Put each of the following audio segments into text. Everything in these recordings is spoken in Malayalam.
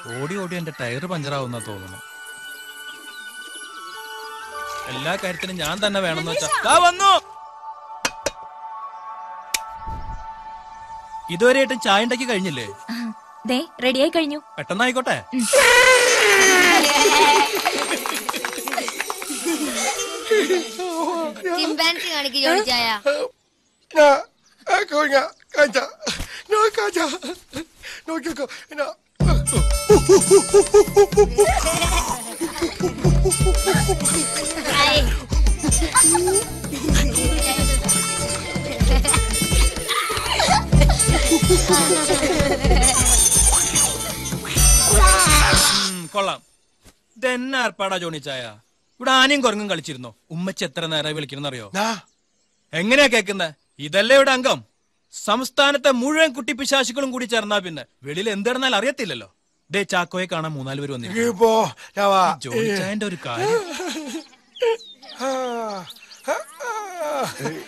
ഓടി ഓടി എന്റെ ടയർ പഞ്ചറാവുന്ന തോന്നുന്നു എല്ലാ കാര്യത്തിനും ഞാൻ തന്നെ വേണമെന്ന് വെച്ചാ ദാ വന്നു ഇതുവരെയായിട്ടും ചായ ഉണ്ടാക്കി കഴിഞ്ഞില്ലേ ദേ റെഡിയായി കഴിഞ്ഞു പെട്ടെന്നായിക്കോട്ടെ ചിമ്പാൻസി കാണിക്ക് ജോണിച്ചായ Na, ako nga, kanya. No, kanya. No, kaya na. ഉം, കൊള്ളാം ഇതെന്നെ ഏർപ്പാടാ ജോണി ചായ ഇവിടെ ആനയും കുരങ്ങും കളിച്ചിരുന്നോ ഉമ്മച്ചി എത്ര നേരമായി വിളിക്കണമെന്നറിയോ എങ്ങനെയാ കേൾക്കുന്നത് ഇതല്ലേ ഇവിടെ അംഗം സംസ്ഥാനത്തെ മുഴുവൻ കുട്ടിപ്പിശാശികളും കൂടി ചേർന്നാ പിന്നെ വെളിയിൽ എന്തിടന്നാൽ അറിയത്തില്ലല്ലോ ദേ ചാക്കോയെ കാണാൻ മൂന്നാല് പേര് വന്നിരുന്നു Ibo, yawa. ജോണി ചായന്റെ ഒരു കാര്യം Ah, ah, ah.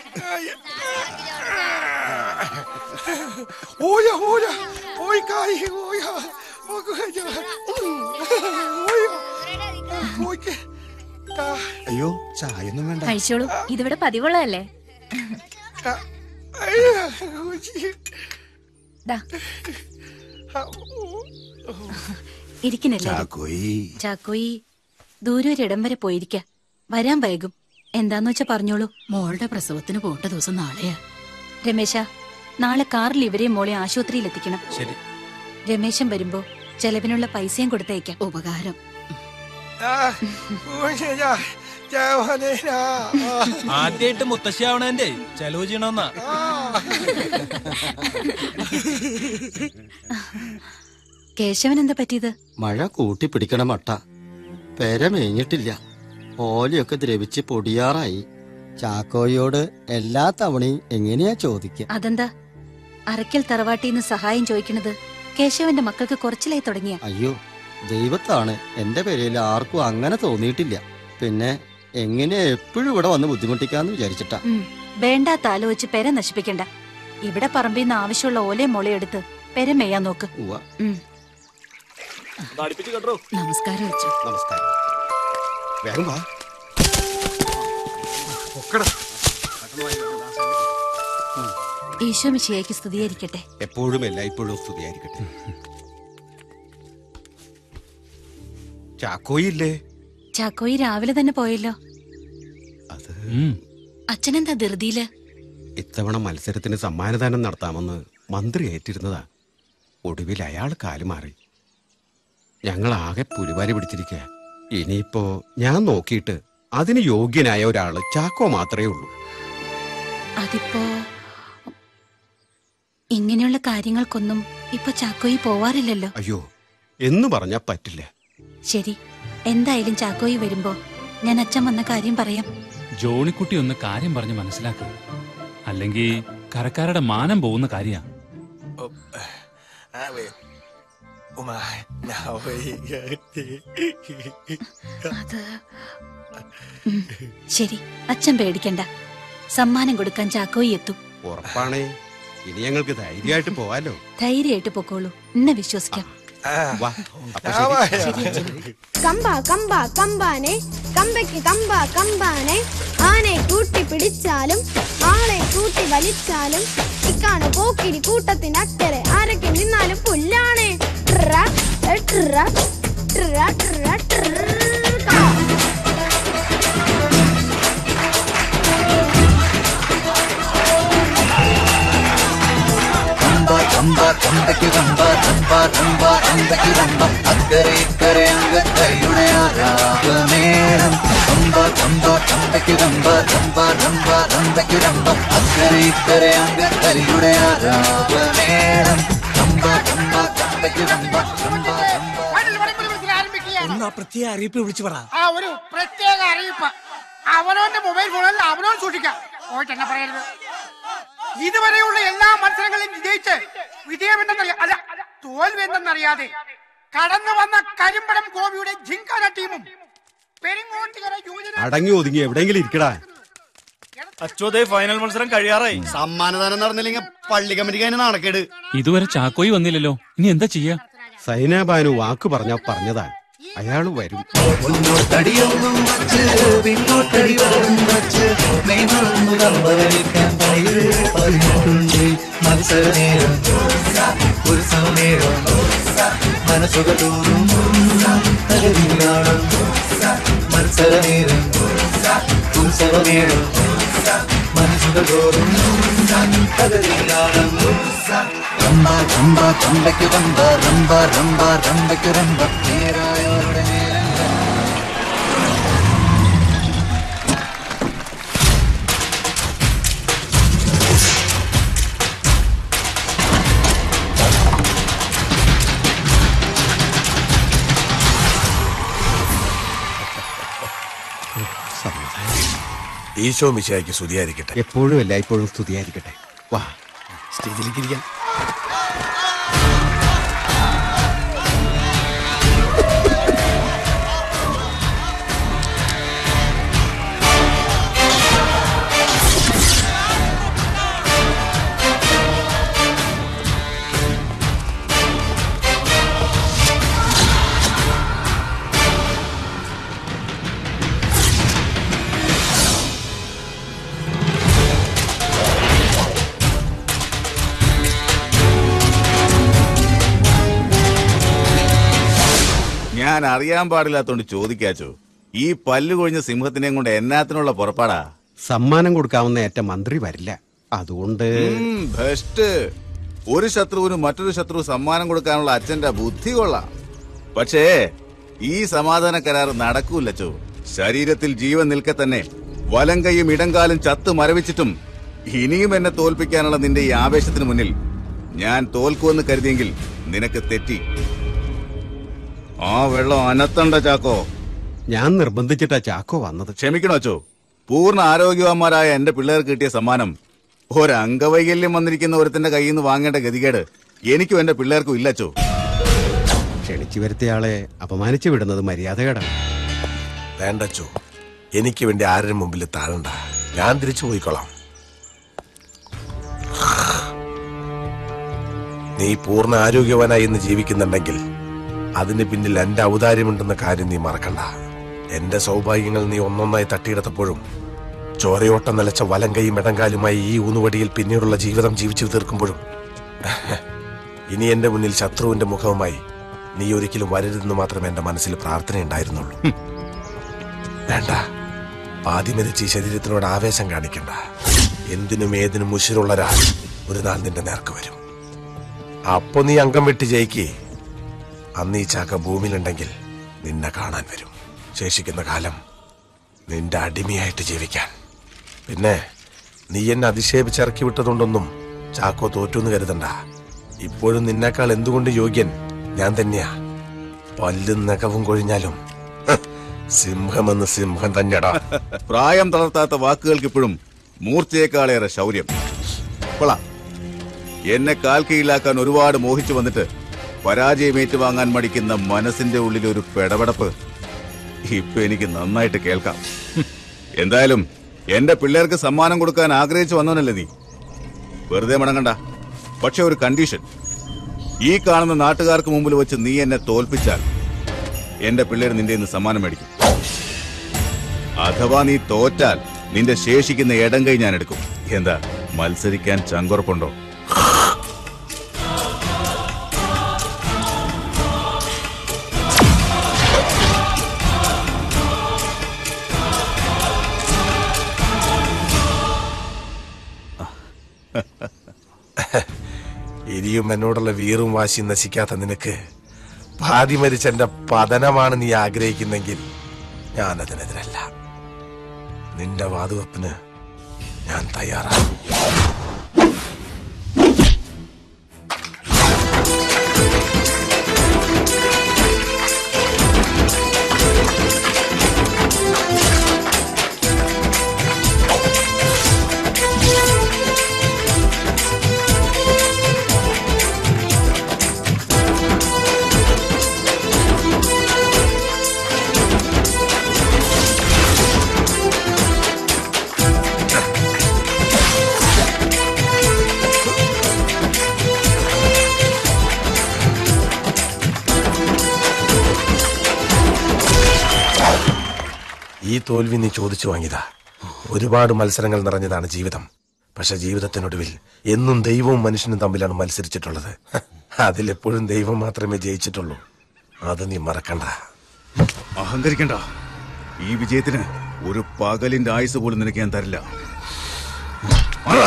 Oya, oya. Oy, kai, oya. Oku kaya. Oya. Oy, ke. അയ്യോ ചായൊന്നും വേണ്ട കഴിച്ചോളൂ ഇതിവിടെ പതിവുള്ളതല്ലേ ദാ, ഇരിക്കുന്നില്ല ചാക്കോയി ചാക്കോയി ദൂരെ ഒരിടം വരെ പോയിരിക്ക വരാൻ വൈകും എന്താന്ന് വെച്ചാ പറഞ്ഞോളൂ മോളുടെ പ്രസവത്തിന് പോണ്ട ദിവസം നാളെയാ രമേശ നാളെ കാറിൽ ഇവരെയും മോളെ ആശുപത്രിയിൽ എത്തിക്കണം ശരി രമേശൻ വരുമ്പോ ചെലവിനുള്ള പൈസയും കൊടുത്തയക്കാം ഉപകാരം Ah, oya, jawanena. ആദ്യമായിട്ട് മുത്തശ്ശിയാവണേന്റെ ചെലവ് ചെയ്യണമെന്നാ കേശവൻ എന്താ പറ്റിയത് മഴ കൂട്ടി പിടിക്കണ മട്ട പെര മേഞ്ഞിട്ടില്ല ഓലയൊക്കെ ദ്രവിച്ച് പൊടിയാറായി ചാക്കോയോട് എല്ലാ തവണയും എങ്ങനെയാ ചോദിക്കുക അതെന്താ അറയ്ക്കൽ തറവാട്ടിന്ന് സഹായം ചോദിക്കണത് കേശവന്റെ മക്കൾക്ക് കുറച്ചിലായി തുടങ്ങിയ അയ്യോ ദൈവത്താണ് എന്റെ പെരയിൽ ആർക്കും അങ്ങനെ തോന്നിയിട്ടില്ല പിന്നെ എങ്ങനെയാ എപ്പോഴും ഇവിടെ വന്ന് ബുദ്ധിമുട്ടിക്കാന്ന് വിചാരിച്ചിട്ടാ വേണ്ടാത്ത ആലോചിച്ച് പെര നശിപ്പിക്കണ്ട ഇവിടെ പറമ്പിന്ന് ആവശ്യമുള്ള ഓലയും മുളയും എടുത്ത് പെര മെയ്യാൻ നോക്ക് ഉവ്വ. ഉം. നമസ്കാരം അച്ഛൻ നമസ്കാരം വേഗം വാ ഈശോ മിശിയായിക്ക് സ്തുതിയായിരിക്കട്ടെ എപ്പോഴും എല്ലായ്പ്പോഴും സ്തുതിയായിരിക്കട്ടെ ചാക്കോയില്ലേ ചാക്കോയി രാവിലെ തന്നെ പോയല്ലോ അത് അച്ഛനെന്താ ധൃതിയില് ഇത്തവണ മത്സരത്തിന് സമ്മാനദാനം നടത്താമെന്ന് മന്ത്രി ഏറ്റിരുന്നതാ ഒടുവിൽ അയാൾ കാലുമാറി ഞങ്ങൾ ആകെ പുലിവാരി പിടിച്ചിരിക്കുക ഇനിയിപ്പോ ഞാൻ നോക്കിയിട്ട് അതിന് യോഗ്യനായ ഒരാള് ചാക്കോ മാത്രമേ ഉള്ളൂ അതിപ്പോ ഇങ്ങനെയുള്ള കാര്യങ്ങൾക്കൊന്നും ഇപ്പൊ ചാക്കോയി പോവാറില്ലല്ലോ അയ്യോ എന്ന് പറഞ്ഞാ പറ്റില്ല ശരി എന്തായാലും ചാക്കോയി വരുമ്പോ ഞാൻ അച്ഛൻ വന്ന കാര്യം പറയാം ജോണിക്കുട്ടി ഒന്ന് കാര്യം പറഞ്ഞ് മനസ്സിലാക്കുക അല്ലെങ്കിൽ കരക്കാരുടെ മാനം പോകുന്ന കാര്യ Ah, wait. Uma, now wait. അത് ഉം, ശരി അച്ഛൻ പേടിക്കണ്ട സമ്മാനം കൊടുക്കാൻ ചാക്കോയി എത്തും ഉറപ്പാണേ ഇനി ഞങ്ങൾക്ക് ധൈര്യമായിട്ട് പോവാലോ ധൈര്യമായിട്ട് പൊക്കോളൂ എന്നെ വിശ്വസിക്കാം വാ അപ്പൊ ശരി അച്ഛൻ കമ്പ കമ്പ കമ്പാനെ കമ്പയ്ക്ക് കമ്പ കമ്പാനെ ആനെ കൂട്ടി പിടിച്ചാലും ആളെ കൂട്ടി വലിച്ചാലും ഇക്കാണ് പോക്കിരി കൂട്ടത്തിനക്കരെ ആരൊക്കെ നിന്നാലും പുല്ലാണ് ട്ര, ട്ര, ട്ര, ട്ര, ട്ര. കമ്പ കമ്പ കമ്പയ്ക്ക് കമ്പ കമ്പ കമ്പ കമ്പയ്ക്ക് കമ്പ അക്കരെ ഇക്കരെ അങ്കക്കൈയുടെ ആരാഗമേളം കമ്പ കമ്പ കമ്പയ്ക്ക് കമ്പ കമ്പ കമ്പ കമ്പയ്ക്ക് കമ്പ അക്കരെ ഇക്കരെ അങ്കക്കൈയുടെ ആരാഗമേളം കമ്പ കമ്പ കമ്പയ്ക്ക് കമ്പ കമ്പ ഒന്ന് ആ പ്രത്യേക അറിയിപ്പ് വിളിച്ചു പറ ആ ഒരു പ്രത്യേക അറിയിപ്പ് അവനവന്റെ മൊബൈൽ ഫോണിൽ അവനവൻ സൂക്ഷിക്കാം പോയിട്ട് എന്നെ പറയരുത് ഇതുവരെയുള്ള എല്ലാ മത്സരങ്ങളിലും വിജയിച്ച് വിജയമെന്തെന്നറിയാ അല്ല തോൽവി എന്തെന്നറിയാതെ കടന്നു വന്ന കരിമ്പടം ഗോപിയുടെ ജിങ്കാന ടീമും പെരിങ്ങോട്ടുകര യുവജന അടങ്ങി ഒതുങ്ങി എവിടെയെങ്കിലും ഇരിക്കടാ അച്ചോദേ ഫൈനൽ മത്സരം കഴിയാറായി സമ്മാനദാനം നടന്നില്ലെങ്കിൽ പള്ളി കമ്മിറ്റിക്ക് അതിന് നാണക്കേട് ഇതുവരെ ചാക്കോയി വന്നില്ലല്ലോ ഇനി എന്താ ചെയ്യാ സൈനാബാനു വാക്ക് പറഞ്ഞ പറഞ്ഞതാ അയാള് വരും മുന്നോട്ടടിയൊന്നും വച്ച് പിന്നോട്ടടി വരും വച്ച് മെയ് മറന്നു കമ്പകളിക്കാൻ പയ്യെ പതിനെട്ടുണ്ട് മത്സരനേരം ഉത്സവനേരം മനസ്സുക തോറും തകതിയാളം മത്സരനേരം ഉത്സവനേരം മനസ്സുക തോറും തകതിയാളം റമ്പ റമ്പ റമ്പയ്ക്ക് റമ്പ റമ്പ റമ്പ റമ്പയ്ക്ക് റമ്പ നേരായവരുടെ നേരം ഈശോ മിശായിക്ക് സ്തുതിയായിരിക്കട്ടെ എപ്പോഴും എല്ലായ്പ്പോഴും സ്തുതിയായിരിക്കട്ടെ വാ സ്റ്റേജിലേക്ക് ഇരിക്കാൻ ഞാൻ അറിയാൻ പാടില്ലാത്തോണ്ട് ചോദിക്കാച്ചോ ഈ പല്ലു കൊഴിഞ്ഞ സിംഹത്തിനെയും കൊണ്ട് എന്നാത്തിനുള്ള പുറപ്പാടാ സമ്മാനം കൊടുക്കാവുന്ന ഏറ്റ മന്ത്രി വരില്ല അതുകൊണ്ട് ഉം, ബെസ്റ്റ് ഒരു ശത്രുവിന് മറ്റൊരു ശത്രു സമ്മാനം കൊടുക്കാനുള്ള അച്ഛന്റെ ബുദ്ധി കൊള്ളാം പക്ഷേ ഈ സമാധാന കരാർ നടക്കൂലച്ചോ ശരീരത്തിൽ ജീവൻ നിൽക്കെ തന്നെ വലം കൈയും ഇടംകാലും ചത്ത് മരവിച്ചിട്ടും ഇനിയും എന്നെ തോൽപ്പിക്കാനുള്ള നിന്റെ ഈ ആവേശത്തിന് മുന്നിൽ ഞാൻ തോൽക്കുമെന്ന് കരുതിയെങ്കിൽ നിനക്ക് തെറ്റി ആ വെള്ളം അനത്തണ്ട ചാക്കോ ഞാൻ നിർബന്ധിച്ചിട്ടാ ചാക്കോ വന്നത് ക്ഷമിക്കണോ അച്ചോ പൂർണ്ണ ആരോഗ്യവാന്മാരായ എന്റെ പിള്ളേർക്ക് കിട്ടിയ സമ്മാനം ഒരംഗവൈകല്യം വന്നിരിക്കുന്ന ഒരുത്തിന്റെ കയ്യിൽ നിന്ന് വാങ്ങേണ്ട ഗതികേട് എനിക്കും എന്റെ പിള്ളേർക്കും ഇല്ലച്ചോ ക്ഷണിച്ചു വരുത്തിയയാളെ അപമാനിച്ചു വിടുന്നത് മര്യാദകേടാണ് വേണ്ടച്ചോ എനിക്ക് വേണ്ടി ആരുടെ മുമ്പിൽ താഴണ്ട ഞാൻ തിരിച്ചു പോയിക്കോളാം നീ പൂർണ്ണ ആരോഗ്യവാനായി ഇന്ന് ജീവിക്കുന്നുണ്ടെങ്കിൽ അതിന് പിന്നിൽ എന്റെ ഔദാര്യമുണ്ടെന്ന കാര്യം നീ മറക്കണ്ട എന്റെ സൗഭാഗ്യങ്ങൾ നീ ഒന്നൊന്നായി തട്ടിയെടുത്തപ്പോഴും ചോരയോട്ടം നിലച്ച വലം കൈയും ഇടങ്കാലുമായി ഈ ഊന്നുവടിയിൽ പിന്നീടുള്ള ജീവിതം ജീവിച്ചു തീർക്കുമ്പോഴും ഇനി എന്റെ മുന്നിൽ ശത്രുവിന്റെ മുഖവുമായി നീ ഒരിക്കലും വരരുതെന്ന് മാത്രമേ എന്റെ മനസ്സിൽ പ്രാർത്ഥനയുണ്ടായിരുന്നുള്ളൂ വേണ്ട പാതിമരിച്ച് ഈ ശരീരത്തിനോട് ആവേശം കാണിക്കണ്ട എന്തിനും ഏതിനും മുഷിരുള്ള ഒരാൾ ഒരു നാൾ നിന്റെ നേർക്ക് വരും അപ്പൊ നീ അംഗം വിട്ട് ജയിക്കേ അന്ന് ഈ ചാക്ക ഭൂമിയിലുണ്ടെങ്കിൽ നിന്നെ കാണാൻ വരും ശേഷിക്കുന്ന കാലം നിന്റെ അടിമയായിട്ട് ജീവിക്കാൻ പിന്നെ നീ എന്നെ അധിക്ഷേപിച്ചിറക്കി വിട്ടതുകൊണ്ടൊന്നും ചാക്കോ തോറ്റു കരുതണ്ട ഇപ്പോഴും നിന്നേക്കാൾ എന്തുകൊണ്ട് യോഗ്യൻ ഞാൻ തന്നെയാ പല്ലും നഖവും കൊഴിഞ്ഞാലും ഹ്, സിംഹമെന്ന് സിംഹം തന്നെടാ പ്രായം തളർത്താത്ത വാക്കുകൾക്ക് ഇപ്പോഴും മൂർച്ചയേക്കാളേറെ ശൗര്യം കൊള്ളാം എന്നെ കാൽ കീഴിലാക്കാൻ ഒരുപാട് മോഹിച്ചു വന്നിട്ട് പരാജയം ഏറ്റുവാങ്ങാൻ മടിക്കുന്ന മനസ്സിന്റെ ഉള്ളിൽ ഒരു പെടപെടപ്പ് ഇപ്പൊ എനിക്ക് നന്നായിട്ട് കേൾക്കാം ഹും. എന്തായാലും എന്റെ പിള്ളേർക്ക് സമ്മാനം കൊടുക്കാൻ ആഗ്രഹിച്ചു വന്നവനല്ലേ നീ വെറുതെ മടങ്ങണ്ട പക്ഷെ ഒരു കണ്ടീഷൻ ഈ കാണുന്ന നാട്ടുകാർക്ക് മുമ്പിൽ വെച്ച് നീ എന്നെ തോൽപ്പിച്ചാൽ എന്റെ പിള്ളേർ നിന്റെ ഇന്ന് സമ്മാനം മേടിക്കും അഥവാ നീ തോറ്റാൽ നിന്റെ ശേഷിക്കുന്ന ഇടം കൈ ഞാൻ എടുക്കും എന്താ മത്സരിക്കാൻ ചങ്കുറപ്പുണ്ടോ ഇനിയും എന്നോടുള്ള വീറും വാശിയും നശിക്കാത്ത നിനക്ക് പാതി മരിച്ച എന്റെ പതനമാണ് നീ ആഗ്രഹിക്കുന്നെങ്കിൽ ഞാൻ അതിനെതിരല്ല നിന്റെ വാതുവെപ്പിന് ഞാൻ തയ്യാറാണ് ഈ തോൽവി നീ ചോദിച്ചു വാങ്ങിയതാ ഒരുപാട് മത്സരങ്ങൾ നിറഞ്ഞതാണ് ജീവിതം പക്ഷെ ജീവിതത്തിനൊടുവിൽ എന്നും ദൈവവും മനുഷ്യനും തമ്മിലാണ് മത്സരിച്ചിട്ടുള്ളത് അതിലെപ്പോഴും ദൈവം മാത്രമേ ജയിച്ചിട്ടുള്ളൂ അത് നീ മറക്കണ്ട അഹങ്കരിക്കണ്ട ഈ വിജയത്തിന് ഒരു പകലിന്റെ ആയുസ് പോലും നിനക്ക് ഞാൻ തരില്ല മാറാ.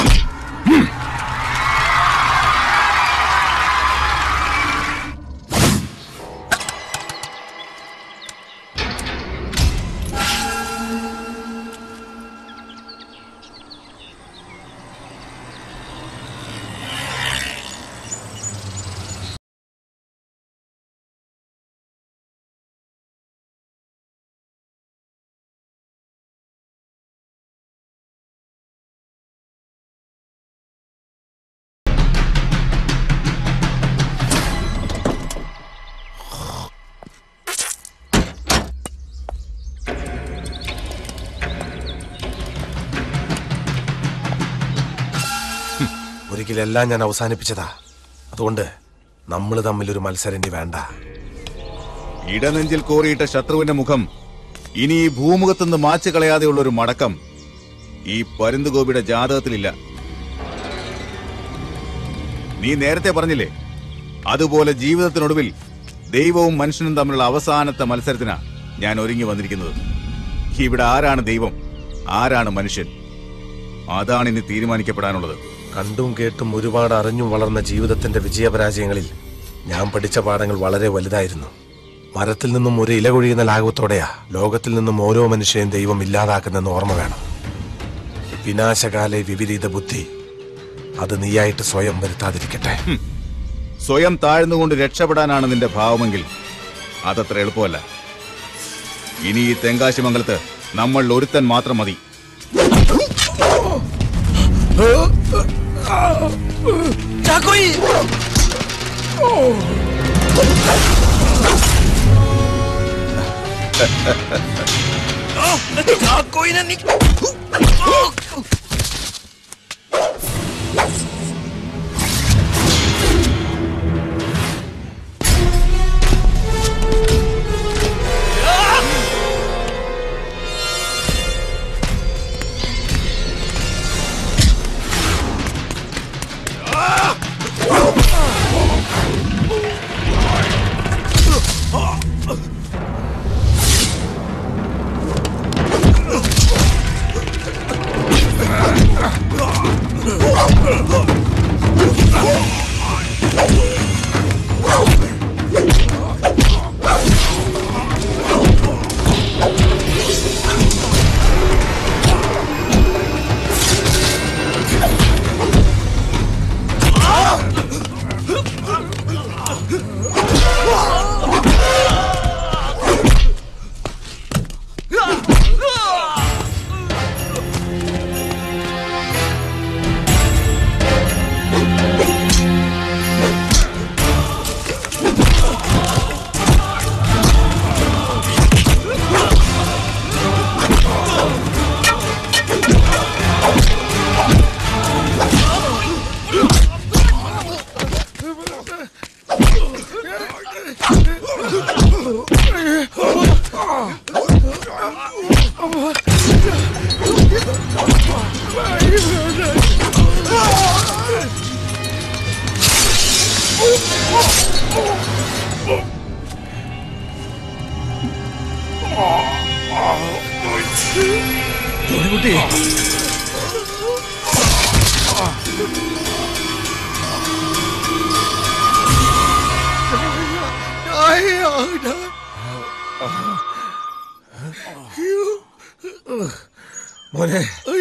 ഒരിക്കലെല്ലാം ഞാൻ അവസാനിപ്പിച്ചതാ അതുകൊണ്ട് നമ്മൾ തമ്മിൽ ഒരു മത്സരം ഇനി വേണ്ട ഇടനെഞ്ചിൽ കോറിയിട്ട ശത്രുവിന്റെ മുഖം ഇനി ഈ ഭൂമുഖത്തുനിന്ന് മാച്ചു കളയാതെയുള്ള ഒരു മടക്കം ഈ പരുന്തുഗോപിയുടെ ജാതകത്തിലില്ല നീ നേരത്തെ പറഞ്ഞില്ലേ അതുപോലെ ജീവിതത്തിനൊടുവിൽ ദൈവവും മനുഷ്യനും തമ്മിലുള്ള അവസാനത്തെ മത്സരത്തിനാ ഞാൻ ഒരുങ്ങി വന്നിരിക്കുന്നത് ഇവിടെ ആരാണ് ദൈവം ആരാണ് മനുഷ്യൻ അതാണ് ഇനി തീരുമാനിക്കപ്പെടാനുള്ളത് കണ്ടും കേട്ടും ഒരുപാട് അറിഞ്ഞും വളർന്ന ജീവിതത്തിന്റെ വിജയപരാജയങ്ങളിൽ ഞാൻ പഠിച്ച പാഠങ്ങൾ വളരെ വലുതായിരുന്നു മരത്തിൽ നിന്നും ഒരു ഇല കൊഴിയുന്ന ലാഘവത്തോടെയാ ലോകത്തിൽ നിന്നും ഓരോ മനുഷ്യനെയും ദൈവം ഇല്ലാതാക്കുന്നെന്ന് ഓർമ്മ വേണം വിനാശകാലെ വിപരീത ബുദ്ധി അത് നീയായിട്ട് സ്വയം വരുത്താതിരിക്കട്ടെ സ്വയം താഴ്ന്നുകൊണ്ട് രക്ഷപ്പെടാനാണ് നിന്റെ ഭാവമെങ്കിൽ അതത്ര എളുപ്പമല്ല ഇനി ഈ തെങ്കാശിമംഗലത്ത് നമ്മൾ ഒരുത്തൻ മാത്രം മതി ചാക്കോയി ചാക്കോയിനെ നീ ജോണിക്കുട്ടി മോനെ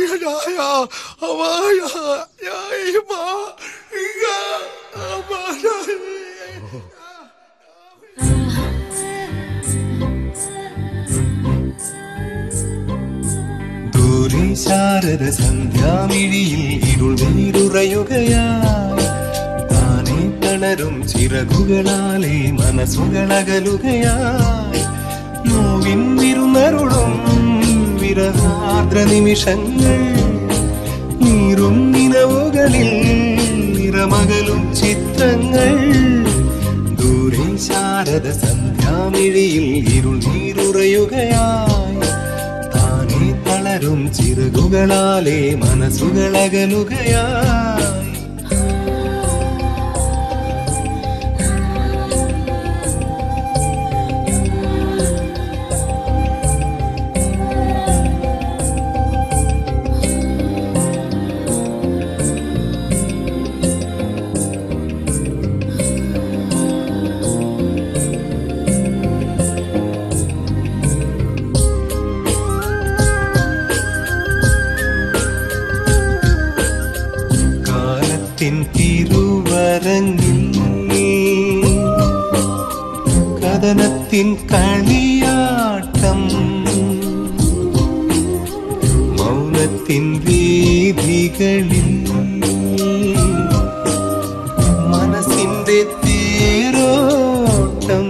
ദൂരെ ശാരദ സന്ധ്യാമിഴിയിൽ ഇരുൾ നീരുറയുകയായി താനെ തളരും ചിറകുകളാലെ മനസ്സുകളകലുകയായി നോവിൻ വിരുന്നരുളും വിരഹാർദ്ര നിമിഷങ്ങൾ നീറും നിലവുകളിൽ നിറമകലും ചിത്രങ്ങൾ ദൂരെ ശാരദ സന്ധ്യാമിഴിയിൽ ഇരുൾ നീരുറയുകയായി ചിറകുകളാലെ മനസ്സുകളകലുകയായി കാലത്തിൻ തിരുവരങ്ങിൽ കഥനത്തിൻ കളിയാട്ടം മൗനത്തിൻ വീതികളിൽ മനസ്സിന്റെ തേരോട്ടം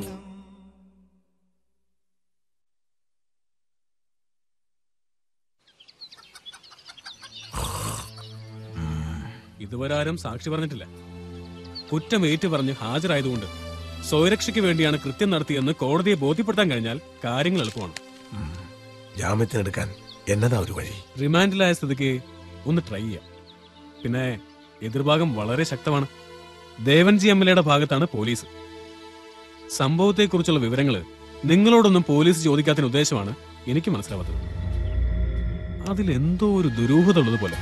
ഇതുവരെ ആരും സാക്ഷി പറഞ്ഞിട്ടില്ല കുറ്റം ഏറ്റു പറഞ്ഞ് ഹാജരായതുകൊണ്ട് സ്വയരക്ഷയ്ക്ക് വേണ്ടിയാണ് കൃത്യം നടത്തിയെന്ന് കോടതിയെ ബോധ്യപ്പെടുത്താൻ കഴിഞ്ഞാൽ കാര്യങ്ങൾ എളുപ്പമാണ് ജാമ്യത്തിനെടുക്കാൻ എന്നതാ ഒരു വഴി റിമാൻഡിലായ സ്ഥിതിക്ക് ഒന്ന് ട്രൈ ചെയ്യാം പിന്നെ എതിർഭാഗം വളരെ ശക്തമാണ് ദേവൻജി എം എൽ എയുടെ ഭാഗത്താണ് പോലീസ് സംഭവത്തെക്കുറിച്ചുള്ള വിവരങ്ങൾ നിങ്ങളോടൊന്നും പോലീസ് ചോദിക്കാത്തതിന് ഉദ്ദേശമാണ് എനിക്ക് മനസ്സിലാവാത്തത് അതിലെന്തോ ഒരു ദുരൂഹത ഉള്ളതുപോലെ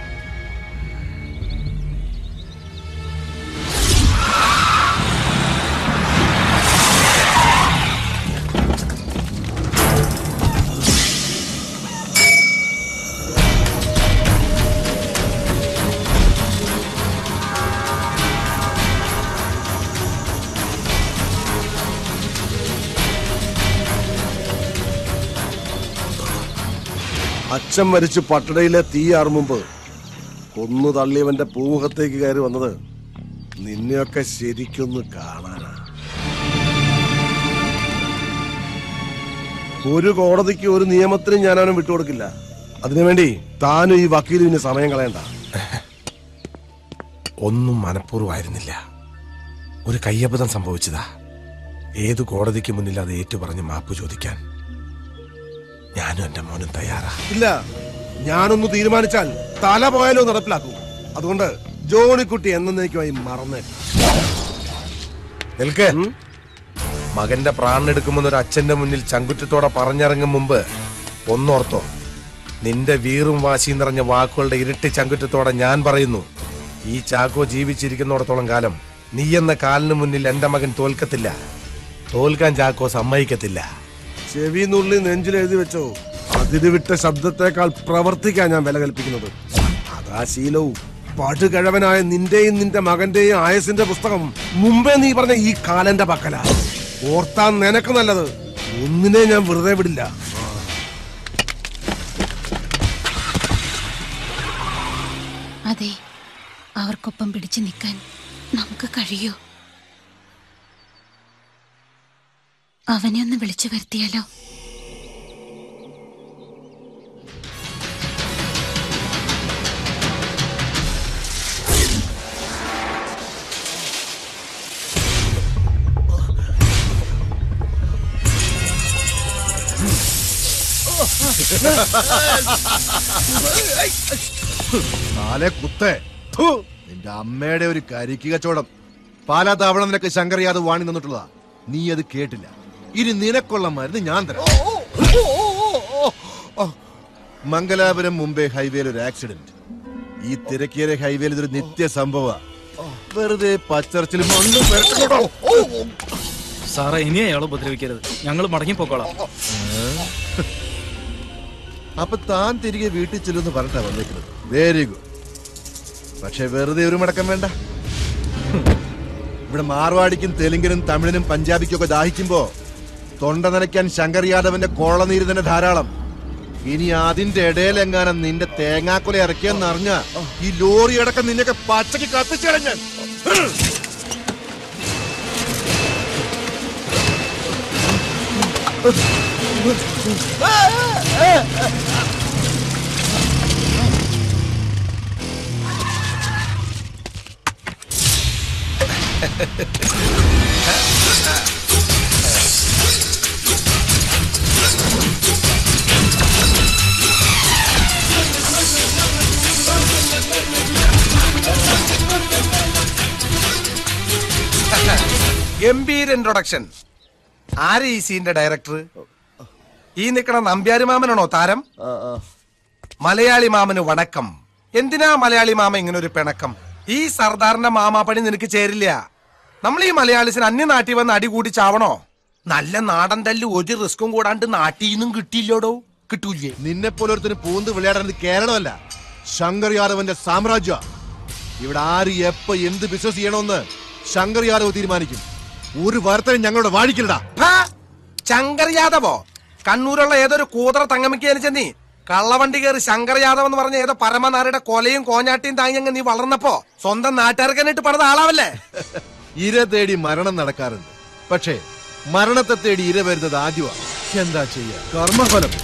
അച്ഛൻ മരിച്ച് പട്ടടയിലെ തീ ആറുമുമ്പ് കൊന്നു തള്ളിയവന്റെ പൂമുഖത്തേക്ക് കയറി വന്നത് നിന്നെയൊക്കെ ശരിക്കൊന്ന് കാണാനാ ഒരു കോടതിക്ക് ഒരു നിയമത്തിനും ഞാൻ അവനെ വിട്ടുകൊടുക്കില്ല അതിനുവേണ്ടി താനും ഈ വക്കീലും ഇനി സമയം കളയണ്ട ഒന്നും മനഃപൂർവ്വമായിരുന്നില്ല ഒരു കയ്യബദ്ധം സംഭവിച്ചതാ ഏത് കോടതിക്ക് മുന്നിൽ അത് ഏറ്റുപറഞ്ഞ് മാപ്പ് ചോദിക്കാൻ ഞാനും എന്റെ മോനും തയ്യാറാ ഇല്ല ഞാനൊന്ന് തീരുമാനിച്ചാൽ തല പോയാലോ നടപ്പിലാക്കൂ അതുകൊണ്ട് ജോണിക്കുട്ടി എന്നേക്കുമായി മറന്നേ നിൽക്ക് മകന്റെ പ്രാണെടുക്കുമെന്ന് ഒരു അച്ഛന്റെ മുന്നിൽ ചങ്കുറ്റത്തോടെ പറഞ്ഞിറങ്ങും മുമ്പ് ഒന്നോർത്തോ നിന്റെ വീറും വാശിയും നിറഞ്ഞ വാക്കുകളുടെ ഇരട്ടി ചങ്കുറ്റത്തോടെ ഞാൻ പറയുന്നു ഈ ചാക്കോ ജീവിച്ചിരിക്കുന്നിടത്തോളം കാലം നീ എന്ന കാലിന് മുന്നിൽ എന്റെ മകൻ തോൽക്കത്തില്ല തോൽക്കാൻ ചാക്കോ സമ്മതിക്കത്തില്ല ചെവി നുള്ളി നെഞ്ചിൽ എഴുതി വെച്ചോ അതിര് വിട്ട ശബ്ദത്തെക്കാൾ പ്രവർത്തിക്കാൻ ഞാൻ വില കൽപ്പിക്കുന്നത് അതാ ശീലവും പടുകിഴവനായ നിന്റെയും നിന്റെ മകന്റെയും ആയസിന്റെ പുസ്തകം മുമ്പേ നീ പറഞ്ഞ ഈ കാലന്റെ പക്കല ഓർത്താൻ നിനക്ക് നല്ലത് ഒന്നിനെ ഞാൻ വെറുതെ വിടില്ല അതെ അവർക്കൊപ്പം പിടിച്ചു നിൽക്കാൻ നമുക്ക് കഴിയോ അവനെ ഒന്ന് വിളിച്ചു വരുത്തിയാലോ നാലെ കുത്തേ ഥു, നിന്റെ അമ്മയുടെ ഒരു കരിക്ക് കച്ചവടം പാലാ തവണ നിനക്ക് ശങ്കർ യാദവ് വാണി തന്നിട്ടുള്ളതാ നീ അത് കേട്ടില്ല ഇനി നിനക്കുള്ള മരുന്ന് ഞാൻ തരാം മംഗലാപുരം മുംബൈ ഹൈവേയിൽ ഒരു ആക്സിഡന്റ് ഈ തിരക്കേറിയ ഹൈവേയിൽ ഇതൊരു നിത്യ സംഭവ വെറുതെ പച്ചറച്ചിൽ മണ്ണും പെരട്ടുകൊണ്ടോ സാറേ ഇനി അയാളെ ഉപദ്രവിക്കരുത് ഞങ്ങൾ മടങ്ങിപ്പോക്കോളാം അപ്പൊ താൻ തിരികെ വീട്ടിൽ ചെല്ലുമെന്ന് പറഞ്ഞിട്ടാ വന്നേക്കുന്നത് വെരി ഗുഡ് പക്ഷെ വെറുതെ ഒരു മടക്കം വേണ്ട ഹും. ഇവിടെ മാർവാടിക്കും തെലുങ്കിനും തമിഴിനും പഞ്ചാബിക്കും ഒക്കെ ദാഹിക്കുമ്പോ തൊണ്ട നനയ്ക്കാൻ ശങ്കർ യാദവന്റെ കോളനീര് തന്നെ ധാരാളം ഇനി അതിന്റെ ഇടയിലെങ്ങാനും നിന്റെ തേങ്ങാക്കൊല ഇറക്കിയെന്ന് അറിഞ്ഞ ഈ ലോറി അടക്കം നിന്നെയൊക്കെ പച്ചക്ക് കത്തിച്ചു കളഞ്ഞാൻ ഗംഭീര ഇൻട്രൊഡക്ഷൻ ആര് ഈ സീന്റെ ഡയറക്ടർ ഈ നിക്കണ നമ്പ്യാരി മാമനാണോ താരം മലയാളി മാമന് വണക്കം എന്തിനാ മലയാളി മാമ ഇങ്ങനെ ഒരു പിണക്കം ഈ സർദാറിന്റെ മാമാപ്പണി നിനക്ക് ചേരില്ല നമ്മൾ ഈ മലയാളിസിന് അന്യനാട്ടിൽ വന്ന് അടി കൂടി ചാവണോ നല്ല നാടൻ തല്ല് ഒരു റിസ്ക്കും കൂടാണ്ട് നാട്ടിൽ നിന്നും കിട്ടിയില്ലോടോ കിട്ടൂലേ നിന്നെ പോലൊരുത്തിന് പൂന്ത് വിളയാടുന്നത് കേരളമല്ല ശങ്കർ യാദവന്റെ സാമ്രാജ്യ ഇവിടെ ആര് എപ്പോ എന്ത് ബിസിനസ് ചെയ്യണമെന്ന് ശങ്കർ യാദവ് തീരുമാനിക്കും ഒരു വാർത്തയും ഞങ്ങളുടെ വാഴിക്കില്ലടാ ശങ്കർ യാദവോ കണ്ണൂരുള്ള ഏതൊരു കൂതറ തങ്ങമിക്ക് ചെന്നീ കള്ളവണ്ടി കയറി ശങ്കർ യാദവ് എന്ന് പറഞ്ഞ ഏതോ പരമനാരുടെ കൊലയും കോഞ്ഞാട്ടിയും താങ്ങിയങ്ങ് നീ വളർന്നപ്പോ സ്വന്തം നാട്ടുകാർക്കന്നിട്ട് പണിത ആളാവല്ലേ ഇര തേടി മരണം നടക്കാറുണ്ട് പക്ഷേ മരണത്തെ തേടി ഇര വരുന്നത് ആദ്യമാണ് എന്താ ചെയ്യാ കർമ്മഫലം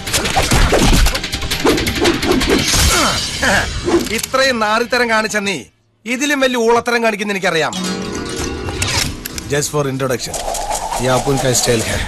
ഇത്രയും നാറിത്തരം കാണിച്ച നീ ഇതിലും വലിയ ഊളത്തരം കാണിക്കുന്ന എനിക്കറിയാം ജസ്റ്റ് ഫോർ इंट्रोडक्शन ये अपन का स्टाइल है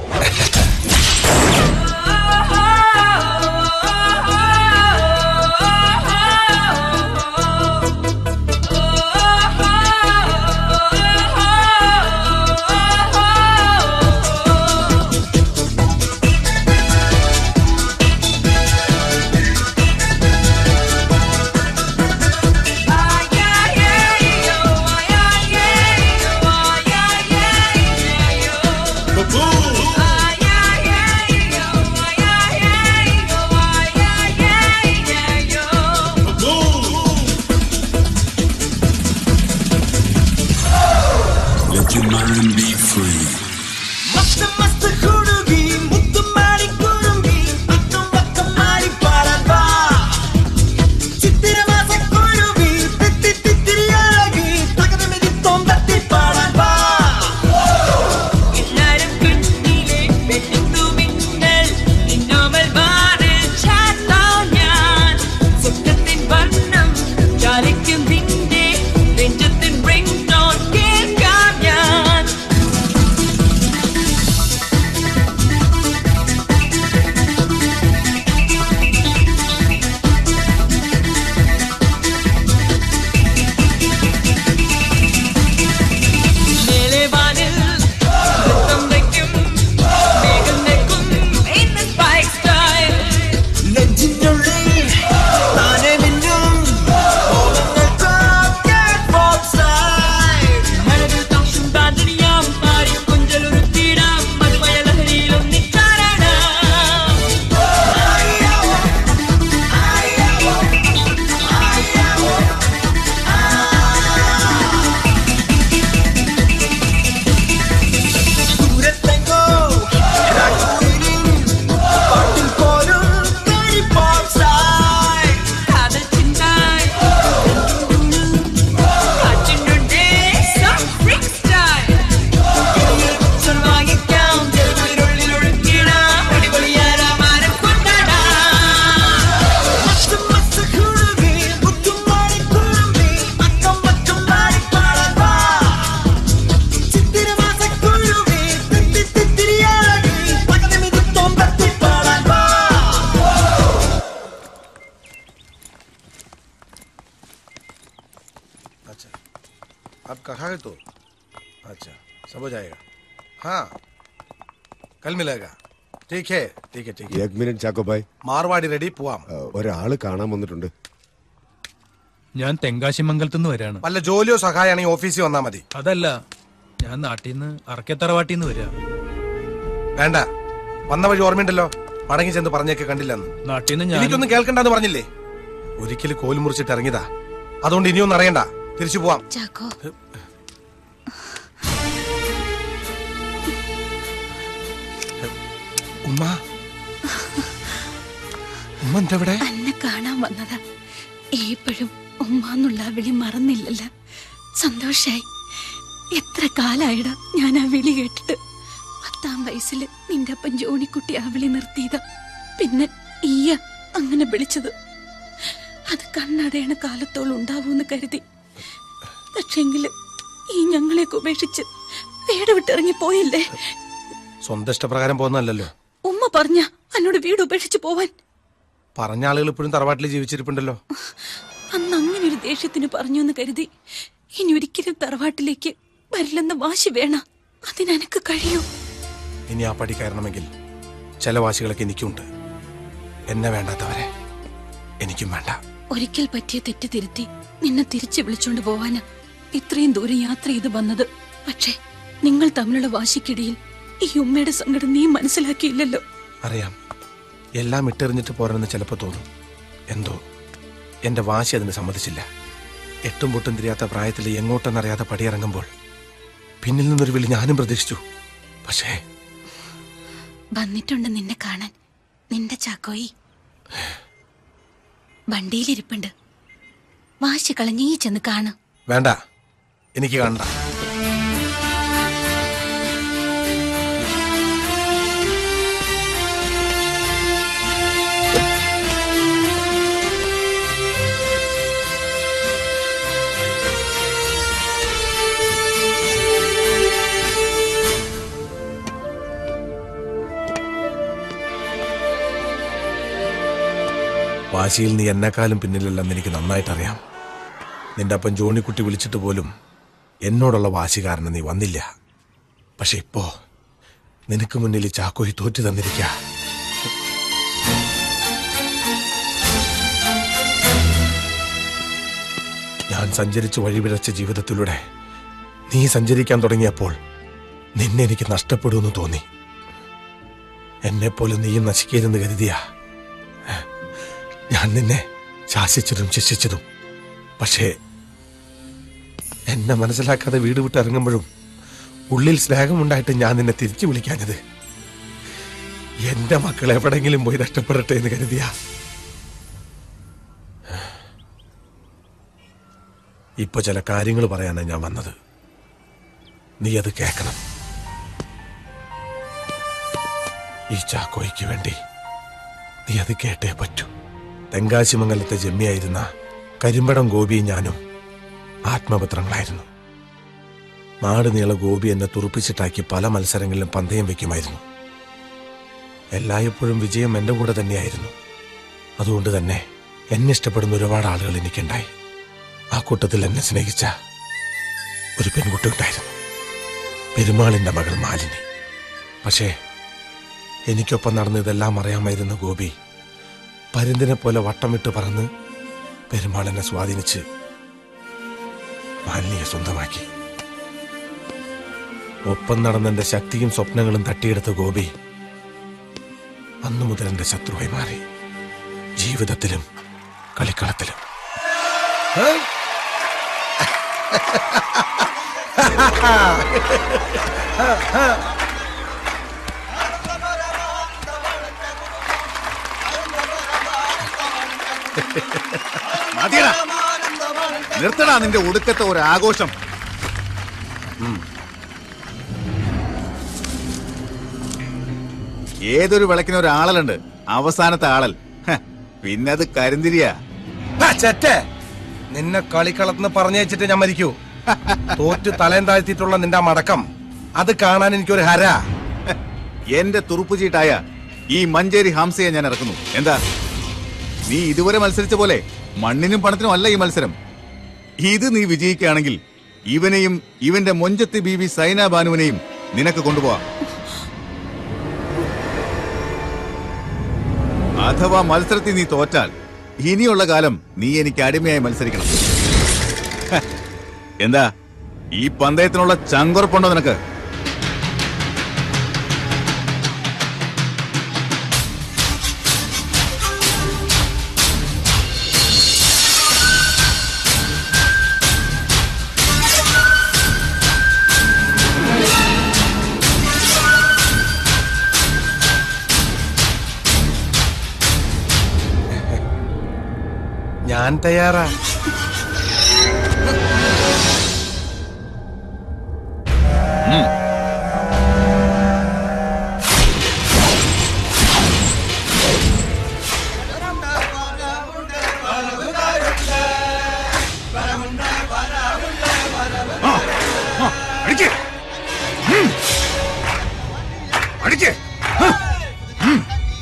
Let your mind be free. मस्त मस्त हुಡುಗಿ ಮುದ್ದು ಮಾಡಿ ಕುರುಂಗಿ ಅಕ್ಕ ಪಕ್ಕ ಮಾಡಿ ಪಾಡಲ್ವಾ ಚಿತ್ತಿರ ಮಾಸ ಕುರುಗಿ ತಿತ್ತಿ ತಿತ್ತಿರಿಯಾಗಿ ತಗದ ಮಿದಿ ತೊಂಬತ್ತಿ ಪಾಡಲ್ವಾ എല്ലാരും കണ്ണിലെ വെട്ടുന്നു മിന്നൽ ഇന്നോമൽ വാനിൽ ചാത്താം ഞാൻ സ്വപ്നത്തിൻ വർണ്ണം ചാലിക്കും നിന്റെ നെഞ്ചത്തിൻ റിംഗ് ടോൺ കേൾക്കാം ഞാൻ മേലെ വാനിൽ നൃത്തം വയ്ക്കും മേഘം നിൽക്കും in the spike style നെഞ്ചിനുള്ളിൽ താനെ മിന്നും ഓളങ്ങൾക്ക് catwalk style. മഴവിൽ താശും ബാന്തിനിയാം പാടി കൊഞ്ചലൊരുത്തിയിടാം മധുമയ ലഹരിയിൽ ഒന്നിച്ചാരാടാം ദൂരത്തെങ്ങോ രാജൂരിൻ പാട്ടിൽ പോലും catwalk style. കാതൽ ചിന്തായി കാറ്റിനുണ്ടേ some freak style വാങ്ങിക്കാം ചെറുതിനുള്ളിൽ ഒഴുക്കിടാം അടിപൊളിയാരാം ആരും കൊണ്ടാടാം മസ്ത് മസ്ത് ഹുಡುಗಿ ಮುದ್ದು ಮಾಡಿ ಕುರುಂಗಿ ಅಕ್ಕ ಪಕ್ಕ ಮಾಡಿ ಪಾಡಲ್ವಾ ಚಿತ್ತಿರ ಮಾಸ ಕುರುಗಿ ತಿತ್ತಿ ತಿತ್ತಿರಿಯಾಗಿ ತಗದ ಮಿದಿ ತೊಂಬತ್ತಿ ಪಾಡಲ್ವಾ अच्छा आप कहाँ है तो अच्छा सब हो जाएगा हाँ कल मिलेगा ठीक है ठीक है ठीक है एक मिनट ചാക്കോ ഭായ് മാർവാടി റെഡി പോവാം ഒരാള് കാണാൻ വന്നിട്ടുണ്ട് ഞാൻ തെങ്കാശിമംഗലത്ത് നിന്ന് വരാണ് വല്ല ജോലിയോ സഹായാണെങ്കിൽ ഓഫീസിൽ വന്നാ മതി അതല്ല ഞാൻ നാട്ടിൽ നിന്ന് അറക്കത്തറവാട്ടിൽ നിന്ന് വരിക വേണ്ട വന്ന വഴി ഓർമ്മയുണ്ടല്ലോ മടങ്ങി ചെന്ന് പറഞ്ഞേക്ക് കണ്ടില്ലെന്ന് നാട്ടിൽ നിന്ന് ഞാൻ എനിക്കൊന്നും കേൾക്കണ്ടെന്ന് പറഞ്ഞില്ലേ ഒരിക്കലും കോൽ മുറിച്ചിട്ട് ഇറങ്ങിയതാ അതുകൊണ്ട് ഇനിയൊന്നും അറിയണ്ട തിരിച്ചു പോവാം ചാക്കോ ഉമ്മ ഉമ്മ എന്തെവിടെ അന്നെ കാണാൻ വന്നതാ ഇപ്പോഴും ഉമ്മാന്നുള്ള ആ വിളി മറന്നില്ലല്ലോ സന്തോഷായി എത്ര കാലായിടാ ഞാൻ ആ വിളി കേട്ടിട്ട് പത്താം വയസ്സില് നിന്റെ അപ്പൻ ജോണിക്കുട്ടി ആ വിളി നിർത്തിയതാ പിന്നെ ഈയ അങ്ങനെ വിളിച്ചത് അത് കണ്ണടയണ കാലത്തോളം ഉണ്ടാവൂന്ന് കരുതി പക്ഷെങ്കില് ഈ ഞങ്ങളെയൊക്കെ ഉപേക്ഷിച്ച് വീട് വിട്ടിറങ്ങി പോയില്ലേ സ്വന്തം ഇഷ്ടപ്രകാരം പോകുന്നല്ലോ ഉമ്മ പറഞ്ഞ എന്നോട് വീട് ഉപേക്ഷിച്ച് പോവാൻ പറഞ്ഞ ആളുകൾ ഇപ്പോഴും തറവാട്ടിൽ ജീവിച്ചിരിപ്പുണ്ടല്ലോ അന്ന് അങ്ങനെ ഒരു ദേഷ്യത്തിന് പറഞ്ഞു എന്ന് കരുതി ഇനി ഒരിക്കലും തറവാട്ടിലേക്ക് വരില്ലെന്ന് വാശി വേണ അതിനെനക്ക് കഴിയൂ ഇനി ആ പടി കയറണമെങ്കിൽ ചില വാശികളൊക്കെ എനിക്കുണ്ട് എന്നെ വേണ്ടാത്തവരെ എനിക്കും വേണ്ട ഒരിക്കൽ പറ്റിയ തെറ്റ് തിരുത്തി നിന്നെ തിരിച്ചു വിളിച്ചോണ്ട് പോവാന് ഇത്രയും ദൂരം യാത്ര ചെയ്ത് വന്നത് പക്ഷേ നിങ്ങൾ തമ്മിലുള്ള വാശിക്കിടയിൽ ഈ ഉമ്മയുടെ സങ്കടം നീ മനസ്സിലാക്കിയില്ലല്ലോ അറിയാം എല്ലാം ഇട്ടെറിഞ്ഞിട്ട് പോരെന്ന് ചിലപ്പോൾ തോന്നും എന്തോ എന്റെ വാശി അതിന് സമ്മതിച്ചില്ല എട്ടും പൊട്ടും തിരിയാത്ത പ്രായത്തിൽ എങ്ങോട്ടെന്നറിയാതെ പടിയിറങ്ങുമ്പോൾ പിന്നിൽ നിന്നൊരു വിളി ഞാനും പ്രതീക്ഷിച്ചു പക്ഷേ വന്നിട്ടുണ്ട് നിന്നെ കാണാൻ നിന്റെ ചാക്കോയി വണ്ടിയിലിരിപ്പുണ്ട് വാശി കളഞ്ഞീ ചെന്ന് കാണാം വേണ്ട എനിക്ക് കാണണ്ട വാശിയിൽ നീ എന്നെക്കാളും പിന്നിലല്ലെന്ന് എനിക്ക് നന്നായിട്ടറിയാം നിന്റെ അപ്പൻ ജോണിക്കുട്ടി വിളിച്ചിട്ട് പോലും എന്നോടുള്ള വാശി കാരണം നീ വന്നില്ല പക്ഷെ ഇപ്പോ നിനക്ക് മുന്നിൽ ഈ ചാക്കോയി തോറ്റു തന്നിരിക്ക ഞാൻ സഞ്ചരിച്ച് വഴിപിഴച്ച ജീവിതത്തിലൂടെ നീ സഞ്ചരിക്കാൻ തുടങ്ങിയപ്പോൾ നിന്നെ എനിക്ക് നഷ്ടപ്പെടുമെന്ന് തോന്നി എന്നെപ്പോലെ നീയും നശിക്കരുതെന്ന് കരുതിയാ ഞാൻ നിന്നെ ശാസിച്ചതും ശിക്ഷിച്ചതും പക്ഷേ എന്നെ മനസ്സിലാക്കാതെ വീട് വിട്ട് ഇറങ്ങുമ്പോഴും ഉള്ളിൽ സ്നേഹമുണ്ടായിട്ട് ഞാൻ നിന്നെ തിരിച്ചു വിളിക്കാഞ്ഞത് എന്റെ മക്കൾ എവിടെങ്കിലും പോയി നഷ്ടപ്പെടട്ടെ എന്ന് കരുതിയാ ഇപ്പൊ ചില കാര്യങ്ങൾ പറയാനാണ് ഞാൻ വന്നത് നീ അത് കേൾക്കണം ഈ ചാക്കോയ്ക്ക് വേണ്ടി നീ അത് കേട്ടേ പറ്റൂ തെങ്കാശിമംഗലത്തെ ജമ്മിയായിരുന്ന കരിമ്പടം ഗോപിയും ഞാനും ആത്മപത്രങ്ങളായിരുന്നു നാട് നീള ഗോപി എന്നെ തുറപ്പിച്ചിട്ടാക്കി പല മത്സരങ്ങളിലും പന്തയം വയ്ക്കുമായിരുന്നു എല്ലായ്പ്പോഴും വിജയം എൻ്റെ കൂടെ തന്നെയായിരുന്നു അതുകൊണ്ട് തന്നെ എന്നെ ഇഷ്ടപ്പെടുന്ന ഒരുപാട് ആളുകൾ എനിക്കുണ്ടായി ആ കൂട്ടത്തിൽ എന്നെ സ്നേഹിച്ച ഒരു പെൺകുട്ടി ഉണ്ടായിരുന്നു പെരുമാളിന്റെ മകൾ മാലിനി പക്ഷേ എനിക്കൊപ്പം നടന്ന ഇതെല്ലാം അറിയാമായിരുന്ന ഗോപി പരുന്തിനെ പോലെ വട്ടമിട്ട് പറന്ന് പെരുമാളിനെ സ്വാധീനിച്ച് മാലിനിയെ സ്വന്തമാക്കി ഒപ്പം നടന്ന എന്റെ ശക്തിയും സ്വപ്നങ്ങളും തട്ടിയെടുത്ത ഗോപി അന്നു മുതൽ എന്റെ ശത്രുവായി മാറി ജീവിതത്തിലും കളിക്കളത്തിലും മതിയടാ നിർത്തടാ നിന്റെ ഒടുക്കത്തെ ഒരു ആഘോഷം ഉം. ഏതൊരു വിളക്കിന് ഒരു ആളലുണ്ട് അവസാനത്തെ ആളൽ ഹ, പിന്നെ അത് കരിന്തിരിയാ ചെറ്റേ നിന്നെ കളിക്കളത്തിന് പറഞ്ഞയച്ചിട്ട് ഞാൻ മരിക്കൂ തോറ്റ് തലയും താഴ്ത്തിയിട്ടുള്ള നിന്റെ ആ മടക്കം അത് കാണാൻ എനിക്കൊരു ഹര എന്റെ തുറുപ്പ് ചീട്ടായ ഈ മഞ്ചേരി ഹംസയെ ഞാൻ ഇറക്കുന്നു എന്താ നീ ഇതുവരെ മത്സരിച്ച പോലെ മണ്ണിനും പണത്തിനും അല്ല ഈ മത്സരം ഇത് നീ വിജയിക്കുകയാണെങ്കിൽ ഇവനെയും ഇവന്റെ മൊഞ്ചത്തി ബീവി സൈന ബാനുവിനെയും നിനക്ക് കൊണ്ടുപോവാം അഥവാ മത്സരത്തിൽ നീ തോറ്റാൽ ഇനിയുള്ള കാലം നീ എനിക്ക് അടിമയായി മത്സരിക്കണം ഹ, എന്താ ഈ പന്തയത്തിനുള്ള ചങ്കുറപ്പുണ്ടോ നിനക്ക് ഞാൻ തയ്യാറാ അടിക്ക് ഉം. അടിക്ക് ആ. ഉം.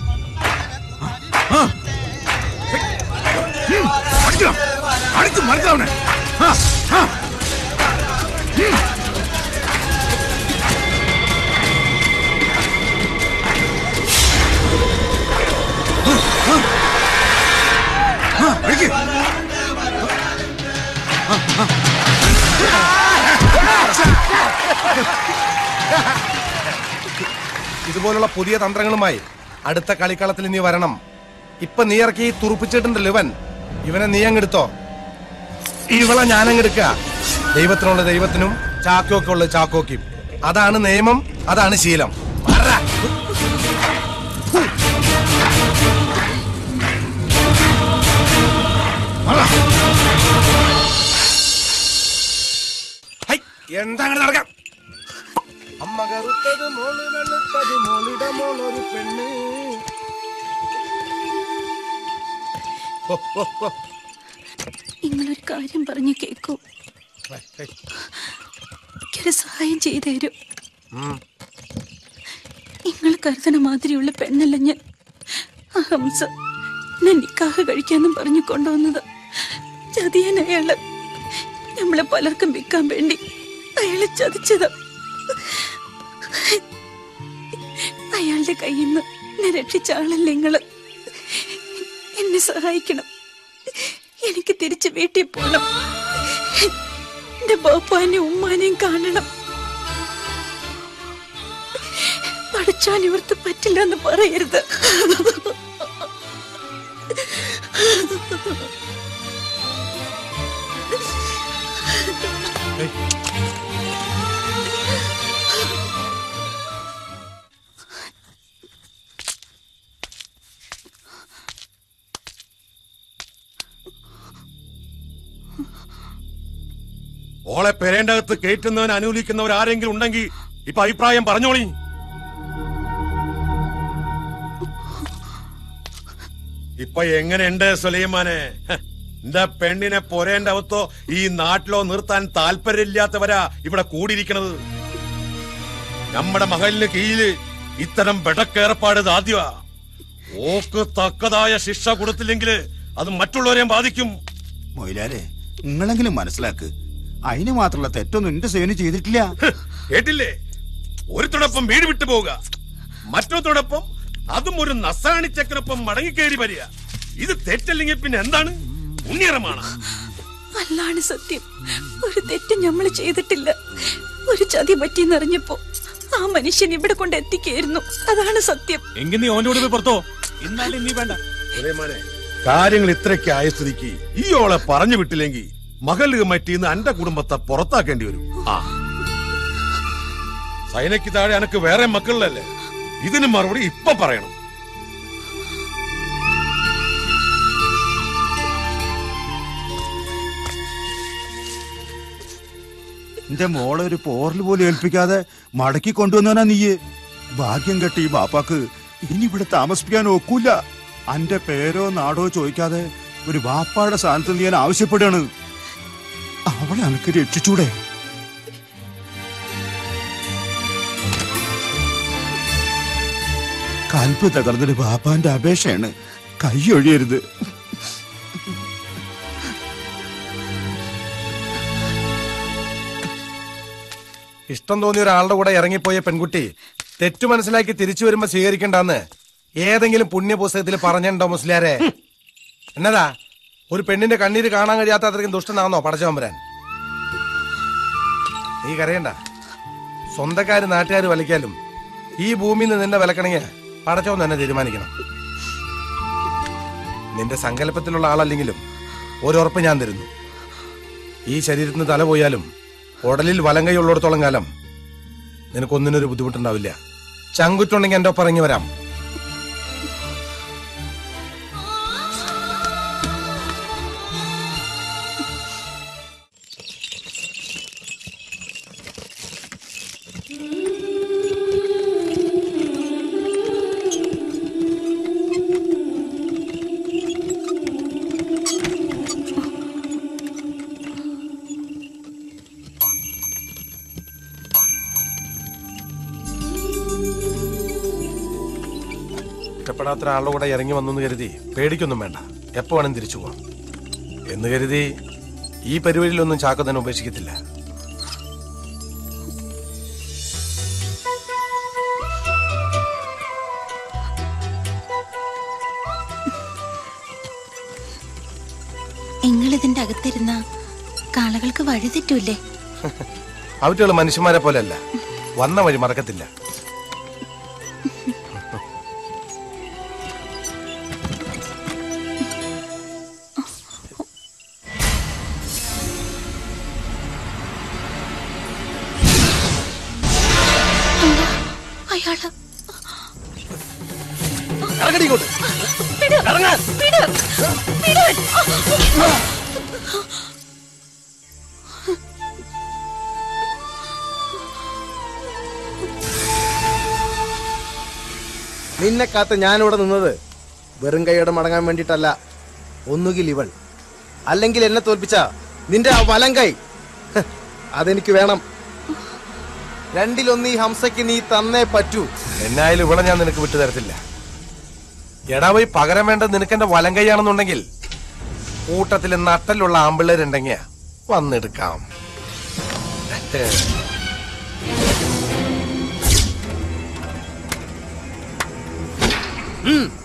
ആ. ഉം. അടിക്കണം അടിച്ച് മറിച്ചവനെ ആ. ആ. ഉം. ഇതുപോലുള്ള പുതിയ തന്ത്രങ്ങളുമായി അടുത്ത കളിക്കളത്തിൽ നീ വരണം ഇപ്പൊ നീ ഇറക്കി തുറുപ്പിച്ചിട്ടുണ്ടല്ലോ ഇവൻ ഇവനെ നീ അങ്ങെടുത്തോ ഇവളെ ഞാൻ അങ്ങെടുക്കുക ദൈവത്തിനുള്ള ദൈവത്തിനും ചാക്കോക്കുള്ള ചാക്കോക്കും അതാണ് നിയമം അതാണ് ശീലം വരടാ. വരടാ. ഹൈ, എന്താ അങ്ങട് നടക്കാം അമ്മ കറുത്തത് മോള് വെളുത്തത് മോളിട മോളൊരു പെണ്ണ് ഹോ, ഹോ, ഹോ. നിങ്ങളൊരു കാര്യം പറഞ്ഞു കേക്കൂ ഹൈ, ഹൈ. എനിക്കൊരു സഹായം ചെയ്തു തരൂ ഉം. നിങ്ങൾ കരുതണ മാതിരിയുള്ള പെണ്ണല്ല ഞാൻ ആ ഹംസ എന്നെ നിക്കാഹ് കഴിക്കാന്നും പറഞ്ഞു കൊണ്ടുവന്നത് ചതിയൻ അയാള് നമ്മളെ പലർക്കും വിൽക്കാൻ വേണ്ടി അയാളെ ചതിച്ചത് അയാളുടെ കയ്യിൽ നിന്ന് എന്നെ രക്ഷിച്ച ആളല്ലേ നിങ്ങള് എന്നെ സഹായിക്കണം എനിക്ക് തിരിച്ച് വീട്ടിൽ പോണം എന്റെ ബാപ്പാനെയും ഉമ്മാനെയും കാണണം പഠിച്ചാൻ ഇവർക്ക് പറ്റില്ല എന്ന് പറയരുത് ഓളെ പെരേണ്ടകത്ത് കയറ്റുന്നവൻ അനുകൂലിക്കുന്നവർ ആരെങ്കിലും ഉണ്ടെങ്കിൽ ഇപ്പൊ അഭിപ്രായം പറഞ്ഞോളി ഇപ്പൊ എങ്ങനെയുണ്ട് സുലൈമാനെ ഹ, എന്റെ പെണ്ണിനെ പൊരേന്റെ അവത്തോ ഈ നാട്ടിലോ നിർത്താൻ താല്പര്യമില്ലാത്തവരാ ഇവിടെ കൂടിയിരിക്കണത് നമ്മുടെ മകളിന് കീഴില് ഇത്തരം ബെടക്കേർപ്പാട് ഇത് ആദ്യമാ ഓക്ക് തക്കതായ ശിക്ഷ കൊടുത്തില്ലെങ്കിൽ അത് മറ്റുള്ളവരെയും ബാധിക്കും മൊയിലാരെ നിങ്ങളെങ്കിലും മനസ്സിലാക്ക് അതിന് മാത്രമുള്ള തെറ്റൊന്നും എന്റെ സേവനം ചെയ്തിട്ടില്ല കേട്ടില്ലേ ഒരുത്തോടൊപ്പം വീട് വിട്ടു പോവുക മറ്റൊരുത്തോടൊപ്പം അതും ഒരു നസാണിച്ചക്കിനൊപ്പം മടങ്ങിക്കേറി വരിക ഇത് തെറ്റല്ലെങ്കിൽ പിന്നെ എന്താണ് പുണ്യറമാണ് അല്ലാണ് സത്യം ഒരു തെറ്റ് നമ്മൾ ചെയ്തിട്ടില്ല ഒരു ചതി പറ്റിയെന്നറിഞ്ഞപ്പോ ആ മനുഷ്യൻ ഇവിടെ കൊണ്ട് എത്തിക്കായിരുന്നു അതാണ് സത്യം എങ്കിൽ നീ ഓന്റെ കൂടെ പോയി പുറത്തോ ഇന്നാലും നീ വേണ്ട സുലൈമാനെ കാര്യങ്ങൾ ഇത്രയ്ക്ക് ആയ സ്ഥിതിക്ക് ഈ ഓളെ പറഞ്ഞു വിട്ടില്ലെങ്കിൽ മകൾ കമ്മിറ്റിന്ന് എന്റെ കുടുംബത്തെ പുറത്താക്കേണ്ടി വരും ആ സൈനയ്ക്ക് താഴെ എനക്ക് വേറെ മക്കളിലല്ലേ ഇതിന് മറുപടി ഇപ്പൊ പറയണം എന്റെ മോളെ ഒരു പോറൽ പോലും ഏൽപ്പിക്കാതെ മടക്കി കൊണ്ടുവന്നവനാ നീയ് ഭാഗ്യം കെട്ടി ഈ ബാപ്പാക്ക് ഇനി ഇവിടെ താമസിപ്പിക്കാൻ ഒക്കൂല അന്റെ പേരോ നാടോ ചോദിക്കാതെ ഒരു ബാപ്പായുടെ സ്ഥാനത്ത് നീ ഞാൻ ആവശ്യപ്പെടുകയാണ് അവളെ അനക്ക് രക്ഷിച്ചൂടെ കൽപ്പ് തകർന്നൊരു ബാപ്പാന്റെ അപേക്ഷയാണ് കൈയൊഴിയരുത് ഇഷ്ടം തോന്നിയ ഒരാളുടെ കൂടെ ഇറങ്ങിപ്പോയ പെൺകുട്ടി തെറ്റു മനസ്സിലാക്കി തിരിച്ചു വരുമ്പോ സ്വീകരിക്കണ്ടെന്ന് ഏതെങ്കിലും പുണ്യപുസ്തകത്തിൽ പറഞ്ഞിട്ടുണ്ടോ മുസ്ലിയാരെ എന്നതാ ഒരു പെണ്ണിന്റെ കണ്ണീര് കാണാൻ കഴിയാത്ത അത്രയ്ക്കും ദുഷ്ടനാണോ പടച്ചവൻ വരാൻ നീ കരയണ്ട സ്വന്തക്കാര് നാട്ടുകാർ വലിക്കാലും ഈ ഭൂമിയിൽ നിന്ന് നിന്നെ വിലക്കണമെങ്കിൽ പടച്ചവൻ തന്നെ തീരുമാനിക്കണം നിന്റെ സങ്കല്പത്തിലുള്ള ആളല്ലെങ്കിലും ഒരുറപ്പ് ഞാൻ തരുന്നു ഈ ശരീരത്തിന് തല പോയാലും ഉടലിൽ വലം കൈ ഉള്ളിടത്തോളം കാലം നിനക്കൊന്നിനൊരു ബുദ്ധിമുട്ടുണ്ടാവില്ല ചങ്കുറ്റുണ്ടെങ്കിൽ എന്റെ ഒപ്പം ഇറങ്ങി വരാം ഇഷ്ടപ്പെടാത്ത ഒരാളുടെ കൂടെ ഇറങ്ങി വന്നെന്ന് കരുതി പേടിക്കൊന്നും വേണ്ട എപ്പോ വേണം തിരിച്ചു പോവാം എന്ന് കരുതി ഈ പരിപാടിയിലൊന്നും ചാക്കോ തന്നെ ഉപേക്ഷിക്കത്തില്ല നിങ്ങളിതിന്റെ അകത്തിരുന്ന കാളകൾക്ക് വഴി തെറ്റൂലേ അവറ്റുകൾ മനുഷ്യന്മാരെ പോലെയല്ല വന്ന വഴി മറക്കത്തില്ല അയാള് ഇറങ്ങടി ഇങ്ങോട്ട്. വിട്. ഇറങ്ങാൻ. വിട്. വിട്. നിന്നെ കാത്ത് ഞാനിവിടെ നിന്നത് വെറും കൈയോടെ മടങ്ങാൻ വേണ്ടിയിട്ടല്ല ഒന്നുകിൽ ഇവൾ അല്ലെങ്കിൽ എന്നെ തോൽപ്പിച്ച നിന്റെ ആ വലം കൈ ഹ്, അതെനിക്ക് വേണം രണ്ടിലൊന്ന് ഈ ഹംസയ്ക്ക് നീ തന്നേ പറ്റൂ എന്നായാലും ഇവിടെ ഞാൻ നിനക്ക് വിട്ടു തരത്തില്ല എടാ പോയി പകരം വേണ്ട നിനക്ക് എന്റെ വലം കൈയാണെന്നുണ്ടെങ്കിൽ കൂട്ടത്തിൽ നട്ടലുള്ള ആമ്പിള്ളേരുണ്ടെങ്കിൽ വന്നെടുക്കാം ഉം.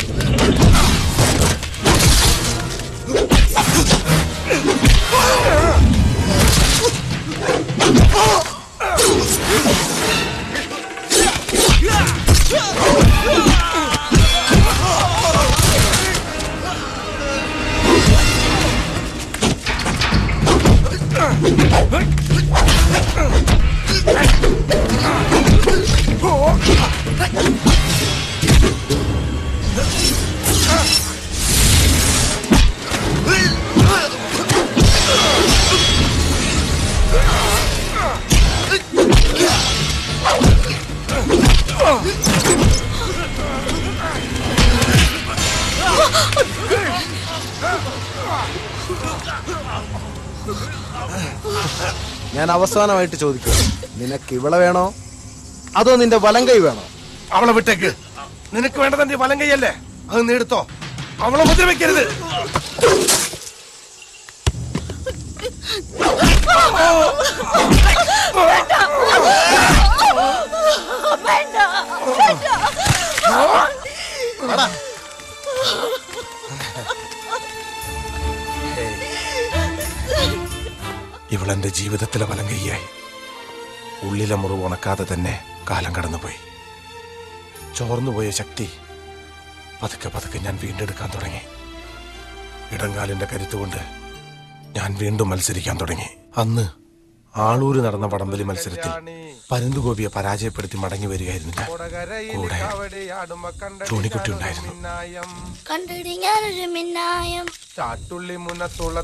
ഞാൻ അവസാനമായിട്ട് ചോദിക്കുക നിനക്ക് ഇവളെ വേണോ അതോ നിന്റെ വലം കൈ വേണോ അവളെ വിട്ടേക്ക് നിനക്ക് വേണ്ടത് എന്റെ വലം കൈയല്ലേ അത് നീ എടുത്തോ അവളെ ഉപദ്രവിക്കരുത് ഇവളെന്റെ ജീവിതത്തിലെ വലം കൈയായി ഉള്ളിലെ മുറിവ് ഉണക്കാതെ തന്നെ കാലം കടന്നുപോയി ചോർന്നുപോയ ശക്തി പതുക്കെ പതുക്കെ ഞാൻ വീണ്ടെടുക്കാൻ തുടങ്ങി ഇടങ്കാലിന്റെ കരുത്തുകൊണ്ട് ഞാൻ വീണ്ടും മത്സരിക്കാൻ തുടങ്ങി അന്ന് ആളൂര് നടന്ന വടംവലി മത്സരത്തിൽ പരുന്തുഗോപിയെ പരാജയപ്പെടുത്തി മടങ്ങി വരികയായിരുന്നു ഞാൻ കൂടെ ചോണിക്കുട്ടി ഉണ്ടായിരുന്നു കണ്ടിടി ഞാനൊരു മിന്നായം ചാട്ടുള്ളി മുന്നത്തുള്ള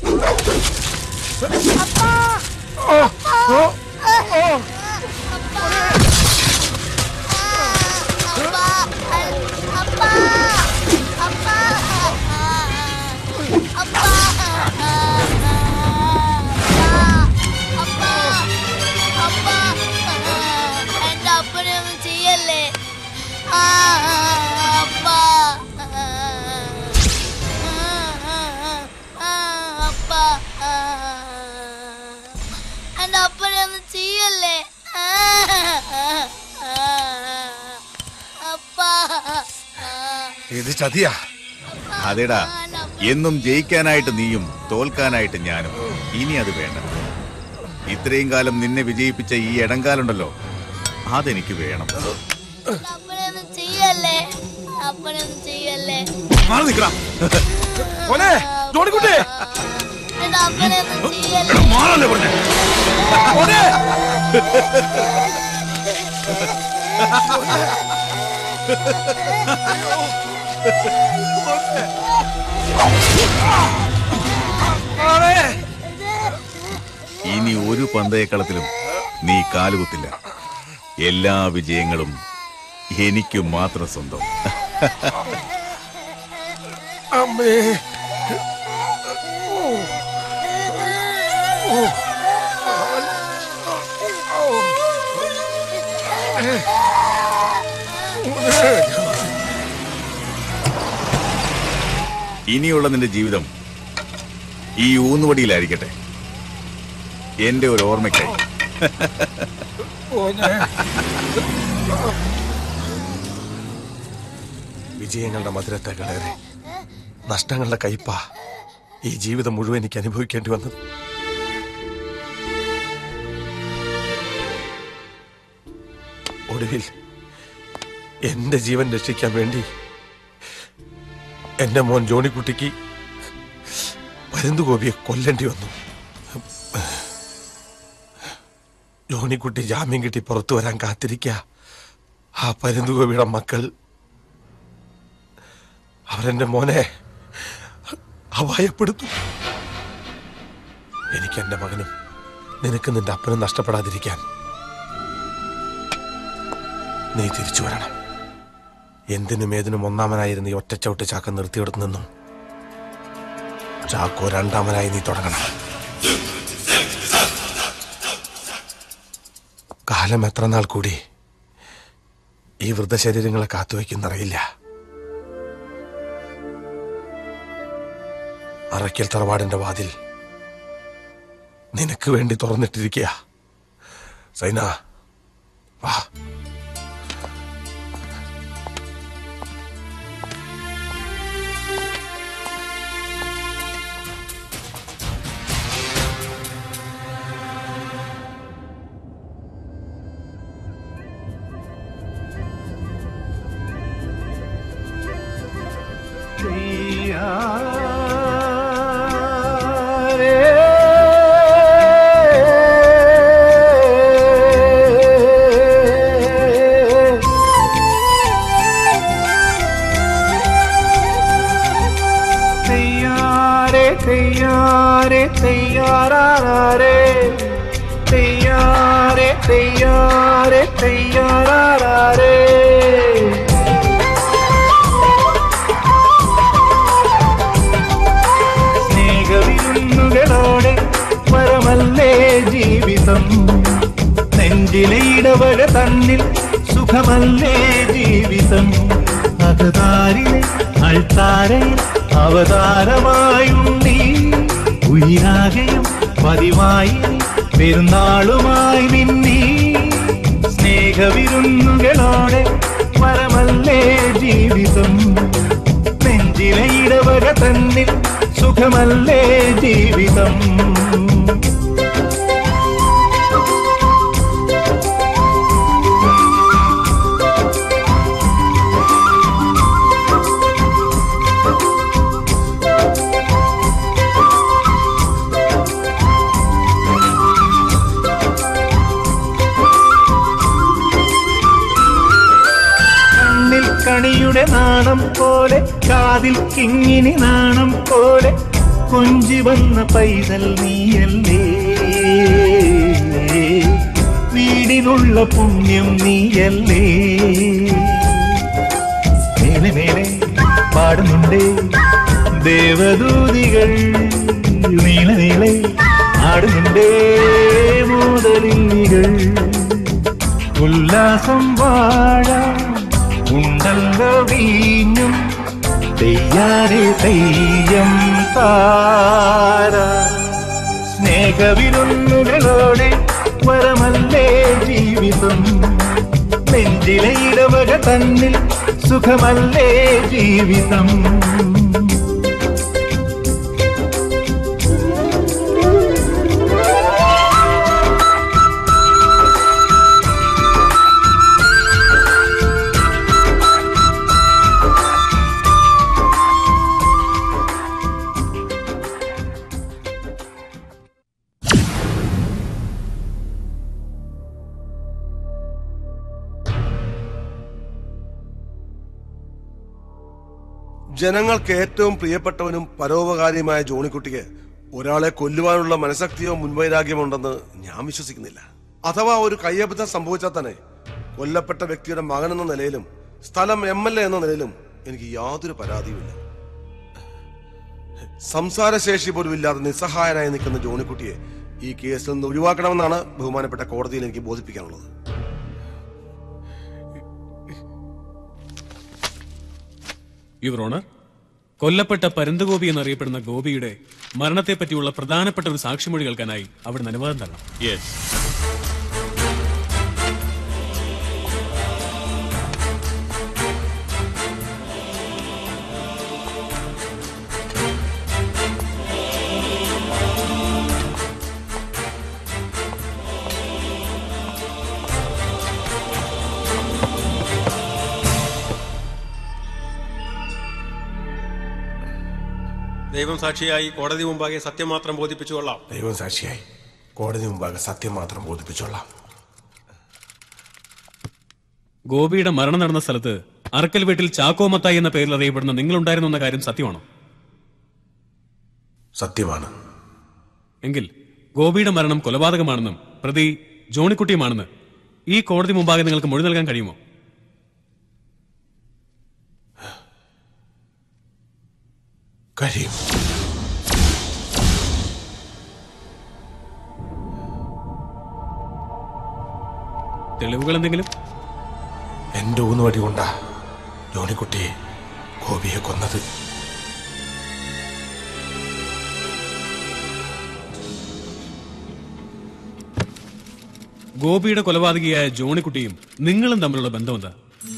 എന്റെ അപ്പനെ ഒന്നും ചെയ്യല്ലേ ആ, അപ്പാ. ആ, അപ്പാ. എന്റെ അപ്പനെ ഒന്നും ചെയ്യല്ലേ ആ, അപ്പാ ഇത് ചതിയാ അതെടാ എന്നും ജയിക്കാനായിട്ട് നീയും തോൽക്കാനായിട്ട് ഞാനും ഇനി അത് വേണ്ട ഇത്രയും കാലം നിന്നെ വിജയിപ്പിച്ച ഈ ഇടങ്കാലുണ്ടല്ലോ അതെനിക്ക് വേണം അപ്പനെ ഒന്നും ചെയ്യല്ലേ അപ്പനെ ഒന്നും ചെയ്യല്ലേ മാറി നിൽക്കണം മോനെ ജോണിക്കുട്ടി എന്റെ അപ്പനെ ഒന്നും ചെയ്യല്ലേ മാറല്ലേ പറഞ്ഞേ മോനെ ഇനി ഒരു പന്തയക്കളത്തിലും നീ കാലുകുത്തില്ല എല്ലാ വിജയങ്ങളും എനിക്ക് മാത്രം സ്വന്തം അമ്മേ ഇനിയുള്ള നിന്റെ ജീവിതം ഈ ഊന്നുവടിയിലായിരിക്കട്ടെ എന്റെ ഒരു ഓർമ്മയ്ക്കായി വിജയങ്ങളുടെ മധുരത്തെ കളേറെ നഷ്ടങ്ങളുടെ കയ്പ ഈ ജീവിതം മുഴുവൻ എനിക്ക് അനുഭവിക്കേണ്ടി വന്നത് ഒടുവിൽ എന്റെ ജീവൻ രക്ഷിക്കാൻ വേണ്ടി എന്റെ മോൻ ജോണിക്കുട്ടിക്ക് പരുന്തുകോപിയെ കൊല്ലേണ്ടി വന്നു ജോണിക്കുട്ടി ജാമ്യം കിട്ടി പുറത്തു വരാൻ കാത്തിരിക്കുക ആ പരുന്തുകോവിയുടെ മക്കൾ അവരെന്റെ മോനെ അപായപ്പെടുത്തു എനിക്ക് എന്റെ മകനും നിനക്ക് നിന്റെ അപ്പനും നഷ്ടപ്പെടാതിരിക്കാൻ നീ തിരിച്ചു വരണം എന്തിനും ഏതിനും ഒന്നാമനായിരുന്ന ഈ ഒറ്റച്ചവിട്ട് ചാക്ക നിർത്തിയെടുത്തു നിന്നും ചാക്കോ രണ്ടാമനായി നീ തുടങ്ങണം കാലം എത്ര നാൾ കൂടി ഈ വൃദ്ധശരീരങ്ങളെ കാത്തുവയ്ക്കുന്നറിയില്ല അറയ്ക്കൽ തറവാടിന്റെ വാതിൽ നിനക്ക് വേണ്ടി തുറന്നിട്ടിരിക്കുക സൈന വാ തെയ്യാരെ തെയ്യാരെ തെയ്യാറാരെ തെയ്യാരെ തെയ്യാരെ തെയ്യാറാരെ സ്നേഹവിരുന്നുകളോടെ വരമല്ലേ ജീവിതം നെഞ്ചിലെ ഇടവഴ തന്നിൽ സുഖമല്ലേ ജീവിതം അകതാരിലെ അൾത്താരയിൽ അവതാരമായുണ്ടീ ഉയിരാകയും പതിവായി പെരുന്നാളുമായി നിന്നീ സ്നേഹവിരുന്നുകളോടെ വരമല്ലേ ജീവിതം നെഞ്ചിലെ ഇടവക തന്നിൽ സുഖമല്ലേ ജീവിതം കണ്ണിൽ കണിയുടെ നാണം പോലെ കാതിൽ കിങ്ങിനി നാണം പോലെ കൊഞ്ചി വന്ന പൈതൽ നീയല്ലേ വീടിനുള്ള പുണ്യം നീയല്ലേ മേലെ മേലെ പാടുന്നുണ്ടേ ദേവദൂതികൾ നീളെ നീളെ ആടുന്നുണ്ടേ മോദലിംഗികൾ ഉല്ലാസം വാഴാം ഉണ്ടല്ലോ വീഞ്ഞും തെയ്യാരെ തെയ്യം താര സ്നേഹവിരുന്നുകളോടെ വരമല്ലേ ജീവിതം നെഞ്ചിലെ ഇടവക തന്നിൽ സുഖമല്ലേ ജീവിതം ജനങ്ങൾക്ക് ഏറ്റവും പ്രിയപ്പെട്ടവനും പരോപകാരിയുമായ ജോണിക്കുട്ടിക്ക് ഒരാളെ കൊല്ലുവാനുള്ള മനഃശക്തിയോ മുൻവൈരാഗ്യമോ ഉണ്ടെന്ന് ഞാൻ വിശ്വസിക്കുന്നില്ല അഥവാ ഒരു കയ്യബദ്ധം സംഭവിച്ചാൽ തന്നെ കൊല്ലപ്പെട്ട വ്യക്തിയുടെ മകൻ എന്ന നിലയിലും സ്ഥലം എം എൽ എ എന്ന നിലയിലും എനിക്ക് യാതൊരു പരാതിയുമില്ല സംസാരശേഷി പോലും ഇല്ലാതെ നിസ്സഹായനായി നിൽക്കുന്ന ജോണിക്കുട്ടിയെ ഈ കേസിൽ നിന്ന് ഒഴിവാക്കണമെന്നാണ് ബഹുമാനപ്പെട്ട കോടതിയിൽ എനിക്ക് ബോധിപ്പിക്കാനുള്ളത് യുവർ ഓണർ കൊല്ലപ്പെട്ട പരന്തഗോപി എന്നറിയപ്പെടുന്ന ഗോപിയുടെ മരണത്തെപ്പറ്റിയുള്ള പ്രധാനപ്പെട്ട ഒരു സാക്ഷിമൊഴി കേൾക്കാനായി അവിടുന്ന് അനുവാദം തരണം ദൈവം സാക്ഷിയായി കോടതി മുമ്പാകെ സത്യം മാത്രം ബോധിപ്പിച്ചു കൊള്ളാം ദൈവം സാക്ഷിയായി കോടതി മുമ്പാകെ സത്യം മാത്രം ബോധിപ്പിച്ചോളാം ഗോപിയുടെ മരണം നടന്ന സ്ഥലത്ത് അറക്കൽ വീട്ടിൽ ചാക്കോ മത്തായി എന്ന പേരിൽ അറിയപ്പെടുന്ന നിങ്ങളുണ്ടായിരുന്നു എന്ന കാര്യം സത്യമാണോ സത്യമാണ് എങ്കിൽ ഗോപിയുടെ മരണം കൊലപാതകമാണെന്നും പ്രതി ജോണിക്കുട്ടിയുമാണെന്ന് ഈ കോടതി മുമ്പാകെ നിങ്ങൾക്ക് മൊഴി നൽകാൻ കഴിയുമോ കഴിയും തെളിവുകൾ എന്തെങ്കിലും എന്റെ ഊന്നുവടി കൊണ്ടാ ജോണിക്കുട്ടിയെ ഗോപിയെ കൊന്നത് ഗോപിയുടെ കൊലപാതകിയായ ജോണിക്കുട്ടിയും നിങ്ങളും തമ്മിലുള്ള ബന്ധം എന്താ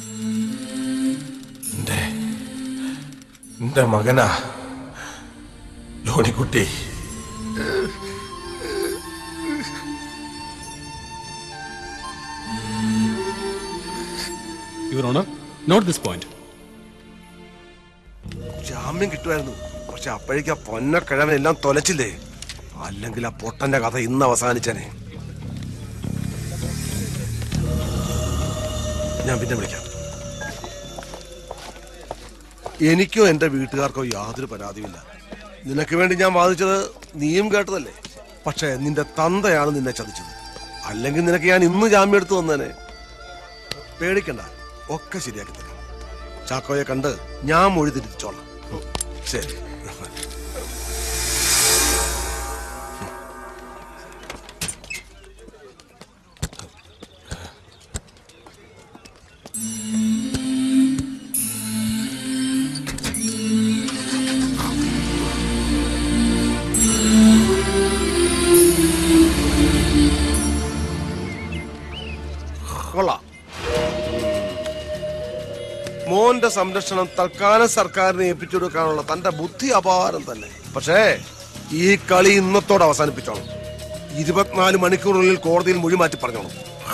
എന്റെ എന്റെ മകനാ Johnykutty your honour note this point ജാമ്യം കിട്ടുമായിരുന്നു പക്ഷെ അപ്പോഴേക്ക് ആ പൊന്നക്കിഴവൻ എല്ലാം തൊലച്ചില്ലേ അല്ലെങ്കിൽ ആ പൊട്ടന്റെ കഥ ഇന്ന് അവസാനിച്ചനെ ഞാൻ പിന്നെ വിളിക്കാം എനിക്കോ എന്റെ വീട്ടുകാർക്കോ യാതൊരു പരാതിയുമില്ല നിനക്ക് വേണ്ടി ഞാൻ വാദിച്ചത് നീയും കേട്ടതല്ലേ പക്ഷേ നിന്റെ തന്തയാണ് നിന്നെ ചതിച്ചത് അല്ലെങ്കിൽ നിനക്ക് ഞാൻ ഇന്ന് ജാമ്യം എടുത്തു വന്നേനെ പേടിക്കണ്ട ഒക്കെ ശരിയാക്കി തരാം ചാക്കോയെ കണ്ട് ഞാൻ മൊഴി തിരിച്ചോളാം ഉം, ശരി കൊള്ളാം മോന്റെ സംരക്ഷണം തൽക്കാലം സർക്കാരിനെ ഏൽപ്പിച്ചു കൊടുക്കാനുള്ള തന്റെ ബുദ്ധി അപാരം തന്നെ പക്ഷേ ഈ കളി ഇന്നത്തോടെ അവസാനിപ്പിച്ചോണം ഇരുപത്തിനാല് മണിക്കൂറിനുള്ളിൽ കോടതിയിൽ മൊഴി മാറ്റി പറഞ്ഞോണം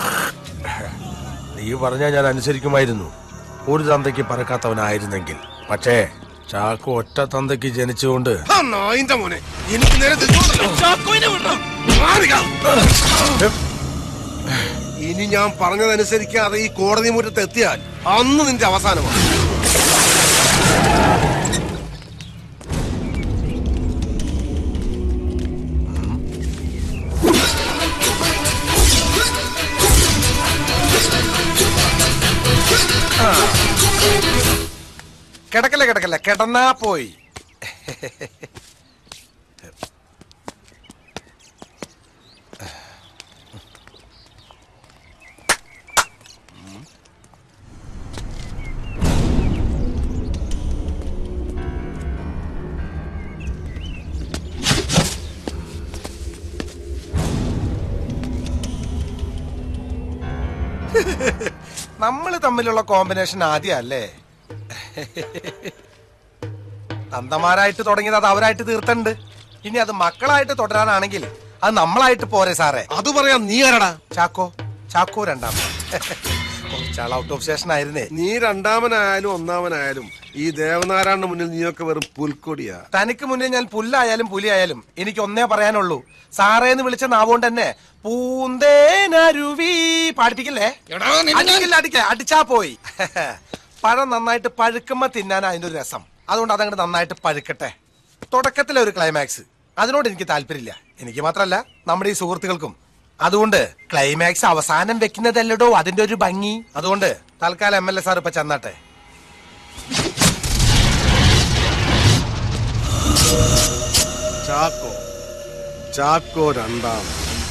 നീ പറഞ്ഞാൽ ഞാൻ അനുസരിക്കുമായിരുന്നു ഒരു തന്തയ്ക്ക് പറക്കാത്തവനായിരുന്നെങ്കിൽ പക്ഷേ ചാക്കോ ഒറ്റ തന്തയ്ക്ക് ജനിച്ചുകൊണ്ട് നായിന്റെ മോനെ എനിക്ക് നേരെ ഇനി ഞാൻ പറഞ്ഞതനുസരിക്കാതെ ഈ കോടതി മുറ്റത്ത് എത്തിയാൽ അന്ന് നിന്റെ അവസാനമാണ് കിടക്കല്ല കിടക്കല്ല കിടന്നാ പോയി നമ്മൾ തമ്മിലുള്ള കോമ്പിനേഷൻ ആദ്യമല്ലേ തന്തമാരായിട്ട് തുടങ്ങിയത് അത് അവരായിട്ട് തീർത്തുണ്ട് ഇനി അത് മക്കളായിട്ട് തുടരാനാണെങ്കിൽ അത് നമ്മളായിട്ട് പോരെ സാറേ അത് പറയാം നീ ആരടാ ചാക്കോ ചാക്കോ രണ്ടാം കുറച്ചാൾ ഔട്ട് ഓഫ് സ്റ്റേഷൻ ആയിരുന്നേ നീ രണ്ടാമനായാലും ഒന്നാമനായാലും ഈ ദേവനാരായണന് മുന്നിൽ നീയൊക്കെ വെറും പുൽക്കൊടിയാ തനിക്ക് മുന്നിൽ ഞാൻ പുല്ലായാലും പുലിയായാലും എനിക്ക് ഒന്നേ പറയാനുള്ളൂ സാറേന്ന് വിളിച്ച നാവുകൊണ്ട് തന്നെ പൂന്തേനരുവി പാടിപ്പിക്കില്ലേ അടിക്കില്ല അടിക്ക അടിച്ചാ പോയി പഴം നന്നായിട്ട് പഴുക്കുമ്പോ തിന്നാൻ അതിന്റെ ഒരു രസം അതുകൊണ്ട് അതങ്ങോട്ട് നന്നായിട്ട് പഴുക്കട്ടെ തുടക്കത്തിലെ ഒരു ക്ലൈമാക്സ് അതിനോട് എനിക്ക് താല്പര്യമില്ല എനിക്ക് മാത്രല്ല നമ്മുടെ ഈ സുഹൃത്തുക്കൾക്കും അതുകൊണ്ട് ക്ലൈമാക്സ് അവസാനം വെക്കുന്നതല്ലടോ അതിന്റെ ഒരു ഭംഗി അതുകൊണ്ട് തൽക്കാലം എം എൽ എ സാർ ഇപ്പൊ ചെന്നാട്ടെ ചാക്കോ ചാക്കോ രണ്ടാം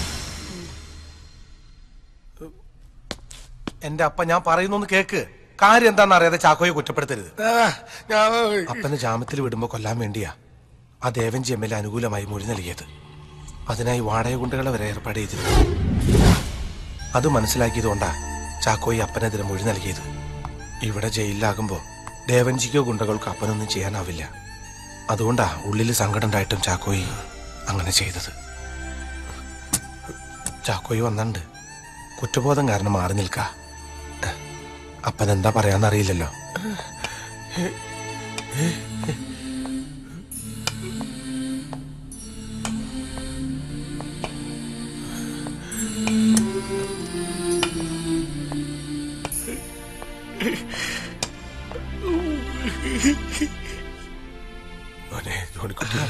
എന്റെ അപ്പ ഞാൻ പറയുന്നൊന്ന് കേക്ക് കാര്യം എന്താണെന്ന് അറിയാതെ ചാക്കോയെ കുറ്റപ്പെടുത്തരുത് അപ്പന് ജാമ്യത്തിൽ വിടുമ്പോ കൊല്ലാൻ വേണ്ടിയാ ആ ദേവൻജി എം എൽ എ അനുകൂലമായി മൊഴി നൽകിയത് അതിനായി വാടക ഗുണ്ടകളെ വരെ ഏർപ്പാട് ചെയ്തിരുന്നു അത് മനസ്സിലാക്കിയതുകൊണ്ടാ ചാക്കോയി അപ്പനെതിരെ മൊഴി നൽകിയത് ഇവിടെ ജയിലിലാകുമ്പോ ദേവൻജിക്കോ ഗുണ്ടകൾക്കോ അപ്പനൊന്നും ചെയ്യാനാവില്ല അതുകൊണ്ടാ ഉള്ളിൽ സങ്കടം ഉണ്ടായിട്ടും ചാക്കോയി അങ്ങനെ ചെയ്തത് ചാക്കോയി വന്നുണ്ട് കുറ്റബോധം കാരണം മാറി നിൽക്ക അപ്പൻ എന്താ പറയാന്നറിയില്ലല്ലോ മോനെ ജോണിക്കുട്ടി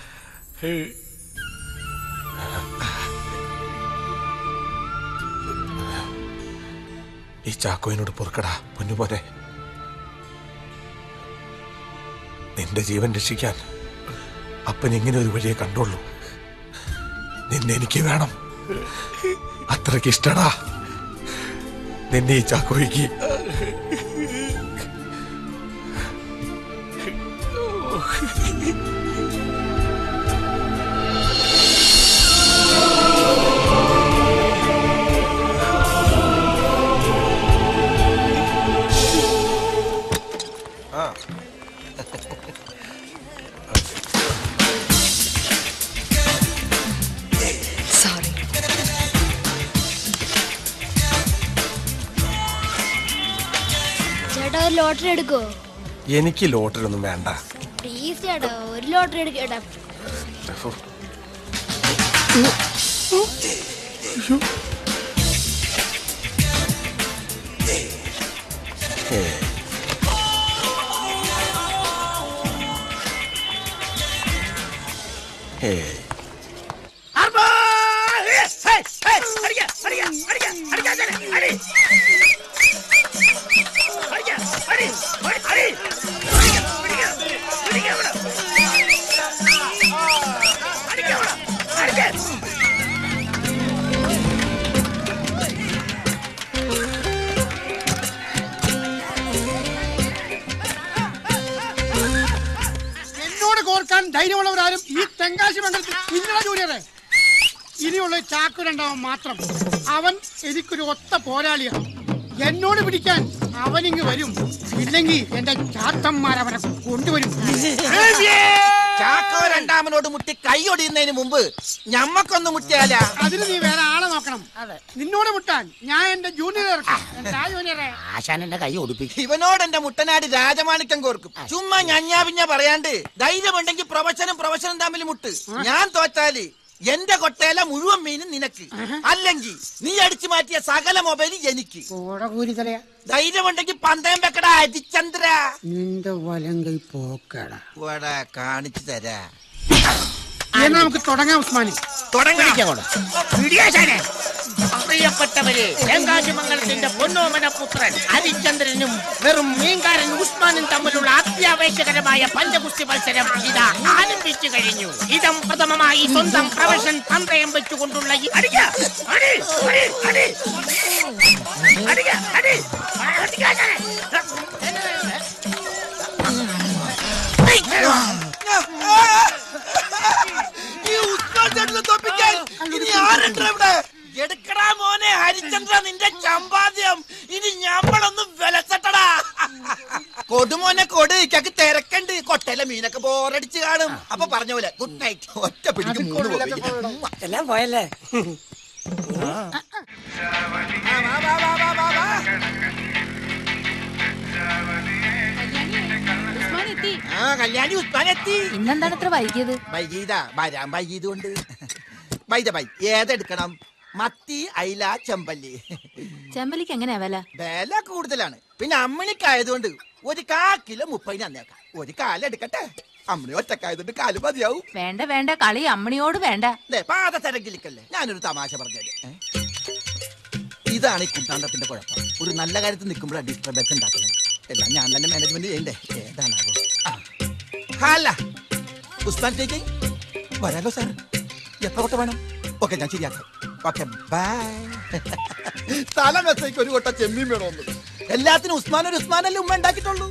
ഈ ചാക്കോയിനോട് പൊറുക്കടാ പൊന്നുപോലെ നിന്റെ ജീവൻ രക്ഷിക്കാൻ അപ്പൻ ഇങ്ങനെ ഒരു വഴിയെ കണ്ടുള്ളൂ നിന്നെ എനിക്ക് വേണം അത്രയ്ക്ക് ഇഷ്ടടാ നിന്നെ ഈ ചാക്കോയ്ക്ക് സോറി ചേട്ടാ ഒരു ലോട്ടറി എടുക്കോ എനിക്ക് ലോട്ടറി ഒന്നും വേണ്ട പ്ലീസ് ചേട്ടാ ഒരു ലോട്ടറി എടുക്കേട്ടാ ഫു. ഏ. ഏ. എന്നോട് കോർക്കാൻ ധൈര്യമുള്ളവരാരും ഈ തെങ്കാശി മംഗലത്തിൽ ഇന്നലെ ജൂനിയറെ ഇനിയുള്ള ചാക്കുരണ്ടാവൻ മാത്രം അവൻ എനിക്കൊരു ഒത്ത പോരാളിയാണ് എന്നോട് പിടിക്കാൻ അവനിങ്ങ് വരും ഇല്ലെങ്കിൽ എന്റെ ചാത്തന്മാർ അവനെ കൊണ്ടുവരും ചാക്കോ രണ്ടാമനോട് മുട്ടി കൈ ഒടിയുന്നതിന് മുമ്പ് ഞമ്മക്കൊന്ന് മുട്ടിയാല അതിന് നീ വേറെ ആളെ നോക്കണം നിന്നോട് മുട്ടാൻ ഞാൻ എന്റെ ജൂനിയർ ഇറക്കും എന്താ ജൂനിയറെ ആശാൻ എന്റെ കൈ ഒടിപ്പിക്കും ഇവനോട് എന്റെ മുട്ടനാടി രാജമാണിക്യം കോർക്കും ചുമ്മാ ഞഞ്ഞാ പിഞ്ഞ പറയാണ്ട് ധൈര്യമുണ്ടെങ്കിൽ പ്രവചനം പ്രവചനം തമ്മിൽ മുട്ട് ഞാൻ തോറ്റാല് എന്റെ കൊട്ടയില മുഴുവൻ മീനും നിനക്ക് അല്ലെങ്കിൽ നീ അടിച്ചു മാറ്റിയ സകല മൊബൈൽ എനിക്ക് ധൈര്യമുണ്ടെങ്കിൽ പന്തയം വെക്കടാ അരിചന്ദ്ര നിന്റെ വലങ്കൈ പോക്കടാ ഇവിടെ കാണിച്ചു തരാ എന്നാ നമുക്ക് തുടങ്ങാം ഉസ്മാനി പ്രിയപ്പെട്ടവരെ തെങ്കാശിമംഗലത്തിന്റെ പൊന്നോമന പുത്രൻ ഹരിചന്ദ്രനും വെറും മീൻകാരൻ ഉസ്മാനും തമ്മിലുള്ള അത്യാവേശകരമായ പഞ്ചഗുസ്തി മത്സരം ഇതാ ആരംഭിച്ചു കഴിഞ്ഞു ഇതം പ്രഥമമായി സ്വന്തം പ്രൊഫഷൻ പന്തയം വെച്ചുകൊണ്ടുള്ള ഈ അടിക്ക, അടി, അടി, അടി. അടിക്ക, അടി. അടിക്ക, അടി. ഈ ഉസ്മാൻ ചേട്ടനെ തോൽപ്പിക്കാൻ ഇനി ആരുണ്ട് ഇവിടെ എടുക്കടാ മോനെ ഹരിചന്ദ്ര നിന്റെ ചമ്പാദ്യം ഇനി ഞമ്മളൊന്ന് വിലച്ചട്ടടാ കൊടുമോനെ കൊട് ഇക്കക്ക് തിരക്കണ്ട് കൊട്ടയിലെ മീനൊക്കെ ബോറടിച്ച് കാണും അപ്പൊ പറഞ്ഞ പോലെ ഗുഡ് നൈറ്റ് ഒറ്റ പിടിക്ക് മൂന്ന് പോയി എല്ലാം പോയല്ലേ ആ കല്യാണി ഉസ്മാൻ എത്തി ഇന്നെന്താണ് ഇത്ര വൈകിയത് വൈകീതാ വരാൻ വൈകിയത് കൊണ്ട് വൈദ ബൈ ഏതെടുക്കണം മത്തി അയില ചെമ്പല്ലി ചെമ്പലിക്ക് എങ്ങനെയാ വില വില കൂടുതലാണ് പിന്നെ അമ്മണിക്കായതുകൊണ്ട് ഒരു കാ കിലോ മുപ്പതിന് അന്നേക്കാം ഒരു കാലെടുക്കട്ടെ അമ്മണി ഒറ്റക്കായതുകൊണ്ട് കാല് മതിയാവും വേണ്ട വേണ്ട കളി അമ്മണിയോട് വേണ്ട ദേ, പാത തിരക്കിലിക്കല്ലേ ഞാനൊരു തമാശ പറഞ്ഞത് ഇതാണ് ഈ കുട്ടാണ്ടത്തിന്റെ കുഴപ്പം ഒരു നല്ല കാര്യത്തിൽ നിൽക്കുമ്പോഴാണ് ഡിസ്റ്റർബൻസ് ഉണ്ടാക്കുന്നത് എല്ലാം ഞാൻ തന്നെ മാനേജ്മെന്റ് ചെയ്യണ്ടേ ഏതാണാവോ ആ. ഹല്ല ഉസ്മാൻ ചേച്ചി വരാലോ സാർ എത്ര കൊട്ട വേണം ഓക്കെ ഞാൻ ശരിയാക്കാം ഓക്കെ ബൈ തല മെസ്സേക്ക് ഒരു കൊട്ട ചെമ്മീൻ വേണമെന്ന് എല്ലാത്തിനും ഉസ്മാൻ ഒരു ഉസ്മാനല്ലേ ഉമ്മ ഉണ്ടാക്കിയിട്ടുള്ളൂ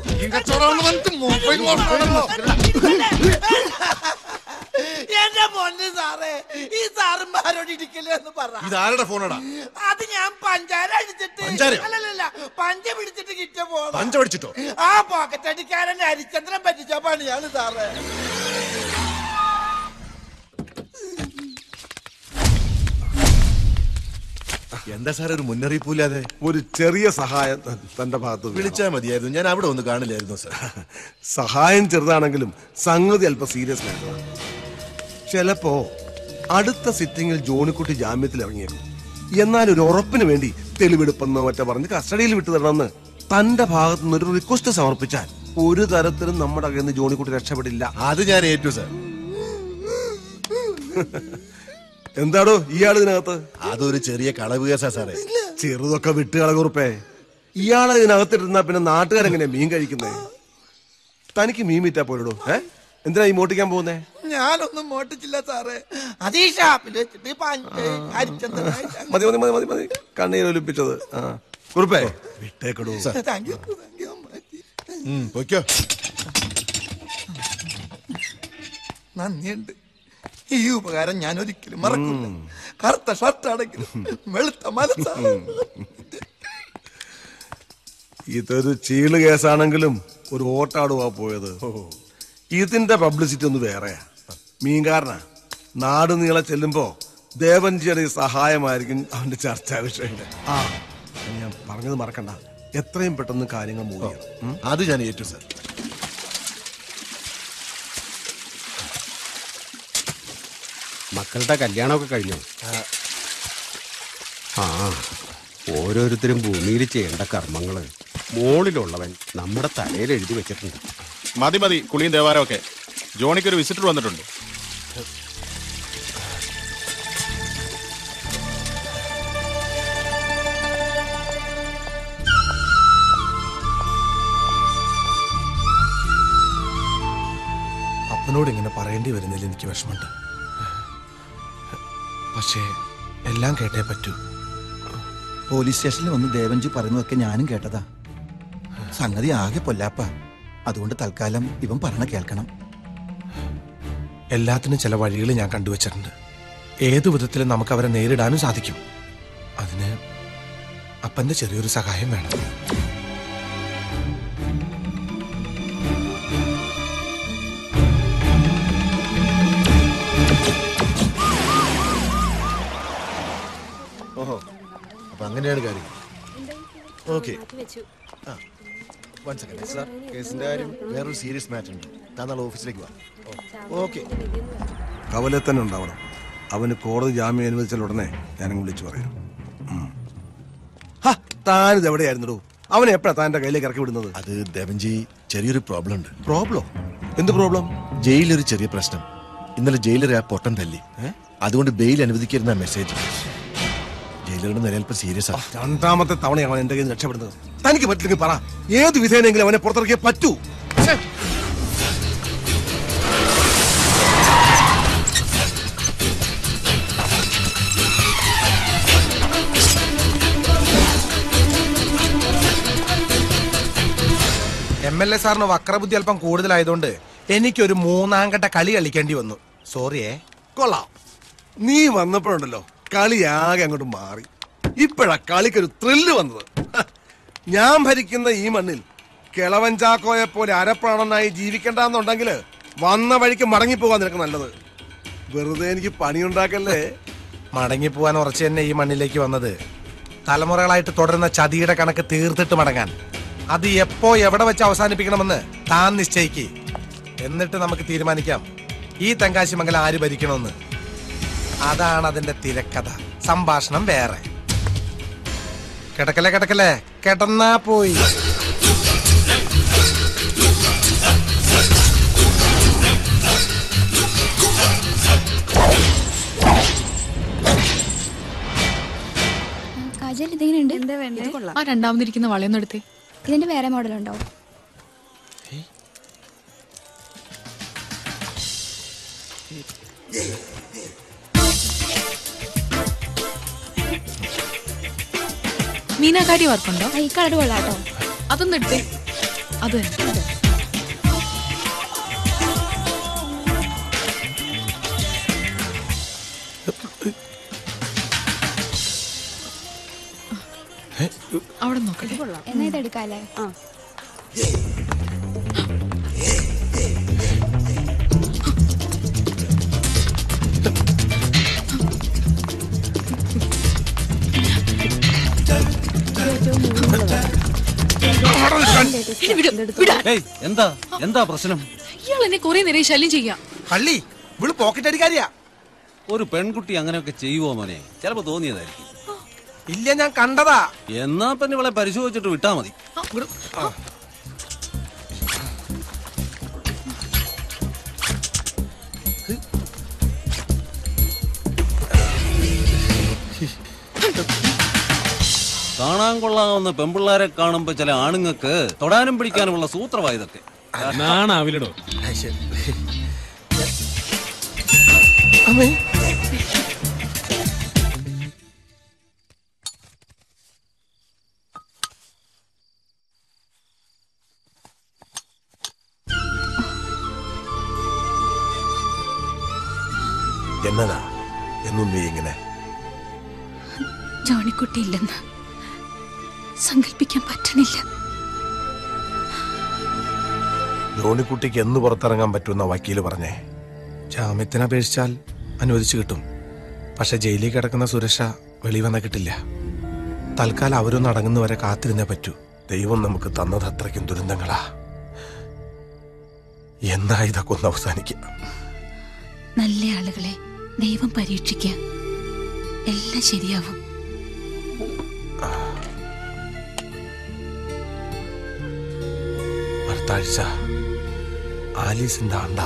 എന്റെ പൊന്ന് സാറേ ഈ സാറന്മാരോട് ഇരിക്കില്ല എന്ന് പറ ഇതാരുടെ ഫോണാടാ അത് ഞാൻ പഞ്ചാര അടിച്ചിട്ട് പഞ്ചാരയോ? അല്ലല്ല പഞ്ച പിടിച്ചിട്ട് കിട്ടിയ പോകാം പഞ്ച പിടിച്ചിട്ടോ? ആ പോക്കറ്റ് അടിക്കാരൻ ഹരിചന്ദ്രൻ പറ്റിച്ച പണിയാണ് സാറേ എന്താ സാർ ഒരു മുന്നറിയിപ്പില്ലാതെ ഒരു ചെറിയ സഹായം ത- തന്റെ ഭാഗത്ത് നിന്ന് വിളിച്ചാൽ മതിയായിരുന്നു ഞാൻ അവിടെ ഒന്ന് കാണില്ലായിരുന്നു സാർ സഹായം ചെറുതാണെങ്കിലും സംഗതി അല്പം സീരിയസ് ആയിരുന്നു ചിലപ്പോ അടുത്ത സിറ്റിംഗിൽ ജോണിക്കുട്ടി ജാമ്യത്തിൽ ഇറങ്ങിയേക്കും എന്നാൽ ഒരു ഉറപ്പിന് വേണ്ടി തെളിവെടുപ്പെന്ന് മറ്റേ പറഞ്ഞ് കസ്റ്റഡിയിൽ വിട്ടു തരണമെന്ന് തന്റെ ഭാഗത്തു നിന്ന് ഒരു റിക്വസ്റ്റ് സമർപ്പിച്ചാൽ ഒരു തരത്തിലും നമ്മുടെ കയ്യിൽ നിന്ന് ജോണിക്കുട്ടി രക്ഷപ്പെടില്ല അത് ഞാൻ ഏറ്റു സാർ എന്താടോ ഇയാൾ ഇതിനകത്ത് അതൊരു ചെറിയ കളവ് കേസാ സാറേ ചെറുതൊക്കെ വിട്ടുകളകുറുപ്പേ ഇയാളെ ഇതിനകത്തിരുന്നാ പിന്നെ നാട്ടുകാരെങ്ങനെ മീൻ കഴിക്കുന്നേ തനിക്ക് മീൻ വിറ്റാ പോരടോ ഏ എന്തിനാ ഈ മോട്ടിക്കാൻ പോകുന്നേ ഞാനൊന്നും മോട്ടിച്ചില്ല സാറേ അത് ഈ ഷാപ്പിൽ വെച്ചിട്ട് പഞ്ച് ഹരിചന്ദ്രനായി മതി മതി മതി മതി മതി കണ്ണീർ ഒലിപ്പിച്ചത് ആ കുറുപ്പേ വിട്ടേക്കടോ താങ്ക് യു താങ്ക് യു പൊയ്ക്കോ നന്ദിയുണ്ട് ഈ ഉപകാരം ഞാൻ ഒരിക്കലും മറക്കില്ല കറുത്ത ഷർട്ടാണെങ്കിലും വെളുത്ത മനസ്സാണ് ഇതൊരു ചീള് കേസാണെങ്കിലും ഒരു ഓട്ടാടുവാ പോയത് ഇതിന്റെ പബ്ലിസിറ്റി ഒന്ന് വേറെയാ മീൻകാരനാ നാട് നീളെ ചെല്ലുമ്പോ ദേവൻജിയുടെ ഈ സഹായമായിരിക്കും അവന്റെ ചർച്ചാ വിഷയങ്ങൾ ആ ഇനി ഞാൻ പറഞ്ഞത് മറക്കണ്ട എത്രയും പെട്ടെന്ന് കാര്യങ്ങൾ മൂവ് ചെയ്യണം ഉം? അത് ഞാൻ ഏറ്റു സാർ മക്കളുടെ കല്യാണമൊക്കെ കഴിഞ്ഞു ആ ഓരോരുത്തരും ഭൂമിയിൽ ചെയ്യേണ്ട കർമ്മങ്ങള് മോളിലുള്ളവൻ നമ്മുടെ തലയിൽ എഴുതി വെച്ചിട്ടുണ്ട് മതി മതി കുളിയും ദേവാരമൊക്കെ ജോണിക്ക് ഒരു വിസിറ്റർ വന്നിട്ടുണ്ട് അപ്പനോട് ഇങ്ങനെ പറയേണ്ടി വരുന്നതിൽ എനിക്ക് വിഷമമുണ്ട് പക്ഷേ എല്ലാം കേട്ടേ പറ്റൂ പോലീസ് സ്റ്റേഷനിൽ വന്ന് ദേവൻജി പറയുന്നതൊക്കെ ഞാനും കേട്ടതാ സംഗതി ആകെ പൊല്ലാപ്പ അതുകൊണ്ട് തൽക്കാലം ഇവൻ പറഞ്ഞ കേൾക്കണം എല്ലാത്തിനും ചില വഴികൾ ഞാൻ കണ്ടുവച്ചിട്ടുണ്ട് ഏതു വിധത്തിലും നമുക്ക് അവരെ നേരിടാനും സാധിക്കും അതിന് അപ്പന്റെ ചെറിയൊരു സഹായം വേണം ഓഹോ അപ്പൊ അങ്ങനെയാണ് കാര്യം ഓക്കെ വൺ സെക്കൻഡ് സാർ കേസിന്റെ കാര്യം വേറൊരു സീരിയസ് മാറ്റർ ഉണ്ട് താൻ നാളെ ഓഫീസിലേക്ക് വാ ഓക്കെ കവലെ തന്നെ ഉണ്ടാവണം അവന് കോടതി ജാമ്യം അനുവദിച്ചാൽ ഉടനെ ഞാനും വിളിച്ചു പറയാം ഉം. ഹ, താനിത് എവിടെയായിരുന്നടോ അവനെ എപ്പോഴാ താൻ്റെ കയ്യിലേക്ക് ഇറക്കി വിടുന്നത് അത് ദേവൻജി ചെറിയൊരു പ്രോബ്ലം ഉണ്ട് പ്രോബ്ലം എന്ത് പ്രോബ്ലം ജയിലൊരു ചെറിയ പ്രശ്നം ഇന്നലെ ജയിലർ ആ പൊട്ടൻ തല്ലി അതുകൊണ്ട് ബെയിൽ അനുവദിക്കരുന്ന മെസ്സേജ് ജയിലറുടെ നിലനിൽപ്പ് സീരിയസ് ആണ് രണ്ടാമത്തെ തവണയാണ് അവൻ എന്റെ കയ്യിൽ നിന്ന് രക്ഷപ്പെടുന്നത് തനിക്ക് പറ്റില്ലെങ്കിൽ പറ ഏത് വിധേനെങ്കിലും അവനെ പുറത്തിറക്കിയേ പറ്റൂ ഛെ. എം എൽ എ സാറിന് വക്രബുദ്ധി അല്പം കൂടുതലായതുകൊണ്ട് എനിക്കൊരു മൂന്നാം ഘട്ട കളി കളിക്കേണ്ടി വന്നു സോറിയേ കൊള്ളാം നീ വന്നപ്പോഴുണ്ടല്ലോ കളി ആകെ അങ്ങോട്ട് മാറി ഇപ്പോഴാ കളിക്കൊരു ത്രില്ല് വന്നത് ഹ, ഞാൻ ഭരിക്കുന്ന ഈ മണ്ണിൽ കിളവൻ ചാക്കോയെ പോലെ അരപ്രാണനായി ജീവിക്കണ്ടെന്നുണ്ടെങ്കിൽ വന്ന വഴിക്ക് മടങ്ങിപ്പോകാൻ നിനക്ക് നല്ലത് വെറുതെ എനിക്ക് പണിയുണ്ടാക്കല്ലേ മടങ്ങിപ്പോവാൻ ഉറച്ചു തന്നെ ഈ മണ്ണിലേക്ക് വന്നത് തലമുറകളായിട്ട് തുടരുന്ന ചതിയുടെ കണക്ക് തീർത്തിട്ട് മടങ്ങാൻ അത് എപ്പോ എവിടെ വെച്ച് അവസാനിപ്പിക്കണമെന്ന് താൻ നിശ്ചയിക്ക് എന്നിട്ട് നമുക്ക് തീരുമാനിക്കാം ഈ തെങ്കാശിമംഗലം ആര് ഭരിക്കണമെന്ന് അതാണ് അതിന്റെ തിരക്കഥ സംഭാഷണം വേറെ കിടക്കല്ലേ കിടക്കല്ലേ കിടന്നാ പോയി കാജൽ ഇതെങ്ങനെയുണ്ട് എന്താ വേണ്ടേ ആ രണ്ടാമതിരിക്കുന്ന വളയൊന്നും എടുത്തേ ഇതിന്റെ വേറെ മോഡൽ ഉണ്ടോ മീനാക്കാരി വർക്കുണ്ടോ ഈ കളർ കൊള്ളാട്ടോ അതൊന്നും എടുത്തേ അത് തന്നെ അവിടെ നോക്കട്ടെ എന്നാ ഇത് എടുക്കാല്ലേ ഇനി വിട്, വിടാൻ. എന്താ എന്താ പ്രശ്നം ഇയാൾ എന്നെ കുറെ നേരം ശല്യം ചെയ്യാം കള്ളി ഇവള് പോക്കറ്റ് അടിക്കാരിയാ ഒരു പെൺകുട്ടി അങ്ങനെയൊക്കെ ചെയ്യുവോ മോനെ ചിലപ്പോ തോന്നിയതായിരിക്കും ഇല്ല ഞാൻ കണ്ടതാ എന്നാ പിന്നെ ഇവളെ പരിശോധിച്ചിട്ട് വിട്ടാ മതി കാണാൻ കൊള്ളാവുന്ന പെമ്പിള്ളാരെ കാണുമ്പോ ചില ആണുങ്ങൾക്ക് തൊടാനും പിടിക്കാനുമുള്ള സൂത്രവാ ഇതൊക്കെ നാണാവില്ലടോ എന്നതാ എന്നും നീ ഇങ്ങനെ ജോണിക്കുട്ടി ഇല്ലെന്ന് സങ്കല്പിക്കാൻ പറ്റണില്ല ജോണിക്കുട്ടിക്ക് എന്ന് പുറത്തിറങ്ങാൻ പറ്റുമെന്ന വക്കീല് പറഞ്ഞേ ജാമ്യത്തിന് അപേക്ഷിച്ചാൽ അനുവദിച്ചു കിട്ടും പക്ഷെ ജയിലിൽ കിടക്കുന്ന സുരക്ഷ വെളി വന്ന കിട്ടില്ല തൽക്കാലം അവരൊന്ന് അടങ്ങുന്നവരെ കാത്തിരുന്നേ പറ്റൂ ദൈവം നമുക്ക് തന്നത് അത്രയ്ക്കും ദുരന്തങ്ങളാ എന്നാ ഇതൊക്കെ ഒന്ന് അവസാനിക്കുക നല്ല ആളുകളെ ദൈവം പരീക്ഷിക്കുക എല്ലാം ശരിയാവും അടുത്ത ആഴ്ച ആലീസിന്റെ ആണ്ട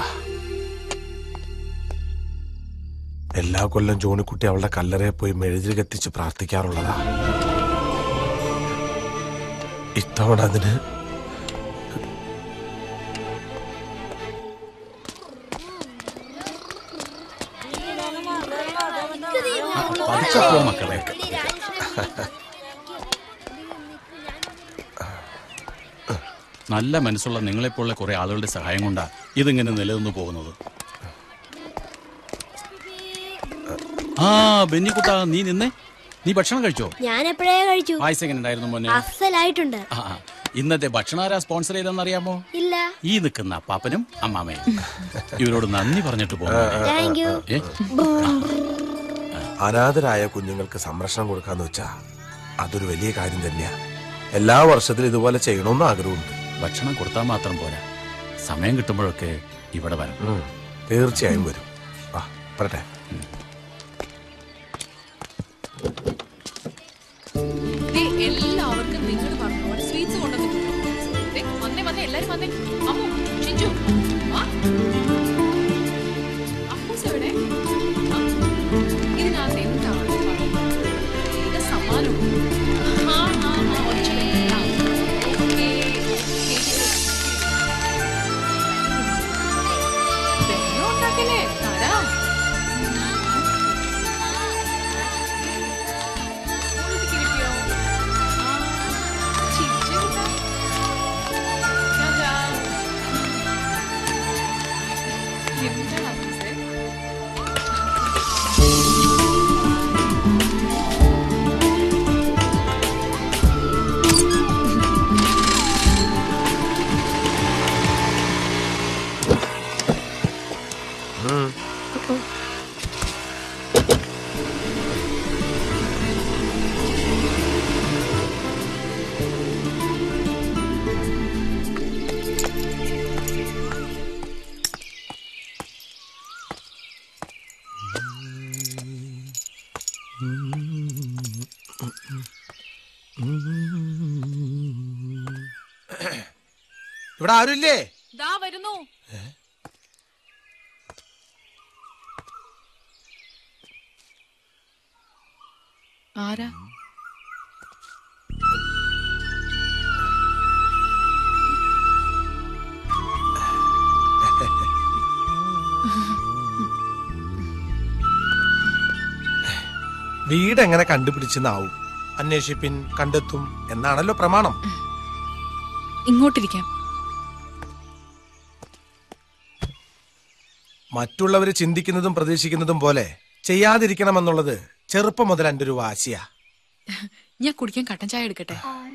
എല്ലാ കൊല്ലം ജോണിക്കുട്ടി അവളുടെ കല്ലറയെ പോയി മെഴുതിരി കത്തിച്ച് പ്രാർത്ഥിക്കാറുള്ളതാ ഇത്തവണ അതിന് പഠിച്ചപ്പോ മക്കളെ നല്ല മനസ്സുള്ള നിങ്ങളെപ്പോലുള്ള കുറെ ആളുകളുടെ സഹായം കൊണ്ടാ ഇതിങ്ങനെ നിലനിന്ന് പോകുന്നത് ആ ബെന്നിക്കുട്ട നീ നിന്നേ നീ ഭക്ഷണം കഴിച്ചോ ഞാൻ എപ്പോഴേ കഴിച്ചു പായസം എങ്ങനെ ഉണ്ടായിരുന്നു മോനെ അസലായിട്ടുണ്ട് ആ ആ. ഇന്നത്തെ ഭക്ഷണം ആരാ സ്പോൺസർ ചെയ്തെന്നറിയാമോ ഇല്ല ഈ നിൽക്കുന്ന അപ്പാപ്പനും അമ്മാമയും ഇവരോട് നന്ദി പറഞ്ഞിട്ട് Thank you. അനാഥരായ കുഞ്ഞുങ്ങൾക്ക് സംരക്ഷണം കൊടുക്കാന്ന് വെച്ചാ അതൊരു വലിയ കാര്യം തന്നെയാ എല്ലാ വർഷത്തിലും ഇതുപോലെ ചെയ്യണമെന്ന് ആഗ്രഹമുണ്ട് ഭക്ഷണം കൊടുത്താൽ മാത്രം പോരാ സമയം കിട്ടുമ്പോഴൊക്കെ ഇവിടെ വരണം തീർച്ചയായും വരും ആ പറട്ടെ ദേ, എല്ലാവർക്കും നിങ്ങൾ പറഞ്ഞ പോലെ സ്വീറ്റ്സ് കൊണ്ടുവന്നിട്ടുണ്ട് ദേ, വന്നേ വന്നേ എല്ലാരും വന്നേ അമ്മു ചിഞ്ചു ആ അപ്പൂസ് എവിടെ ആ, ഇതിനകത്ത് എന്താണ് പറയുന്നത്? ഇത് സമ്മാനം ആ ആ ആ ഒളിച്ചു വെക്കണ്ട. Okay, okay. ബഹളം ഉണ്ടാക്കല്ലേ തരാം മോളിതിക്ക് കിട്ടിയോ ആ ചിഞ്ചു ഇതാ. ടാറ്റാ. എന്താണ് അപ്പൂസേ? ഇവിടെ ആരുമില്ലേ ദാ വരുന്നു ആരാ വീട് എങ്ങനെ കണ്ടുപിടിച്ചെന്നാവും അന്വേഷിപ്പിൻ കണ്ടെത്തും എന്നാണല്ലോ പ്രമാണം ഇങ്ങോട്ടിരിക്കാം മറ്റുള്ളവർ ചിന്തിക്കുന്നതും പ്രതീക്ഷിക്കുന്നതും പോലെ ചെയ്യാതിരിക്കണമെന്നുള്ളത് ചെറുപ്പം മുതൽ എൻ്റെ ഒരു വാശിയാ ഞാൻ കുടിക്കാൻ കട്ടൻ ചായ എടുക്കട്ടെ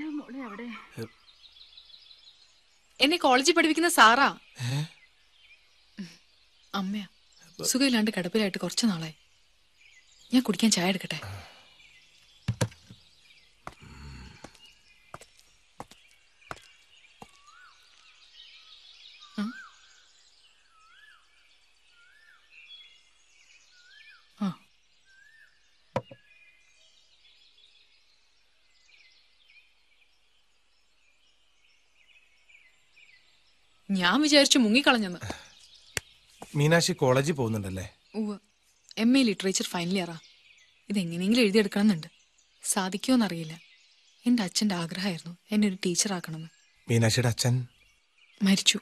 എന്നെ കോളേജിൽ പഠിപ്പിക്കുന്ന സാറാ അമ്മയാ സുഖമില്ലാണ്ട് കിടപ്പിലായിട്ട് കുറച്ച് നാളായി ഞാൻ കുടിക്കാൻ ചായ എടുക്കട്ടെ ആ? ആ. ഞാൻ വിചാരിച്ചു മുങ്ങിക്കളഞ്ഞെന്ന് മീനാക്ഷി കോളേജിൽ പോകുന്നുണ്ടല്ലേ ഉവ്വ് എം എ ലിറ്ററേച്ചർ ഫൈനൽ ഇയറാ ഇതെങ്ങനെയെങ്കിലും എഴുതിയെടുക്കണമെന്നുണ്ട് സാധിക്കുമോന്നറിയില്ല എൻ്റെ അച്ഛൻ്റെ ആഗ്രഹമായിരുന്നു എന്നെ ഒരു ടീച്ചറാക്കണമെന്ന് മീനാക്ഷിയുടെ അച്ഛൻ മരിച്ചു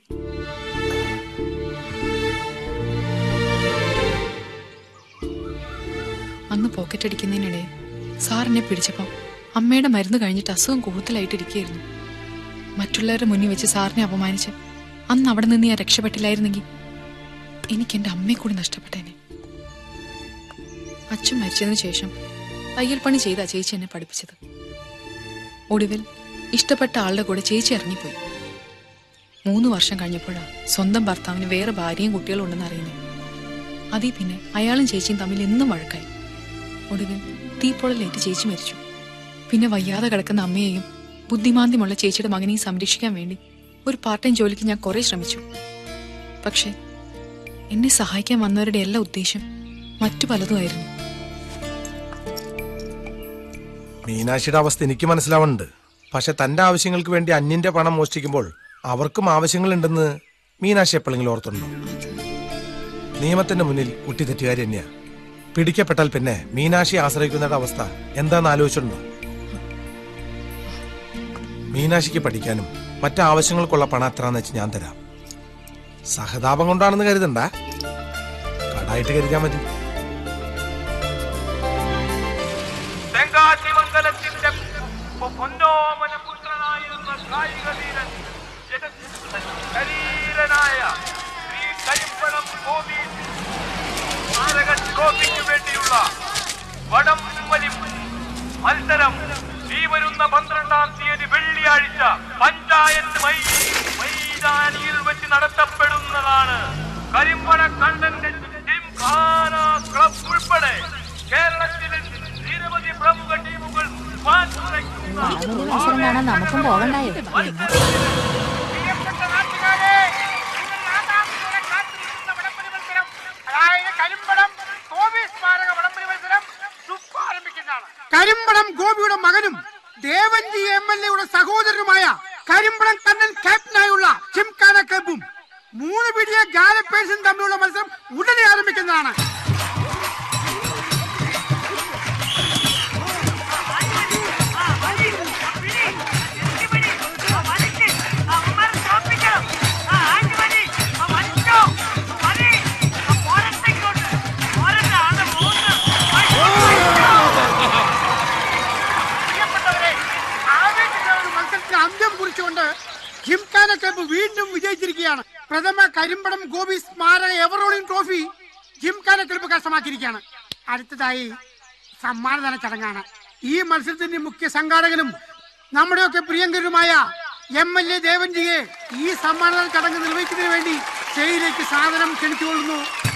അന്ന് പോക്കറ്റ് അടിക്കുന്നതിനിടെ സാർ എന്നെ പിടിച്ചപ്പോൾ അമ്മയുടെ മരുന്ന് കഴിഞ്ഞിട്ട് അസുഖം കൂടുതലായിട്ടിരിക്കുകയായിരുന്നു മറ്റുള്ളവരുടെ മുന്നിൽ വെച്ച് സാറിനെ അപമാനിച്ച് അന്ന് അവിടെ നിന്ന് ഞാൻ രക്ഷപ്പെട്ടില്ലായിരുന്നെങ്കിൽ എനിക്ക് എൻ്റെ അമ്മയെ കൂടി നഷ്ടപ്പെട്ടേനെ അച്ഛൻ മരിച്ചതിന് ശേഷം തയ്യൽ പണി ചെയ്താ ചേച്ചി എന്നെ പഠിപ്പിച്ചത് ഒടുവിൽ ഇഷ്ടപ്പെട്ട ആളുടെ കൂടെ ചേച്ചി ഇറങ്ങിപ്പോയി മൂന്ന് വർഷം കഴിഞ്ഞപ്പോഴാ സ്വന്തം ഭർത്താവിന് വേറെ ഭാര്യയും കുട്ടികളും ഉണ്ടെന്ന് അറിയുന്നത് അതീ പിന്നെ അയാളും ചേച്ചിയും തമ്മിൽ എന്നും വഴക്കായി ഒടുവിൽ തീപ്പൊളലേറ്റ് ചേച്ചി മരിച്ചു പിന്നെ വയ്യാതെ കിടക്കുന്ന അമ്മയെയും ബുദ്ധിമാന്ദ്യമുള്ള ചേച്ചിയുടെ മകനെയും സംരക്ഷിക്കാൻ വേണ്ടി ഒരു പാർട്ട് ടൈം ജോലിക്ക് ഞാൻ കുറെ ശ്രമിച്ചു പക്ഷേ എന്നെ സഹായിക്കാൻ വന്നവരുടെ എല്ലാ ഉദ്ദേശം മറ്റു പലതുമായിരുന്നു മീനാക്ഷിയുടെ അവസ്ഥ എനിക്ക് മനസ്സിലാവുന്നുണ്ട് പക്ഷെ തന്റെ ആവശ്യങ്ങൾക്ക് വേണ്ടി അന്യന്റെ പണം മോഷ്ടിക്കുമ്പോൾ അവർക്കും ആവശ്യങ്ങളുണ്ടെന്ന് മീനാക്ഷി എപ്പോഴെങ്കിലും ഓർത്തുണ്ടോ നിയമത്തിന്റെ മുന്നിൽ കുട്ടി തെറ്റുകാരി തന്നെയാ പിടിക്കപ്പെട്ടാൽ പിന്നെ മീനാക്ഷി ആശ്രയിക്കുന്നവരുടെ അവസ്ഥ എന്താന്ന് ആലോചിച്ചിട്ടുണ്ടോ മീനാക്ഷിക്ക് പഠിക്കാനും മറ്റാവശ്യങ്ങൾക്കുള്ള പണം എത്രാന്ന് വെച്ച് ഞാൻ തരാം സഹതാപം കൊണ്ടാണെന്ന് കരുതണ്ട കടായിട്ട് കരുതിയാൽ മതി തെങ്കാശിമംഗലത്തിന്റെ പൊന്നോമന പുത്രനായിരുന്ന കായിക വീരൻ ശരീരനായ ശ്രീ കരിമ്പണം ഗോപി സ്മാരക ട്രോഫിക്ക് വേണ്ടിയുള്ള വടം വലി മത്സരം ഈ വരുന്ന പന്ത്രണ്ടാം തീയതി വെള്ളിയാഴ്ച പഞ്ചായത്ത് മൈ- മൈതാനിയിൽ വെച്ച് നടത്തപ്പെടുന്നതാണ് കരിമ്പണ കണ്ടന്റ് ജിംഖാന ക്ലബ് ഉൾപ്പെടെ കേരളത്തിലെ നിരവധി പ്രമുഖ ടീമുകൾ മാറ്റുരയ്ക്കുന്ന വളമൊരു മത്സരം കാണാൻ നമുക്കും പോകണ്ടായോ അതായത് കരിമ്പടം ഗോപി സ്മാരക വടംവലി മത്സരം സുപ്പ് ആരംഭിക്കുന്നതാണ് കരിമ്പടം ഗോപിയുടെ മകനും ദേവൻജി എം എൽ എയുടെ സഹോദരനുമായ കരിമ്പടം കണ്ണൻ ക്യാപ്റ്റനായുള്ള ചിംഖാന ക്ലബും മൂന്ന് പിടിയ ഗാലപ്പേഴ്സും തമ്മിലുള്ള മത്സരം ഉടനെ ആരംഭിക്കുന്നതാണ് പ്രിയപ്പെട്ടവരെ, ആവേശകരമായ ഒരു മത്സരത്തിന് അന്ത്യം കുറിച്ചുകൊണ്ട് ജിംഖാന ക്ലബ്ബ് വീണ്ടും വിജയിച്ചിരിക്കുകയാണ് പ്രഥമ കരിമ്പടം ഗോപി സ്മാരക എവറോളിംഗ് ട്രോഫി ജിംഖാന ക്ലബ്ബ് കരസ്ഥമാക്കിയിരിക്കുകയാണ് അടുത്തതായി സമ്മാനദാന ചടങ്ങാണ് ഈ മത്സരത്തിന്റെ മുഖ്യ സംഘാടകനും നമ്മുടെയൊക്കെ പ്രിയങ്കരനുമായ എം എൽ എ ദേവൻജിയെ ഈ സമ്മാനദാന ചടങ്ങ് നിർവഹിക്കുന്നതിന് വേണ്ടി സ്റ്റേജിലേക്ക് സാധനം ക്ഷണിച്ചുകൊള്ളുന്നു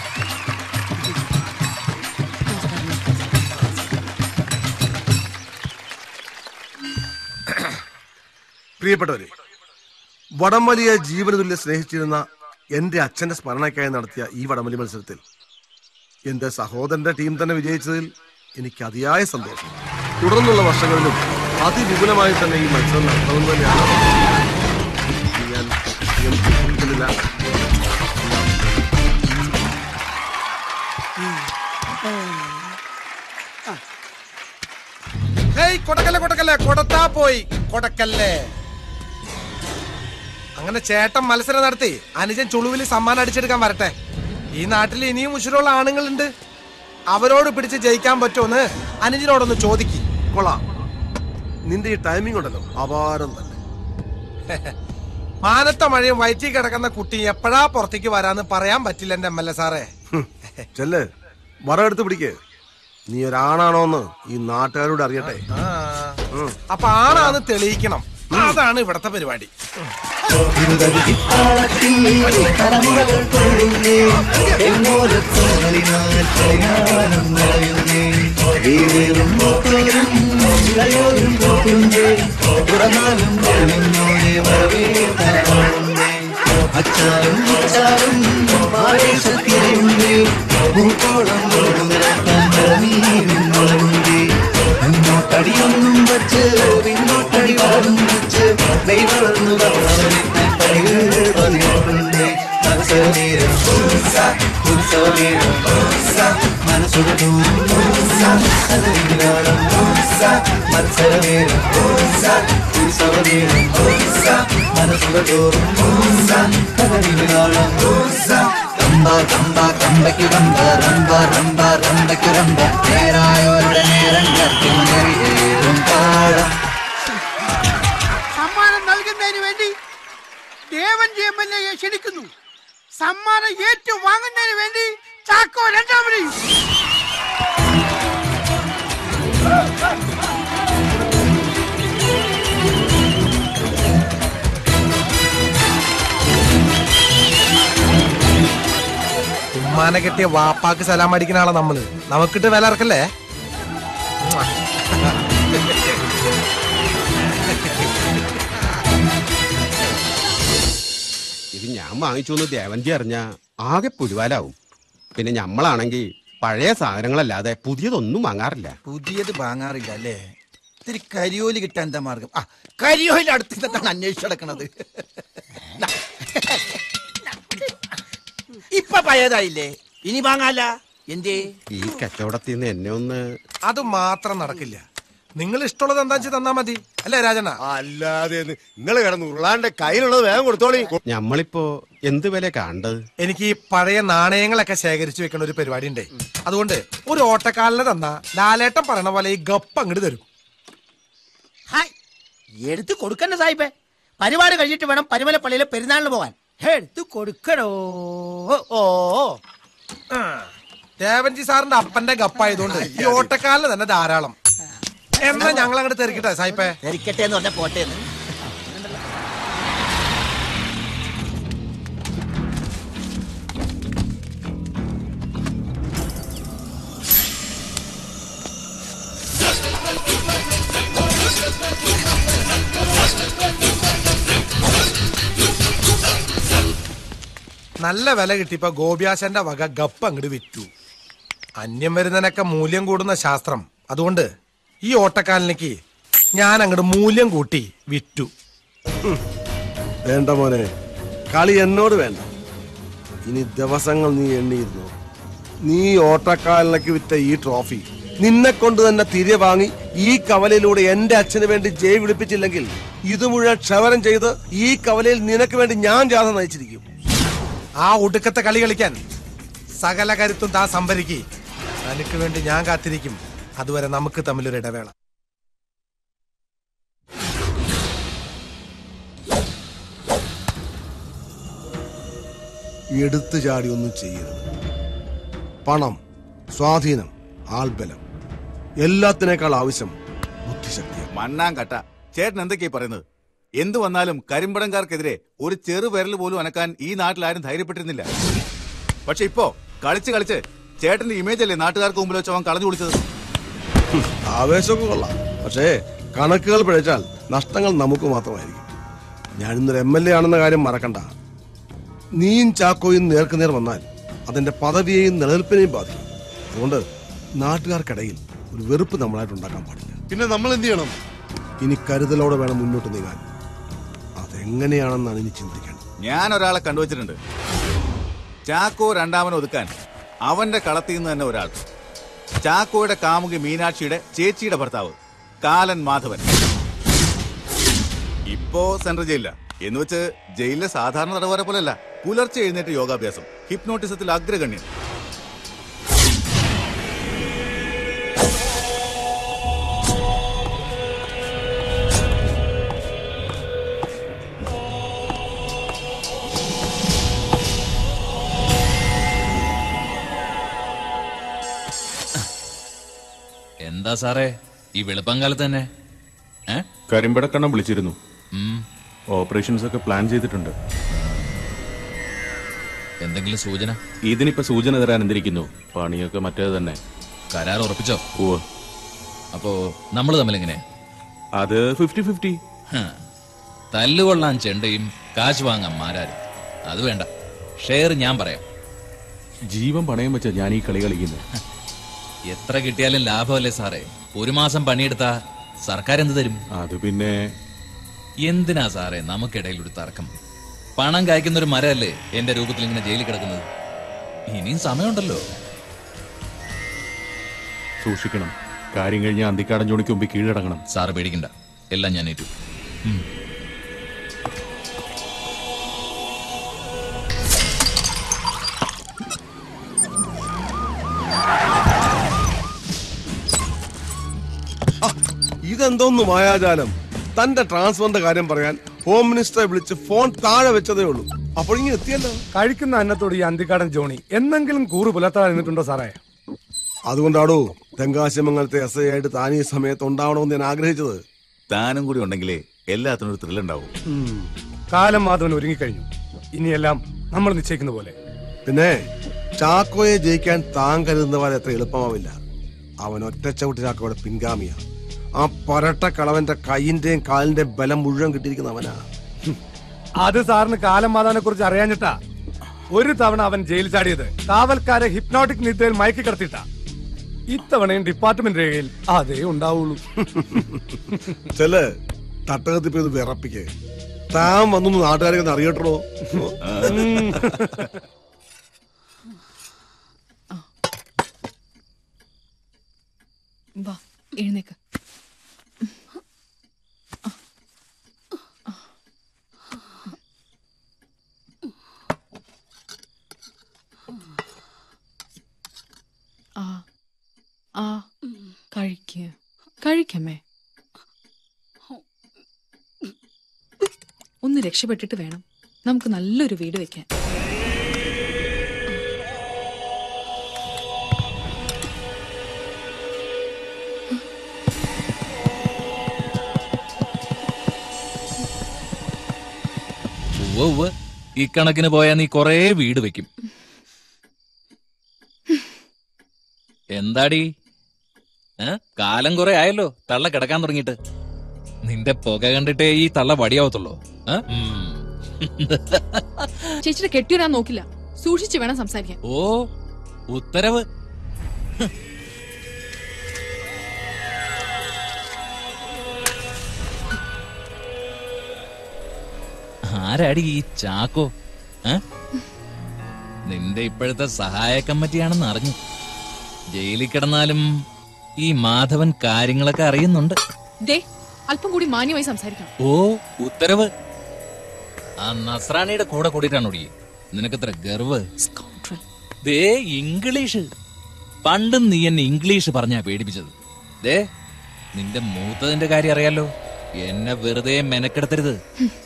പ്രിയപ്പെട്ടവരെ വടംവലിയെ ജീവനതുല്യ സ്നേഹിച്ചിരുന്ന എന്റെ അച്ഛന്റെ സ്മരണയ്ക്കായി നടത്തിയ ഈ വടംവലി മത്സരത്തിൽ എന്റെ സഹോദരന്റെ ടീം തന്നെ വിജയിച്ചതിൽ എനിക്ക് അതിയായ സന്തോഷം തുടർന്നുള്ള വർഷങ്ങളിലും അതിവിപുലമായി തന്നെ ഈ മത്സരം നടത്തണമെന്ന് തന്നെയാണ് ഞാൻ അധികം ബുദ്ധിമുട്ടുന്നില്ല. ഹേയ് കൊടക്കല്ലേ കൊടക്കല്ലേ കൊടത്താ പോയി കൊടക്കല്ലേ അങ്ങനെ ചേട്ടൻ മത്സരം നടത്തി അനുജൻ ചുളുവിൽ സമ്മാനം അടിച്ചെടുക്കാൻ വരട്ടെ ഈ നാട്ടിൽ ഇനിയും ഉശിരുള്ള ആണുങ്ങളുണ്ട് അവരോട് പിടിച്ച് ജയിക്കാൻ പറ്റുമെന്ന് അനുജനോടൊന്ന് ചോദിക്ക് കൊള്ളാം നിന്റെ ഈ ടൈമിംഗ് ഉണ്ടല്ലോ അപാരം തന്നെ മാനത്തെ മഴയും വയറ്റി കിടക്കുന്ന കുട്ടി എപ്പോഴാ പുറത്തേക്ക് വരാന്ന് പറയാൻ പറ്റില്ല എന്റെ എം എൽ എ സാറേ ചെല്ല് വറ എടുത്ത് പിടിക്ക് നീ ഒരാണാണോന്ന് ഈ നാട്ടുകാരോട് അറിയട്ടെ ഉം. അപ്പൊ ആണാന്ന് തെളിയിക്കണം അതാണ് ഇവിടത്തെ പരിപാടി അച്ചാറും അച്ചാറും പായസത്തിലുണ്ട് പൂക്കോളം മുളകുണ്ട് മുന്നോട്ടടിയൊന്നും വച്ച് പിന്നോട്ടടി വാടും വെച്ച് മെയ് വളർന്നു പണികൾ പതിവുണ്ട് മത്സരനേരം ഉത്സവനേരം മനസ്സുകളോറും മൂസ കഥവിനാളം മൂസ മത്സരവേളം മൂസ ഉത്സവവേളം മൂസ മനസ്സുകളോറും മൂസ കഥവിനാളം മൂസ കമ്പ കമ്പ കമ്പയ്ക്ക് കമ്പ റമ്പ റമ്പ റമ്പയ്ക്ക് റമ്പ നേരായോരുടെ നേരങ്ങൾക്ക് നേരിയേറും താഴം സമ്മാനം നൽകുന്നതിന് വേണ്ടി ദേവൻജി എം എൽ എയെ ക്ഷണിക്കുന്നു സമ്മാനം ഏറ്റുവാങ്ങുന്നതിന് വേണ്ടി ചാക്കോ രണ്ടാമനെയും ഉമ്മാനെ കെട്ടിയ വാപ്പാക്ക് സലാം അടിക്കുന്ന ആളാ നമ്മള് നമുക്കിട്ട് വില ഇറക്കല്ലേ ഇത് ഞാൻ വാങ്ങിച്ചു എന്ന് ദേവന്തി അറിഞ്ഞ ആകെ പുലിവാലാവും പിന്നെ ഞമ്മളാണെങ്കിൽ പഴയ സാധനങ്ങളല്ലാതെ പുതിയതൊന്നും വാങ്ങാറില്ല പുതിയത് വാങ്ങാറില്ല അല്ലേ ഇത്തിരി കരിയോലി കിട്ടാൻ എന്താ മാർഗം ആ കരിയോലി അടുത്ത് നിന്നിട്ടാണ് അന്വേഷിച്ച് നടക്കണത് ദാ. ഇപ്പൊ പഴയതായില്ലേ ഇനി വാങ്ങാല എന്തേ ഈ കച്ചവടത്തിൽ നിന്ന് എന്നെ ഒന്ന് അത് മാത്രം നടക്കില്ല നിങ്ങൾ ഇഷ്ടമുള്ളത് എന്താ വെച്ച് തന്നാ മതി അല്ലേ രാജണ്ണ അല്ലാതെ നിങ്ങൾ കിടന്ന് ഉരുളാണ്ട് കയ്യിലുള്ളത് വേഗം കൊടുത്തോളി ഞമ്മളിപ്പോ എന്ത് വില കാണേണ്ടത് എനിക്ക് ഈ പഴയ നാണയങ്ങളൊക്കെ ശേഖരിച്ചു വെക്കുന്ന ഒരു പരിപാടി ഉണ്ടേ അതുകൊണ്ട് ഒരു ഓട്ടക്കാലിന് തന്നാ ലാലേട്ടൻ പറയണ പോലെ ഈ ഗപ്പ് അങ്ങോട്ട് തരും ഹായ് എടുത്ത് കൊടുക്കണ്ട സാഹിബേ പരിപാടി കഴിഞ്ഞിട്ട് വേണം പരുമല പള്ളിയിലെ പെരുന്നാളിന് പോകാൻ ഹേ, എടുത്ത് കൊടുക്കണോ ഓ ആ, ദേവൻജി സാറിന്റെ അപ്പന്റെ ഗപ്പായതുകൊണ്ട് ഈ ഓട്ടക്കാലിന് തന്നെ ധാരാളം എന്നാ ഞങ്ങൾ അങ്ങോട്ട് തെറിക്കട്ടെ സായിപ്പേ ധരിക്കട്ടെ എന്ന് പറഞ്ഞ പോട്ടെ എന്ന്. നല്ല വില കിട്ടിയപ്പോ ഗോപിയാശന്റെ വക ഗപ്പ് അങ്ങോട്ട് വിറ്റു അന്യം വരുന്നതിനൊക്കെ മൂല്യം കൂടുന്ന ശാസ്ത്രം അതുകൊണ്ട് ഈ ഓട്ടക്കാലിലേക്ക് ഞാൻ അങ്ങോട്ട് മൂല്യം കൂട്ടി വിറ്റു വേണ്ട മോനെ കളി എന്നോട് വേണ്ട ഇനി ദിവസങ്ങൾ നീ എണ്ണിയിരുന്നു നീ ഓട്ടക്കാലിനൊക്കെ വിറ്റ ഈ ട്രോഫി നിന്നെ കൊണ്ട് തന്നെ തിരികെ വാങ്ങി ഈ കവലയിലൂടെ എന്റെ അച്ഛന് വേണ്ടി ജയ് വിളിപ്പിച്ചില്ലെങ്കിൽ ഇത് മുഴുവൻ ക്ഷവരം ചെയ്ത് ഈ കവലയിൽ നിനക്ക് വേണ്ടി ഞാൻ ജാഥ നയിച്ചിരിക്കും ആ ഒടുക്കത്തെ കളി കളിക്കാൻ സകല കരുത്തും താ സംഭരിക്ക് തനിക്ക് വേണ്ടി ഞാൻ കാത്തിരിക്കും അതുവരെ നമുക്ക് തമ്മിലൊരു ഇടവേള എടുത്തു ചാടി ഒന്നും ചെയ്യരുത് പണം സ്വാധീനം ആൾബലം എല്ലാത്തിനേക്കാൾ ആവശ്യം ബുദ്ധിശക്തി മണ്ണാൻ കട്ട ചേട്ടൻ എന്തൊക്കെയാ പറയുന്നത് എന്തു വന്നാലും കരിമ്പടംകാർക്കെതിരെ ഒരു ചെറു വിരൽ പോലും അനക്കാൻ ഈ നാട്ടിൽ ആരും ധൈര്യപ്പെട്ടിരുന്നില്ല പക്ഷെ ഇപ്പോ കളിച്ച് കളിച്ച് ചേട്ടന്റെ ഇമേജ് അല്ലേ നാട്ടുകാർക്ക് മുമ്പിൽ വെച്ച് അവൻ കളഞ്ഞു കുടിച്ചത് ആവേശമൊക്കെ കൊള്ളാം പക്ഷേ കണക്കുകൾ പിഴച്ചാൽ നഷ്ടങ്ങൾ നമുക്ക് മാത്രമായിരിക്കും ഞാനിന്നൊരു എം എൽ എ ആണെന്ന കാര്യം മറക്കണ്ട നീയും ചാക്കോയും നേർക്കുനേർ വന്നാൽ അതിന്റെ പദവിയെയും നിലനിൽപ്പിനെയും ബാധിക്കും അതുകൊണ്ട് നാട്ടുകാർക്കിടയിൽ ഒരു വെറുപ്പ് നമ്മളായിട്ട് ഉണ്ടാക്കാൻ പാടില്ല പിന്നെ നമ്മൾ എന്ത് ചെയ്യണം ഇനി കരുതലോടെ വേണം മുന്നോട്ട് നീങ്ങാൻ അതെങ്ങനെയാണെന്നാണ് ഇനി ചിന്തിക്കേണ്ടത് ഞാൻ ഒരാളെ കണ്ടുവച്ചിട്ടുണ്ട് ചാക്കോ രണ്ടാമൻ ഒതുക്കാൻ അവന്റെ കളത്തിൽ നിന്ന് തന്നെ ഒരാൾ ചാക്കോയുടെ കാമുകി മീനാക്ഷിയുടെ ചേച്ചിയുടെ ഭർത്താവ് കാലൻ മാധവൻ ഇപ്പോ സെൻട്രൽ ജയിലില എന്ന് വെച്ച് ജയിലിലെ സാധാരണ തടവരെ പോലല്ല പുലർച്ചെ എഴുന്നേറ്റ് യോഗാഭ്യാസം ഹിപ്നോട്ടിസത്തിൽ അഗ്രഗണ്യൻ എന്താ സാറേ ഈ വെളുപ്പംകാലത്ത് തന്നെ ഏ കരിമ്പടക്കണ്ണം വിളിച്ചിരുന്നു ഉം. ഓപ്പറേഷൻസ് ഒക്കെ പ്ലാൻ ചെയ്തിട്ടുണ്ട് എന്തെങ്കിലും സൂചന ഇതിനിപ്പോ സൂചന തരാൻ എന്തിരിക്കുന്നു പണിയൊക്കെ മറ്റേത് തന്നെ കരാർ ഉറപ്പിച്ചോ ഓ അപ്പോ നമ്മൾ തമ്മിൽ എങ്ങനെ അത് ഫിഫ്റ്റി ഫിഫ്റ്റി തല്ലുകൊള്ളാൻ ചെണ്ടയും കാശ് വാങ്ങാൻ മാരാരും അത് വേണ്ട ഷെയർ ഞാൻ പറയാം ജീവൻ പണയം വെച്ച ഞാൻ ഈ കളി കളിക്കുന്നത് എത്ര കിട്ടിയാലും ലാഭമല്ലേ സാറേ ഒരു മാസം പണിയെടുത്താ സർക്കാർ എന്ത് തരും അത് പിന്നെ എന്തിനാ സാറേ നമുക്കിടയിൽ ഒരു തർക്കം പണം കായ്ക്കുന്ന ഒരു മരമല്ലേ എന്റെ രൂപത്തിൽ ഇങ്ങനെ ജയിലിൽ കിടക്കുന്നത് ഇനിയും സമയമുണ്ടല്ലോ സൂക്ഷിക്കണം കാര്യം കഴിഞ്ഞ് അന്തിക്കാടൻ ജോണിക്ക് മുമ്പ് കീഴടങ്ങണം സാറ് പേടിക്കണ്ട എല്ലാം ഞാൻ ഏറ്റു ഉം. ഇതെന്തോന്ന് മായാജാലം തന്റെ ട്രാൻസ്ഫറിന്റെ കാര്യം പറയാൻ ഹോം മിനിസ്റ്ററെ വിളിച്ച് ഫോൺ താഴെ വെച്ചതേ ഉള്ളൂ അപ്പോൾ ഇങ്ങനെ എത്തിയല്ലോ കഴിക്കുന്ന അന്നത്തോട് ഈ അന്തിക്കാടൻ ജോണി എന്നെങ്കിലും കൂറ് പുലർത്താതെ നിന്നിട്ടുണ്ടോ സാറേ അതുകൊണ്ടാടോ തെങ്കാശിമംഗലത്തെ എസ് ഐ ആയിട്ട് താൻ ഈ സമയത്ത് ഉണ്ടാവണമെന്ന് ഞാൻ ആഗ്രഹിച്ചത് താനും കൂടി ഉണ്ടെങ്കിലേ എല്ലാത്തിനും ഒരു ത്രില്ലുണ്ടാവും ഉം. കാലം മാധവൻ ഒരുങ്ങിക്കഴിഞ്ഞു ഇനിയെല്ലാം നമ്മൾ നിശ്ചയിക്കുന്ന പോലെ പിന്നെ ചാക്കോയെ ജയിക്കാൻ താൻ കരുതുന്ന പോലെ അത്ര എളുപ്പമാവില്ല അവൻ ഒറ്റ ചവിട്ട് ചാക്കോയുടെ പിൻഗാമിയാ ആ പരട്ട കളവന്റെ കൈയിന്റെയും കാലിന്റെയും ബലം മുഴുവൻ കിട്ടിയിരിക്കുന്ന അവനാ അത് സാറിന് കാലം മാധവനെ കുറിച്ച് അറിയാഞ്ഞിട്ടാ ഒരു തവണ അവൻ ജയിൽ ചാടിയത് കാവൽക്കാരെ ഹിപ്നോട്ടിക് നിദ്രയിൽ മയക്കി കിടത്തിയിട്ടാ ഇത്തവണയും ഡിപ്പാർട്ട്മെന്റ് രേഖയിൽ അതേ ഉണ്ടാവുള്ളൂ ചെല് തട്ടകത്തിൽ ഇത് വിറപ്പിക്കേ താൻ വന്നു നാട്ടുകാരെ അറിയട്ടോ ഉം. വാ എഴുന്നേക്ക് ആ ആ കഴിക്ക് കഴിക്കമ്മേ ഒന്ന് രക്ഷപ്പെട്ടിട്ട് വേണം നമുക്ക് നല്ലൊരു വീട് വെക്കാൻ ഉവ്വ് ഉവ്വ് ഇക്കണക്കിന് പോയാ നീ കൊറേ വീട് വെക്കും എന്താടി ഏ? കാലം കുറെ ആയല്ലോ തള്ള കിടക്കാൻ തുടങ്ങിയിട്ട് നിന്റെ പുക കണ്ടിട്ടേ ഈ തള്ള വടിയാവത്തുള്ളൂ ഏ? ഉം. ചേച്ചിയുടെ കെട്ടിയിടാൻ നോക്കില്ല സൂക്ഷിച്ച് വേണം സംസാരിക്കാൻ ഓ ഉത്തരവ് ആരാടി ഈ ചാക്കോ ഏ? നിന്റെ ഇപ്പോഴത്തെ സഹായ കമ്മിറ്റിയാണെന്ന് അറിഞ്ഞു ജയിലിൽ കിടന്നാലും ഈ മാധവൻ കാര്യങ്ങളൊക്കെ അറിയുന്നുണ്ട് ദേ അല്പം കൂടി മാന്യമായി സംസാരിക്കണം ഓ ഉത്തരവ് ആ നസ്രാണിയുടെ കൂടെ കൂടിയിട്ടാണോടി നിനക്കത്ര ഗർവ് ദേ ഇംഗ്ലീഷ് പണ്ടും നീ എന്നെ ഇംഗ്ലീഷ് പറഞ്ഞാ പേടിപ്പിച്ചത് ദേ നിന്റെ മൂത്തതിന്റെ കാര്യം അറിയാലോ എന്നെ വെറുതെ മെനക്കെടുത്തരുത്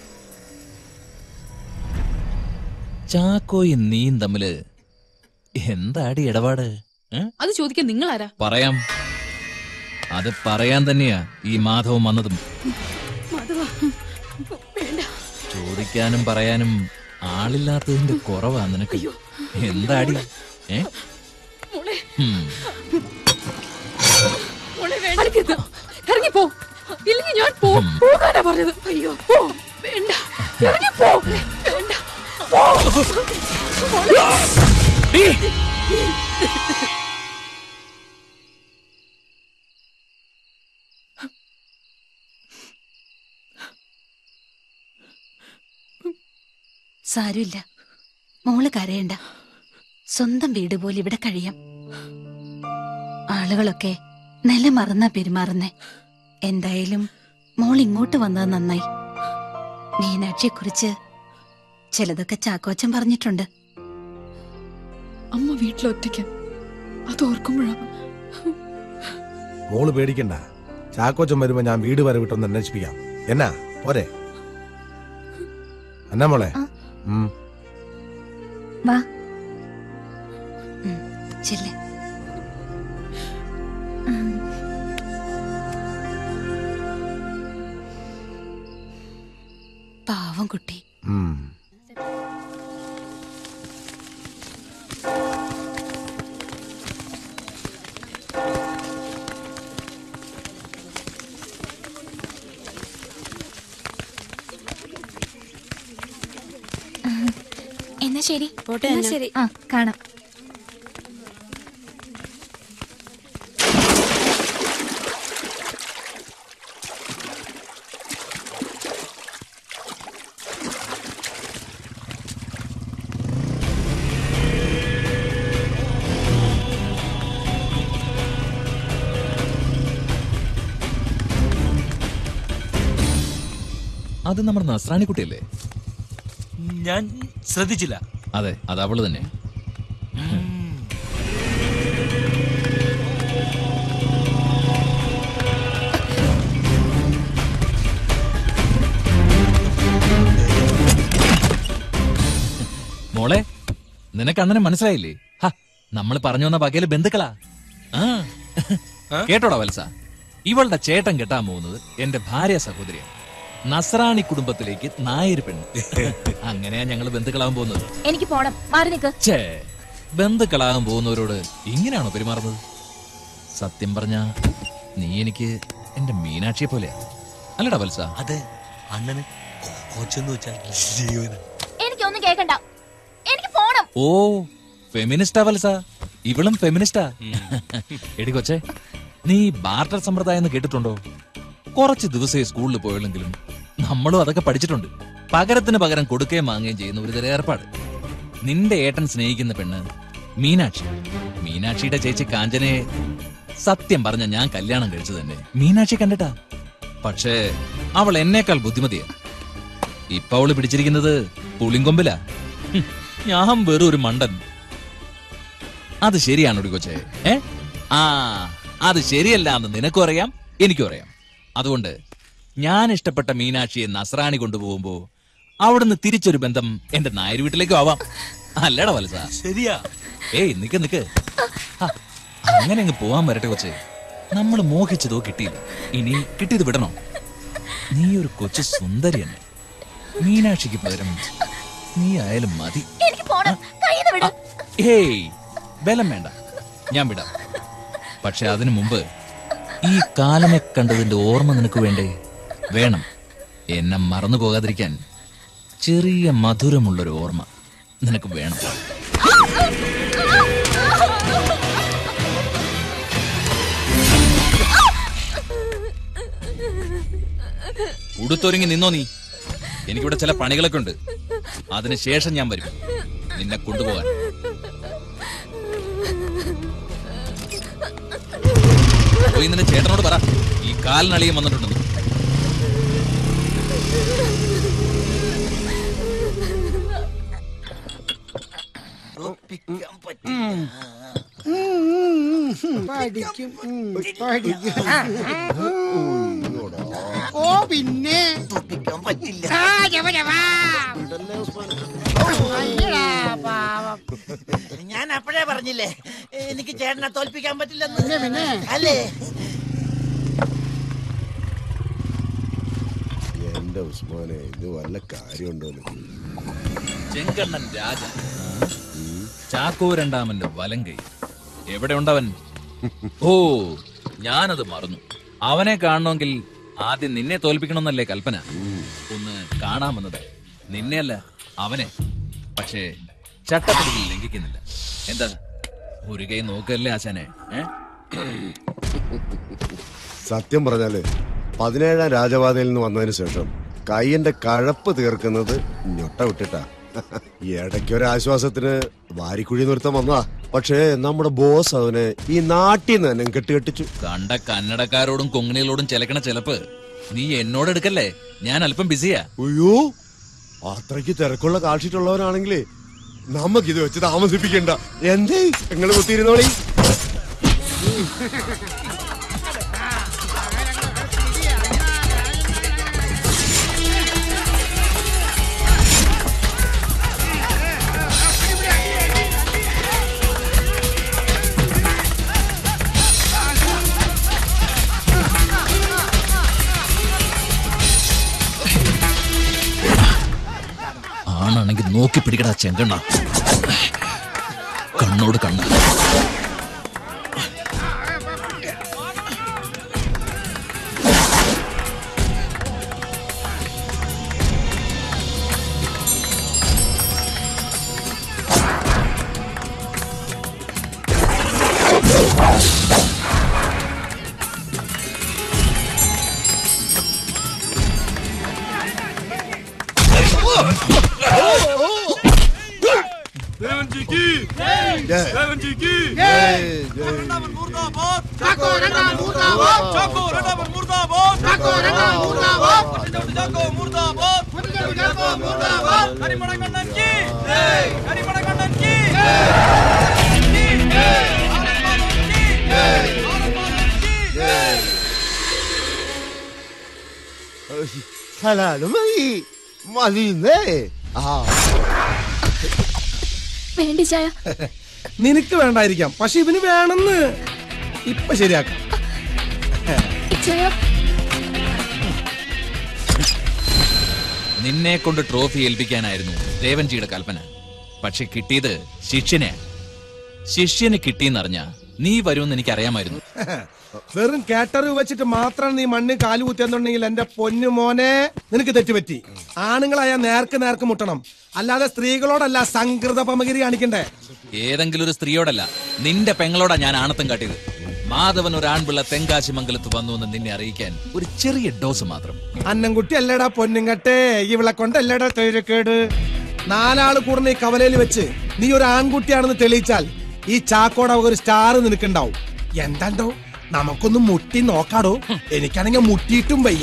ചാക്കോയും നീയും തമ്മില് എന്താടി ഇടപാട് ഏ? അത് ചോദിക്കാൻ നിങ്ങൾ ആരാ പറയാം അത് പറയാൻ തന്നെയാ ഈ മാധവൻ വന്നതും മാധവ വേണ്ട ചോദിക്കാനും പറയാനും ആളില്ലാത്തതിന്റെ കുറവാ നിനക്ക് എന്താടി ഏ മോളെ ഉം. മോളെ വേണ്ട അടുക്കരുത്. ഇറങ്ങിപ്പോ ഇല്ലെങ്കിൽ ഞാൻ പോ പോകാനാ പറഞ്ഞത് അയ്യോ പോ വേണ്ട ഇറങ്ങിപ്പോ വേണ്ട പോ മോളെ. സാരമില്ല മോള് കരയണ്ട സ്വന്തം വീട് പോലെ ഇവിടെ കഴിയാം ആളുകളൊക്കെ നിലമറന്ന പെരുമാറുന്നേ എന്തായാലും മോൾ ഇങ്ങോട്ട് വന്നത് നന്നായി മീനാക്ഷിയെ കുറിച്ച് ചിലതൊക്കെ ചാക്കോച്ചൻ പറഞ്ഞിട്ടുണ്ട് അമ്മ വീട്ടിലൊറ്റയ്ക്ക് അത് ഓർക്കുമ്പോഴാണ് മോള് പേടിക്കണ്ട ചാക്കോച്ചൻ വരുമ്പോ ഞാൻ വീട് വരെ വിട്ടൊന്ന് അന്വേഷിപ്പിക്കാം എന്നാ പോരെ എന്നാ മോളെ ഉം വാ ചെല്ലേ പാവം കുട്ടി ഉം എന്നാ ശരി പോട്ടെ എന്നാ അന്ന. ശരി ആ കാണാം അത് നമ്മുടെ നസ്രാണി കുട്ടിയല്ലേ ഞാൻ ശ്രദ്ധിച്ചില്ല അതെ അത് അവള് തന്നെ മോളെ നിനക്ക് അണ്ണനെ മനസ്സിലായില്ലേ ഹ നമ്മൾ പറഞ്ഞു വന്ന വകയില് ബന്ധുക്കളാ ആ കേട്ടോടാ വത്സ ഇവളുടെ ചേട്ടൻ കെട്ടാൻ പോകുന്നത് എന്റെ ഭാര്യ സഹോദരിയാണ് നസ്രാണി കുടുംബത്തിലേക്ക് നായര് പെണ്ണ് അങ്ങനെയാ ഞങ്ങള് ബന്ധുക്കളാവാൻ പോകുന്നത് എനിക്ക് പോണം മാറി നിക്ക് ഛേ ബന്ധുക്കളാകാൻ പോകുന്നവരോട് ഇങ്ങനെയാണോ പെരുമാറുന്നത് സത്യം പറഞ്ഞ നീ എനിക്ക് എന്റെ മീനാക്ഷിയെ പോലെയാ അല്ലടാ വത്സ അതെ അണ്ണന് കൊച്ചെന്ന് വെച്ചാൽ ജീവന എനിക്കൊന്നും കേക്കണ്ട എനിക്ക് പോണം ഓ ഫെമിനിസ്റ്റാ വത്സ ഇവളും ഫെമിനിസ്റ്റാ എടി കൊച്ചേ നീ ബാർട്ടർ സമ്പ്രദായം എന്ന് കേട്ടിട്ടുണ്ടോ കുറച്ച് ദിവസമേ സ്കൂളിൽ പോയുള്ളെങ്കിലും നമ്മളും അതൊക്കെ പഠിച്ചിട്ടുണ്ട് പകരത്തിന് പകരം കൊടുക്കുകയും വാങ്ങുകയും ചെയ്യുന്ന ഒരു തരം ഏർപ്പാട് നിന്റെ ഏട്ടൻ സ്നേഹിക്കുന്ന പെണ്ണ് മീനാക്ഷി മീനാക്ഷിയുടെ ചേച്ചി കാഞ്ചനയെ സത്യം പറഞ്ഞ ഞാൻ കല്യാണം കഴിച്ചു തന്നെ മീനാക്ഷി കണ്ടിട്ടാ പക്ഷേ അവൾ എന്നേക്കാൾ ബുദ്ധിമതിയാ ഇപ്പൊ അവള് പിടിച്ചിരിക്കുന്നത് പുളിങ്കൊമ്പിലാ ഹും, ഞാൻ വെറും ഒരു മണ്ടൻ അത് ശരിയാണോടി കൊച്ചേ ഏ ആ അത് ശരിയല്ല എന്ന് നിനക്കും അറിയാം എനിക്കും അറിയാം അതുകൊണ്ട് ഞാൻ ഇഷ്ടപ്പെട്ട മീനാക്ഷിയെ നസ്രാണി കൊണ്ടുപോകുമ്പോ അവിടുന്ന് തിരിച്ചൊരു ബന്ധം എന്റെ നായർ വീട്ടിലേക്കും ആവാം അല്ലടാ വലസ ശരിയാ ഏയ് നിക്ക് നിക്ക് ഹ, അങ്ങനെ അങ്ങ് പോവാൻ വരട്ടെ കൊച്ചേ നമ്മൾ മോഹിച്ചതോ കിട്ടിയില്ല ഇനി കിട്ടിയത് വിടണോ നീ ഒരു കൊച്ചു സുന്ദരിയല്ലേ മീനാക്ഷിക്ക് പകരം നീ ആയാലും മതി എനിക്ക് പോണം കയ്യിൽ വിടും ഹേയ് ബലം വേണ്ട ഞാൻ വിടാം പക്ഷെ അതിനു മുമ്പ് ഈ കാലനെ കണ്ടതിന്റെ ഓർമ്മ നിനക്ക് വേണ്ടേ വേണം എന്നെ മറന്നു പോകാതിരിക്കാൻ ചെറിയ മധുരമുള്ളൊരു ഓർമ്മ നിനക്ക് വേണം ഉടുത്തൊരുങ്ങി നിന്നോ നീ എനിക്കിവിടെ ചില പണികളൊക്കെ ഉണ്ട് അതിനുശേഷം ഞാൻ വരും നിന്നെ കൊണ്ടുപോകാൻ പോയി നിന്റെ ചേട്ടനോട് പറ ഈ കാലിനളിയും വന്നിട്ടുണ്ടെന്ന് പഠിക്കും പഠിക്കും ഓ പിന്നെ പറ്റില്ല ആ, ജവ, ജവ. അയ്യടാ, പാവം. ഞാൻ അപ്പോഴേ പറഞ്ഞില്ലേ എനിക്ക് ചേട്ടനെ തോൽപ്പിക്കാൻ പറ്റില്ലെന്ന് പിന്നെ, പിന്നെ. അല്ലേ എന്റെ ഉസ്മാനെ ഇത് വല്ല കാര്യമുണ്ടോ ചെങ്കണ്ണൻ രാജ ചാക്കോ രണ്ടാമന്റെ വലം കൈ എവിടെ ഉണ്ടവൻ ഓ ഞാനത് മറന്നു അവനെ കാണണമെങ്കിൽ ആദ്യം നിന്നെ തോൽപ്പിക്കണമെന്നല്ലേ കൽപ്പന ഒന്ന് കാണാൻ വന്നത് നിന്നെയല്ല അവനെ പക്ഷേ ചട്ടപ്പിടികൾ ലംഘിക്കുന്നില്ല എന്താ ഒരു കൈ നോക്കല്ലേ ആശാനെ ഏ സത്യം പറഞ്ഞാല് പതിനേഴാം രാജപാതയിൽ നിന്ന് വന്നതിന് ശേഷം കയ്യന്റെ കഴപ്പ് തീർക്കുന്നത് ഞൊട്ട വിട്ടിട്ടാ ഇടയ്ക്കൊരു ആശ്വാസത്തിന് വാരിക്കുഴി നിർത്തം വന്നതാ പക്ഷേ നമ്മുടെ ബോസ് അവനെ ഈ നാട്ടിൽ നിന്ന് തന്നെ കെട്ടുകെട്ടിച്ചു കണ്ട കന്നടക്കാരോടും കൊങ്ങിണികളോടും ചിലക്കണ ചിലപ്പ് നീ എന്നോട് എടുക്കല്ലേ ഞാൻ അല്പം ബിസിയാ അയ്യോ അത്രയ്ക്ക് തിരക്കുള്ള കാഴ്ചിട്ടുള്ളവനാണെങ്കിലേ നമുക്കിത് വെച്ച് താമസിപ്പിക്കണ്ട എന്തേ നിങ്ങൾ കുത്തിയിരുന്നോളി ആണാണെങ്കിൽ നോക്കി പിടിക്കടാ ചെങ്കണ്ണ കണ്ണോട് കണ്ണ് देवन जी की जय। देवन जी की जय, जय। ഹലാലുമായി മതിന്നേ ആ വേണ്ടി ചായ നിനക്ക് വേണ്ടായിരിക്കാം പക്ഷെ ഇവന് വേണമെന്ന് ഇപ്പൊ ശരിയാക്കാം ചായ നിന്നെ കൊണ്ട് ട്രോഫി ഏൽപ്പിക്കാനായിരുന്നു ദേവൻജിയുടെ കൽപ്പന പക്ഷെ കിട്ടിയത് ശിഷ്യനെ ശിഷ്യന് കിട്ടിയെന്നറിഞ്ഞ നീ വരുമെന്ന് എനിക്ക് അറിയാമായിരുന്നു വെറും കേട്ടറിവ് വെച്ചിട്ട് മാത്രം നീ മണ്ണ് കാല് കുത്തിയെന്നുണ്ടെങ്കിൽ എന്റെ പൊന്നു മോനെ നിനക്ക് തെറ്റുപറ്റി ആണുങ്ങളായ നേർക്ക് നേർക്ക് മുട്ടണം അല്ലാതെ സ്ത്രീകളോടല്ല സംകൃത പമകിരി കാണിക്കണ്ടേ ഏതെങ്കിലും ഒരു സ്ത്രീയോടല്ല നിന്റെ പെങ്ങളോടാ ഞാൻ ആണത്തം കാട്ടിയത് മാധവൻ ഒരു ആൺപിള്ള തെങ്കാശി മംഗലത്ത് വന്നു എന്ന് നിന്നെ അറിയിക്കാൻ ഒരു ചെറിയ ഡോസ് മാത്രം അന്നംകുട്ടി അല്ലേടാ പൊന്നുങ്കട്ടെ ഇവളെ കൊണ്ടല്ലേടാ തൊഴിലക്കേട് നാലാള് കൂടുന്ന ഈ കവലയിൽ വെച്ച് നീ ഒരു ആൺകുട്ടിയാണെന്ന് തെളിയിച്ചാൽ ഈ ചാക്കോടെ ഒരു സ്റ്റാർ നിനക്കുണ്ടാവും എന്താണ്ടോ നമുക്കൊന്ന് മുട്ടി നോക്കാടോ എനിക്കാണെങ്കിൽ മുട്ടിയിട്ടും വയ്യ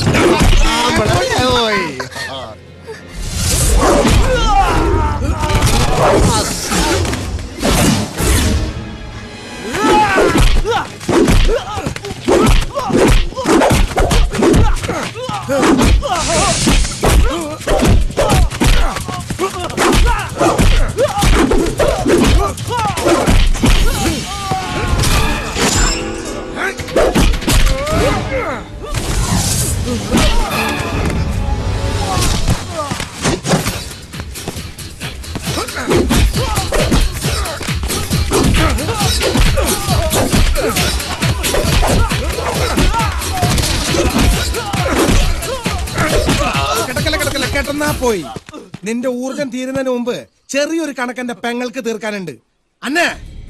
കിടക്കല കിടക്കല കെട്ടെന്നാ പോയി നിന്റെ ഊർജം തീരുന്നതിന് മുമ്പ് ചെറിയൊരു കണക്കെന്റെ പെങ്ങൾക്ക് തീർക്കാനുണ്ട് അന്നേ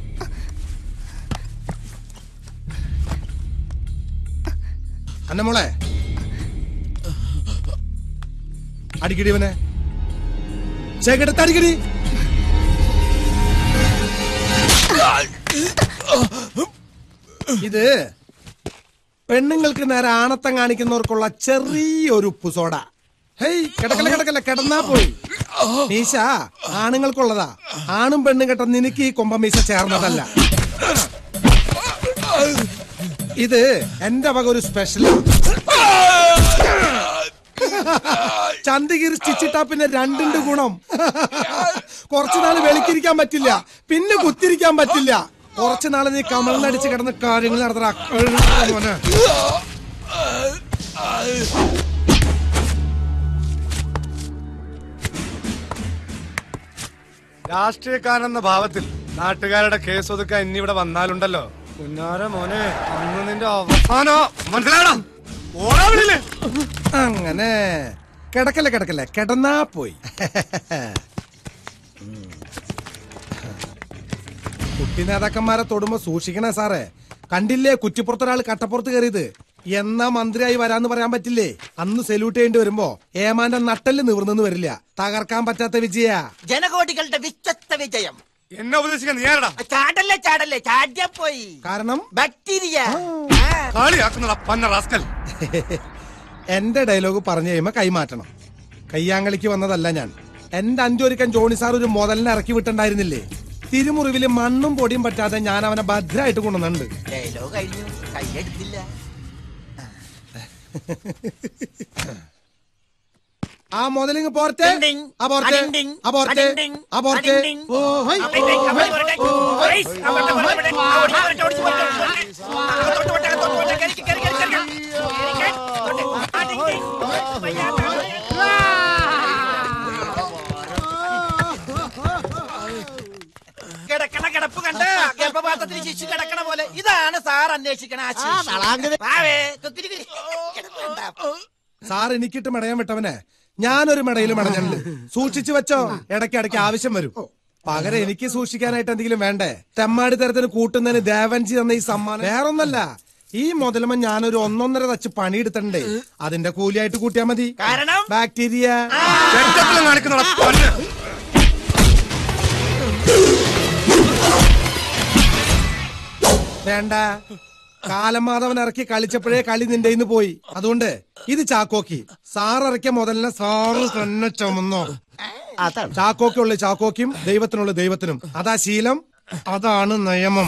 അന്ന മോളെ അടിക്കടി ഇവനെ ചേക്കെടുത്ത് അടിക്കടി ഇത് പെണ്ണുങ്ങൾക്ക് നേരെ ആണത്തം കാണിക്കുന്നവർക്കുള്ള ചെറിയൊരു ഉപ്പ് സോഡ ഹേയ് കിടക്കല കിടക്കല കിടന്നാ പോയി മീശ ആണുങ്ങൾക്കുള്ളതാ ആണും പെണ്ണും കേട്ട നിനക്ക് ഈ കൊമ്പ മീശ ചേർന്നതല്ല ഇത് എന്റെ വക ഒരു സ്പെഷ്യൽ ചന്തഗിരി സ്റ്റിച്ചിട്ടാ പിന്നെ രണ്ടുണ്ട് ഗുണം കുറച്ചു നാള് വെളിക്കിരിക്കാൻ പറ്റില്ല പിന്നെ കുത്തിരിക്കാൻ പറ്റില്ല കുറച്ചു നാള് നീ കമലിനടിച്ച് കിടന്ന കാര്യങ്ങൾ നടത്തണ മോനെ രാഷ്ട്രീയക്കാരെന്ന ഭാവത്തിൽ നാട്ടുകാരുടെ കേസ് ഒതുക്കാൻ ഇന്നിവിടെ വന്നാലുണ്ടല്ലോ കുഞ്ഞാര മോനെ അന്ന് നിന്റെ അവസാനോ മനസ്സിലായടാ ഓടാ വിളിയില്ലേ അങ്ങനെ കിടക്കല്ലേ കിടക്കല്ലേ കിടന്നാ പോയി കുട്ടി നേതാക്കന്മാരെ തൊടുമ്പോ സൂക്ഷിക്കണേ സാറേ കണ്ടില്ലേ കുറ്റിപ്പുറത്തൊരാൾ കട്ടപ്പുറത്ത് കയറിയത് എന്നാ മന്ത്രിയായി വരാന്ന് പറയാൻ പറ്റില്ലേ അന്ന് സല്യൂട്ട് ചെയ്യേണ്ടി വരുമ്പോ ഏമാന്റെ നട്ടല് നിവർന്നെന്ന് വരില്ല തകർക്കാൻ പറ്റാത്ത വിജയ ജനകോടികളുടെ വിശ്വസ്ത വിജയം എന്നെ ഉപദേശിക്കാൻ നീ ആരടാ ചാടല്ലേ ചാടല്ലേ ചാടിയാ പോയി കാരണം ബാക്ടീരിയ കളിയാക്കുന്നടാ പന്ന റാസ്കൽ എന്റെ ഡയലോഗ് പറഞ്ഞു കഴിയുമ്പോ കൈമാറ്റണം കയ്യാങ്കളിക്ക് വന്നതല്ല ഞാൻ എന്റെ അഞ്ചൊരുക്കൻ ജോണി സാർ ഒരു മുതലിനെ ഇറക്കി വിട്ടുണ്ടായിരുന്നില്ലേ തിരുമുറിവില് മണ്ണും പൊടിയും പറ്റാതെ ഞാൻ അവനെ ഭദ്രമായിട്ട് കൊണ്ടുവന്നുണ്ട് ഡയലോഗ് കഴിഞ്ഞു കൈയെടുത്തില്ല ആ മുതലിങ് പോർത്തെ ആ പോർത്തെ ആ പോർത്തെ ആ പോർത്തെ ഓ ഹൈ ഓ ഹൈ കിടക്കണ കിടപ്പ് കണ്ട് ഗർഭപാത്രത്തിൽ ശിശു കിടക്കണ പോലെ ഇതാണ് സാർ അന്വേഷിക്കണ ആ ശിശു. വാവേ, കുക്കിരി കുരി. കിടപ്പ് കണ്ടാ. സാർ എനിക്കിട്ട് മെടയാൻ വിട്ടവനെ ഞാനൊരു മെടയിലും മെടഞ്ഞുണ്ട് സൂക്ഷിച്ചു വെച്ചോ ഇടയ്ക്ക് ഇടയ്ക്ക് ആവശ്യം വരും പകരം എനിക്ക് സൂക്ഷിക്കാനായിട്ട് എന്തെങ്കിലും വേണ്ടേ തെമ്മാടി തരത്തിന് കൂട്ടുന്നതിന് ദേവൻജി തന്ന ഈ സമ്മാനം വേറൊന്നല്ല ഈ മുതലുമ ഞാനൊരു ഒന്നൊന്നര തച്ച് പണിയെടുത്തിട്ടുണ്ടേ അതിന്റെ കൂലിയായിട്ട് കൂട്ടിയാ മതി കാരണം ബാക്ടീരിയ വേണ്ട കാലമാധവൻ ഇറക്കി കളിച്ചപ്പോഴേ കളി നിന്റെ ഇന്ന് പോയി അതുകൊണ്ട് ഇത് ചാക്കോക്കി സാർ ഇറക്കിയ മുതലിനെ സാറ് തന്നെ ചുമന്നോ ചാക്കോക്കുള്ള ചാക്കോക്കും ദൈവത്തിനുള്ള ദൈവത്തിനും അതാ ശീലം അതാണ് നിയമം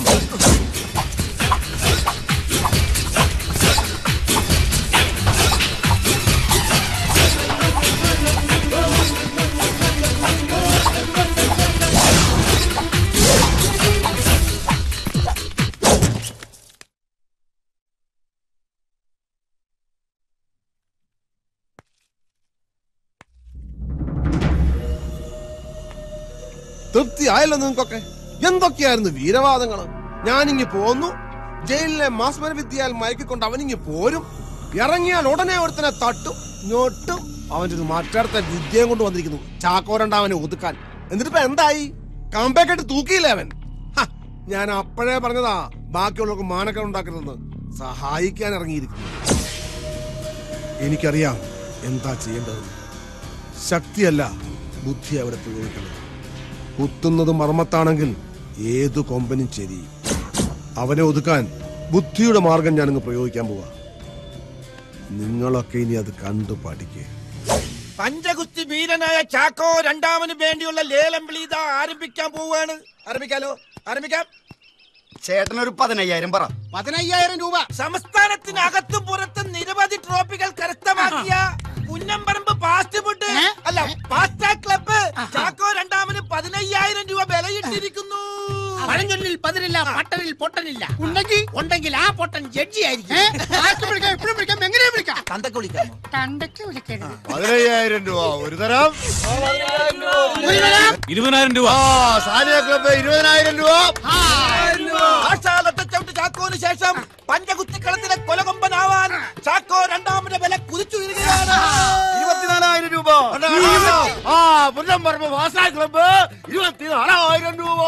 തൃപ്തിയായല്ലോ നിങ്ങൾക്കൊക്കെ എന്തൊക്കെയായിരുന്നു വീരവാദങ്ങള് ഞാനിങ്ങി പോന്നു ജയിലിലെ മാസ്മര വിദ്യയാൽ മയക്കിക്കൊണ്ട് അവനിങ്ങി പോരും ഇറങ്ങിയാൽ ഉടനെ ഒരുത്തനെ തട്ടും ഞൊട്ടും അവന്റെ ഒരു മറ്റടുത്ത വിദ്യയും കൊണ്ട് വന്നിരിക്കുന്നു ചാക്കോരണ്ടാവനെ ഒതുക്കാൻ എന്നിട്ട് ഇപ്പൊ എന്തായി കമ്പേക്കായിട്ട് തൂക്കിയില്ലേ അവൻ ഹ, ഞാൻ അപ്പോഴേ പറഞ്ഞതാ ബാക്കിയുള്ളവർക്ക് മാനക്കേട് ഉണ്ടാക്കരുതെന്ന് സഹായിക്കാൻ ഇറങ്ങിയിരിക്കുന്നു എനിക്കറിയാം എന്താ ചെയ്യേണ്ടത് ശക്തിയല്ല ബുദ്ധി അവിടെ പ്രയോഗിക്കുന്നത് കുത്തുന്നത് മർമ്മത്താണെങ്കിൽ ഏതു കൊമ്പനും ശരി അവനെ ഒതുക്കാൻ ബുദ്ധിയുടെ മാർഗം ഞാനങ്ങ് പ്രയോഗിക്കാൻ പോവാ നിങ്ങളൊക്കെ ഇനി അത് കണ്ടു പഠിക്കേ പഞ്ചഗുസ്തി വീരനായ ചാക്കോ രണ്ടാമന് വേണ്ടിയുള്ള ലേലം വിളി ഇതാ ആരംഭിക്കാൻ പോവുകയാണ് ആരംഭിക്കാലോ ആരംഭിക്കാം ചേട്ടനൊരു പതിനയ്യായിരം പറ പതിനയ്യായിരം രൂപ സംസ്ഥാനത്തിനകത്തും പുറത്തും നിരവധി ട്രോഫികൾ കരസ്ഥമാക്കിയ പുന്നമ്പറമ്പ് ഫാസ്റ്റ് ഫുഡ് അല്ല പാസ്റ്റ ക്ലബ്ബ് ചാക്കോ രണ്ടാമന് പതിനയ്യായിരം രൂപ വിലയിട്ടിരിക്കുന്നു പഴഞ്ചൊല്ലിൽ പതിനില്ല പട്ടനിൽ പൊട്ടനില്ല ഉണ്ടെങ്കിൽ ഉണ്ടെങ്കിൽ ആ പൊട്ടൻ ജഡ്ജി ആയിരിക്കും വിളിക്കാം എപ്പോഴും വിളിക്കാം എങ്ങനെ വിളിക്കാം തന്തക്ക് വിളിക്കാമോ തന്തക്ക് വിളിക്കരുത് പതിനയ്യായിരം രൂപ ഒരു തരം ഇരുപതിനായിരം രൂപ സാനിയ ക്ലബ്ബ് ഇരുപതിനായിരം രൂപ ആശാലൊട്ടച്ചവിട്ട് ചാക്കോന് ശേഷം പഞ്ചകുത്തിക്കളത്തിലെ കൊലകൊമ്പനാവാൻ ചാക്കോ രണ്ടാമന്റെ വില കുതിച്ചു വരികയാണ് ഇരുപത്തിനാലായിരം രൂപ ആ പുന്നം പറമ്പ് വാസാ ക്ലബ്ബ് ഇരുപത്തിനാലായിരം രൂപ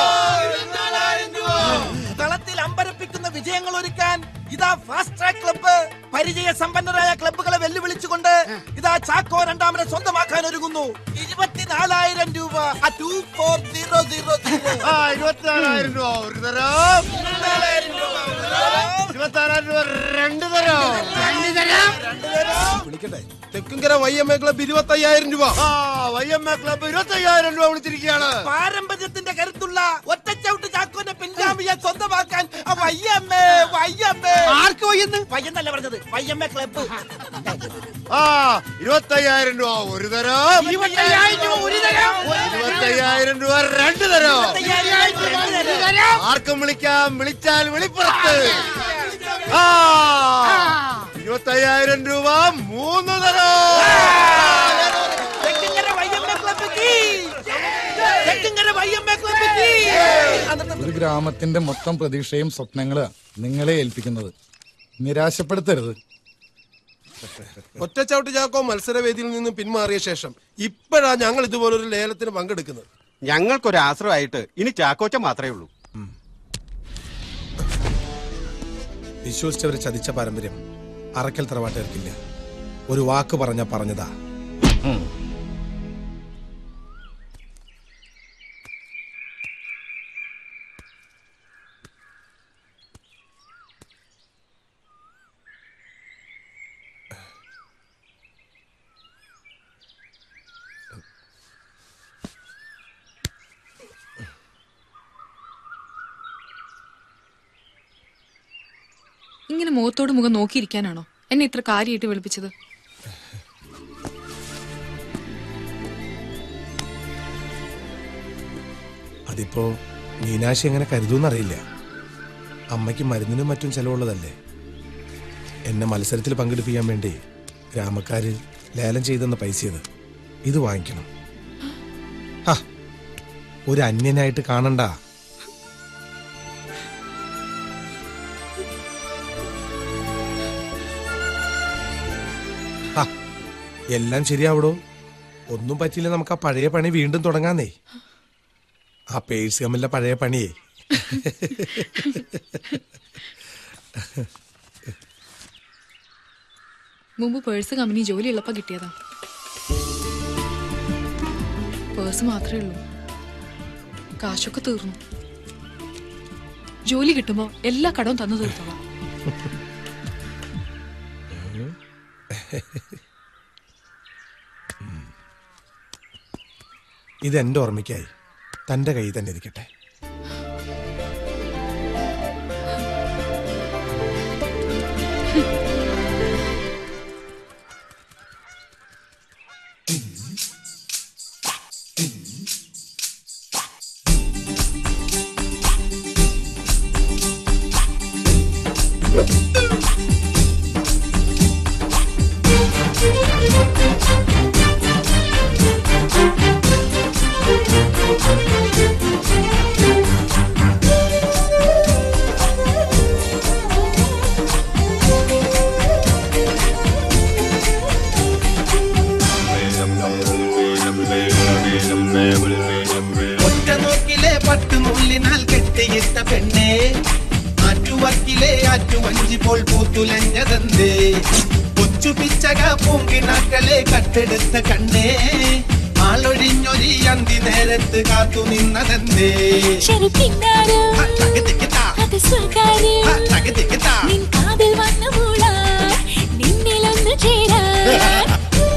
കളത്തിൽ അമ്പരപ്പിക്കുന്ന വിജയങ്ങൾ ഒരുക്കാൻ ഇതാ ഫാസ്റ്റ് ട്രാക്ക് ക്ലബ്ബ് പരിചയ സമ്പന്നരായ ക്ലബ്ബുകളെ വെല്ലുവിളിച്ചുകൊണ്ട് ഇതാ ചാക്കോ രണ്ടാമനെ സ്വന്തമാക്കാൻ ഒരുങ്ങുന്നു ഇരുപത്തിനാലായിരം രൂപ ടു ഫോർ സീറോ സീറോ ആ ഇരുപത്തിനാലായിരം രൂപ ഒരു തരം ഇരുപത്തിനാലായിരം രൂപ രണ്ട് തരം വിളിക്കട്ടെ Thekkumkara Y M A club ഇരുപത്തയ്യായിരം രൂപ ആ വൈ എം എ ക്ലബ്ബ് ഇരുപത്തയ്യായിരം രൂപ വിളിച്ചിരിക്കുകയാണ് പാരമ്പര്യത്തിന്റെ കരുത്തുള്ള ഒറ്റച്ചവിട്ട് ചാക്കോന്റെ പിൻഗാമിയെ സ്വന്തമാക്കാൻ ആ വയ്യമ്മേ വയ്യമ്മേ ആർക്ക് വയ്യെന്ന് വയ്യെന്നല്ല പറഞ്ഞത് വയ്യമ്മ ക്ലബ്ബ് ആ ഇരുപത്തയ്യായിരം രൂപ ഒരു തരം ഇരുപത്തയ്യായിരം രൂപ ഒരു തരം ഇരുപത്തയ്യായിരം രൂപ രണ്ട് തരം ഇരുപത്തയ്യായിരം രൂപ രണ്ട് തരം ആർക്കും വിളിക്കാം വിളിച്ചാൽ വിളിപ്പുറത്ത് ആ ഇരുപത്തയ്യായിരം രൂപ മൂന്ന് തരം തെക്കിങ്കര വയ്യമ്മ ക്ലബ്ബ് കീ തെക്കിങ്കര വയ്യമ്മ ക്ലബ്ബ് കീ ഒരു ഗ്രാമത്തിന്റെ മൊത്തം പ്രതീക്ഷയും സ്വപ്നങ്ങള് നിങ്ങളെ ഏൽപ്പിക്കുന്നത് നിരാശപ്പെടുത്തരുത് ഒറ്റച്ചവിട്ട് ചാക്കോ മത്സരവേദിയിൽ നിന്ന് പിന്മാറിയ ശേഷം ഇപ്പോഴാ ഞങ്ങൾ ഇതുപോലൊരു ലേലത്തിന് പങ്കെടുക്കുന്നത് ഞങ്ങൾക്കൊരു ആശ്രയമായിട്ട് ഇനി ചാക്കോച്ച മാത്രമേ ഉള്ളൂ വിശ്വസിച്ചവരെ ചതിച്ച പാരമ്പര്യം അറക്കൽ തറവാട്ടുകാർക്കില്ല ഒരു വാക്ക് പറഞ്ഞ പറഞ്ഞതാ ഇങ്ങനെ മുഖത്തോട് മുഖം നോക്കിയിരിക്കാനാണോ എന്നെ ഇത്ര കാര്യമായിട്ട് വിളിപ്പിച്ചത് അതിപ്പോ മീനാശി എങ്ങനെ കരുതൂന്നറിയില്ല അമ്മയ്ക്ക് മരുന്നിനും മറ്റും ചെലവുള്ളതല്ലേ എന്നെ മത്സരത്തിൽ പങ്കെടുപ്പിക്കാൻ വേണ്ടി ഗ്രാമക്കാര് ലേലം ചെയ്തെന്ന പൈസയത് ഇത് വാങ്ങിക്കണം ഹ, ഒരു അന്യനായിട്ട് കാണണ്ട ഹ, എല്ലാം ശരിയാവടോ ഒന്നും പറ്റിയില്ല നമുക്ക് ആ പഴയ പണി വീണ്ടും തുടങ്ങാന്നേ ആ പേഴ്സ് കമ്മിലെ പഴയ പണിയേ മുമ്പ് പേഴ്സ് കമ്പനി ജോലി ഉള്ളപ്പോ കിട്ടിയതാ പേഴ്സ് മാത്രമേ ഉള്ളൂ കാശൊക്കെ തീർന്നു ജോലി കിട്ടുമ്പോ എല്ലാ കടവും തന്നു തീർത്തോളാം ഇത് എന്റെ ഓർമ്മയ്ക്കായി തന്റെ കൈ തന്നെ ഇരിക്കട്ടെ ഒറ്റ നോക്കിലെ പട്ടുനുള്ളിനാൽ കെട്ടിയിട്ട പെണ്ണേ ആറ്റുവക്കിലെ ആറ്റുവഞ്ചി പോൽ പൂത്തുലഞ്ഞതെന്തേ കൊച്ചു പിച്ചക പൂങ്കിനാക്കളെ കട്ടെടുത്ത കണ്ണേ ആളൊഴിഞ്ഞൊരി അന്തി നേരത്ത് കാത്തു നിന്നതെന്തേ അത് സ്വകാര്യം നിൻ കാതിൽ വന്ന മൂളാൻ നിന്നിലൊന്ന് ചേരാൻ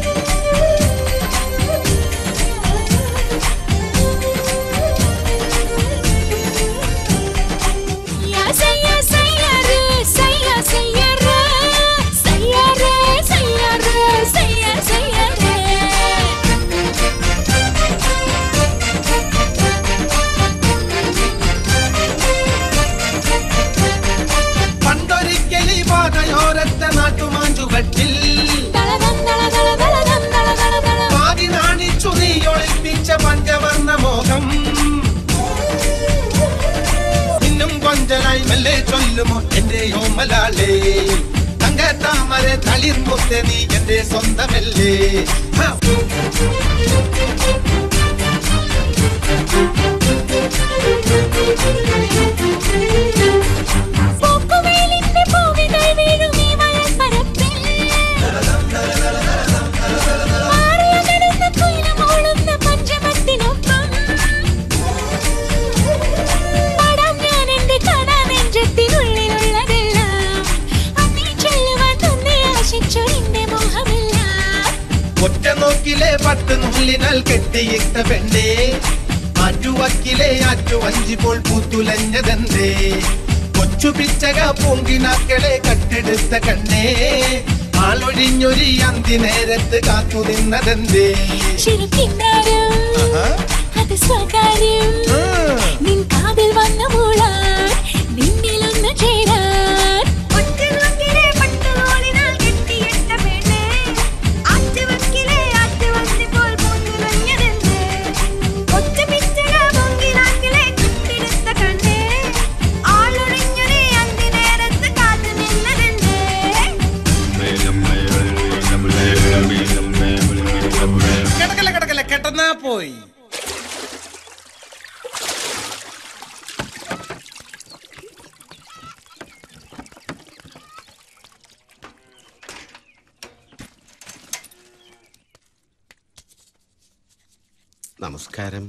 യാ സയ്യാ സയ്യാരേ സയ്യാ സയ്യാരേ സയ്യാരേ സയ്യാരേ സയ്യാ സയ്യാരേ പണ്ടൊരിക്കലി പാതയോരത്തെ നാട്ടുമാഞ്ചുകട്ടിൽ പാതി നാണിച്ചു നീ ഒളിപ്പിച്ച പഞ്ചവർണ്ണ മോഹം ഇന്നും കൊഞ്ചലായി മെല്ലെ ചൊല്ലുമോ എന്റെ ഓമലാളേ തങ്കത്താമര തളിർമുത്തെ നീ എന്റെ സ്വന്തമല്ലേ ഹാ. പൂക്കുവേലിന്റെ പൂവികൾ വീഴും ഈ വയൽപ്പരപ്പിൽ. മാറിയകലുന്ന കുയിലുമോളുന്ന പഞ്ചമത്തിനൊപ്പം. പാടാം ഞാൻ എന്റെ കാണാനെഞ്ചത്തിനുള്ളിലുള്ളതെല്ലാം. അന്നേ ചൊല്ലുവാൻ തന്നെ ആശിച്ചൊരെന്റെ മോഹമെല്ലാം. ഒറ്റ നോക്കിലെ പത്ത് നൂലിനാൽ കെട്ടിയിട്ട പെണ്ണേ ആറ്റുവക്കിലെ ആറ്റുവഞ്ചി പോൽ പൂത്തുലഞ്ഞതെന്തേ കൊച്ചു പിച്ചക പൂങ്കിനാക്കളെ കട്ടെടുത്ത കണ്ണേ ആളൊഴിഞ്ഞൊരി അന്തി നേരത്ത് കാത്തു നിന്നതെന്തേ ശിരക്കിന്നാരം, അത് സ്വകാര്യം നിൻ കാതിൽ വന്ന മൂളാൻ നിന്നിലൊന്ന് ചേരാൻ ഒറ്റനോക്കിലെ പട്ടുനൂലിനാൽ കെട്ടിയിട്ട പെണ്ണേ, ആറ്റുവക്കിലെ ആറ്റുവഞ്ചിപോൽ പൂത്തുലഞ്ഞതെന്തേ? ഒറ്റപിച്ചക പൊങ്കിനാക്കിലെ കെട്ടിടുത്ത കണ്ണേ, ആളൊഴിഞ്ഞൊരു അന്തിനേരത്ത് കാത്തു നിന്നതെന്തേ? കിടക്കല കിടക്കല കെട്ടന്നാ പോയി നമസ്കാരം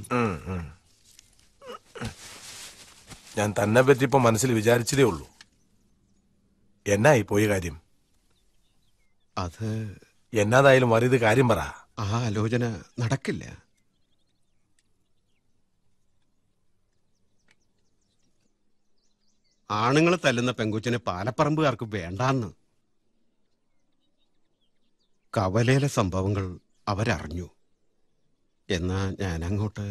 ഞാൻ തന്നെ പറ്റി ഇപ്പൊ മനസ്സിൽ വിചാരിച്ചതേ ഉള്ളൂ എന്നായി പോയി കാര്യം അത് എന്നാതായാലും വറിയത് കാര്യം പറ ആ ആലോചന നടക്കില്ല ആണുങ്ങൾ തല്ലുന്ന പെങ്കുച്ചിനെ പാലപ്പറമ്പുകാർക്ക് വേണ്ടാന്ന് കവലയിലെ സംഭവങ്ങൾ അവരറിഞ്ഞു എന്നാ ഞാനങ്ങോട്ട്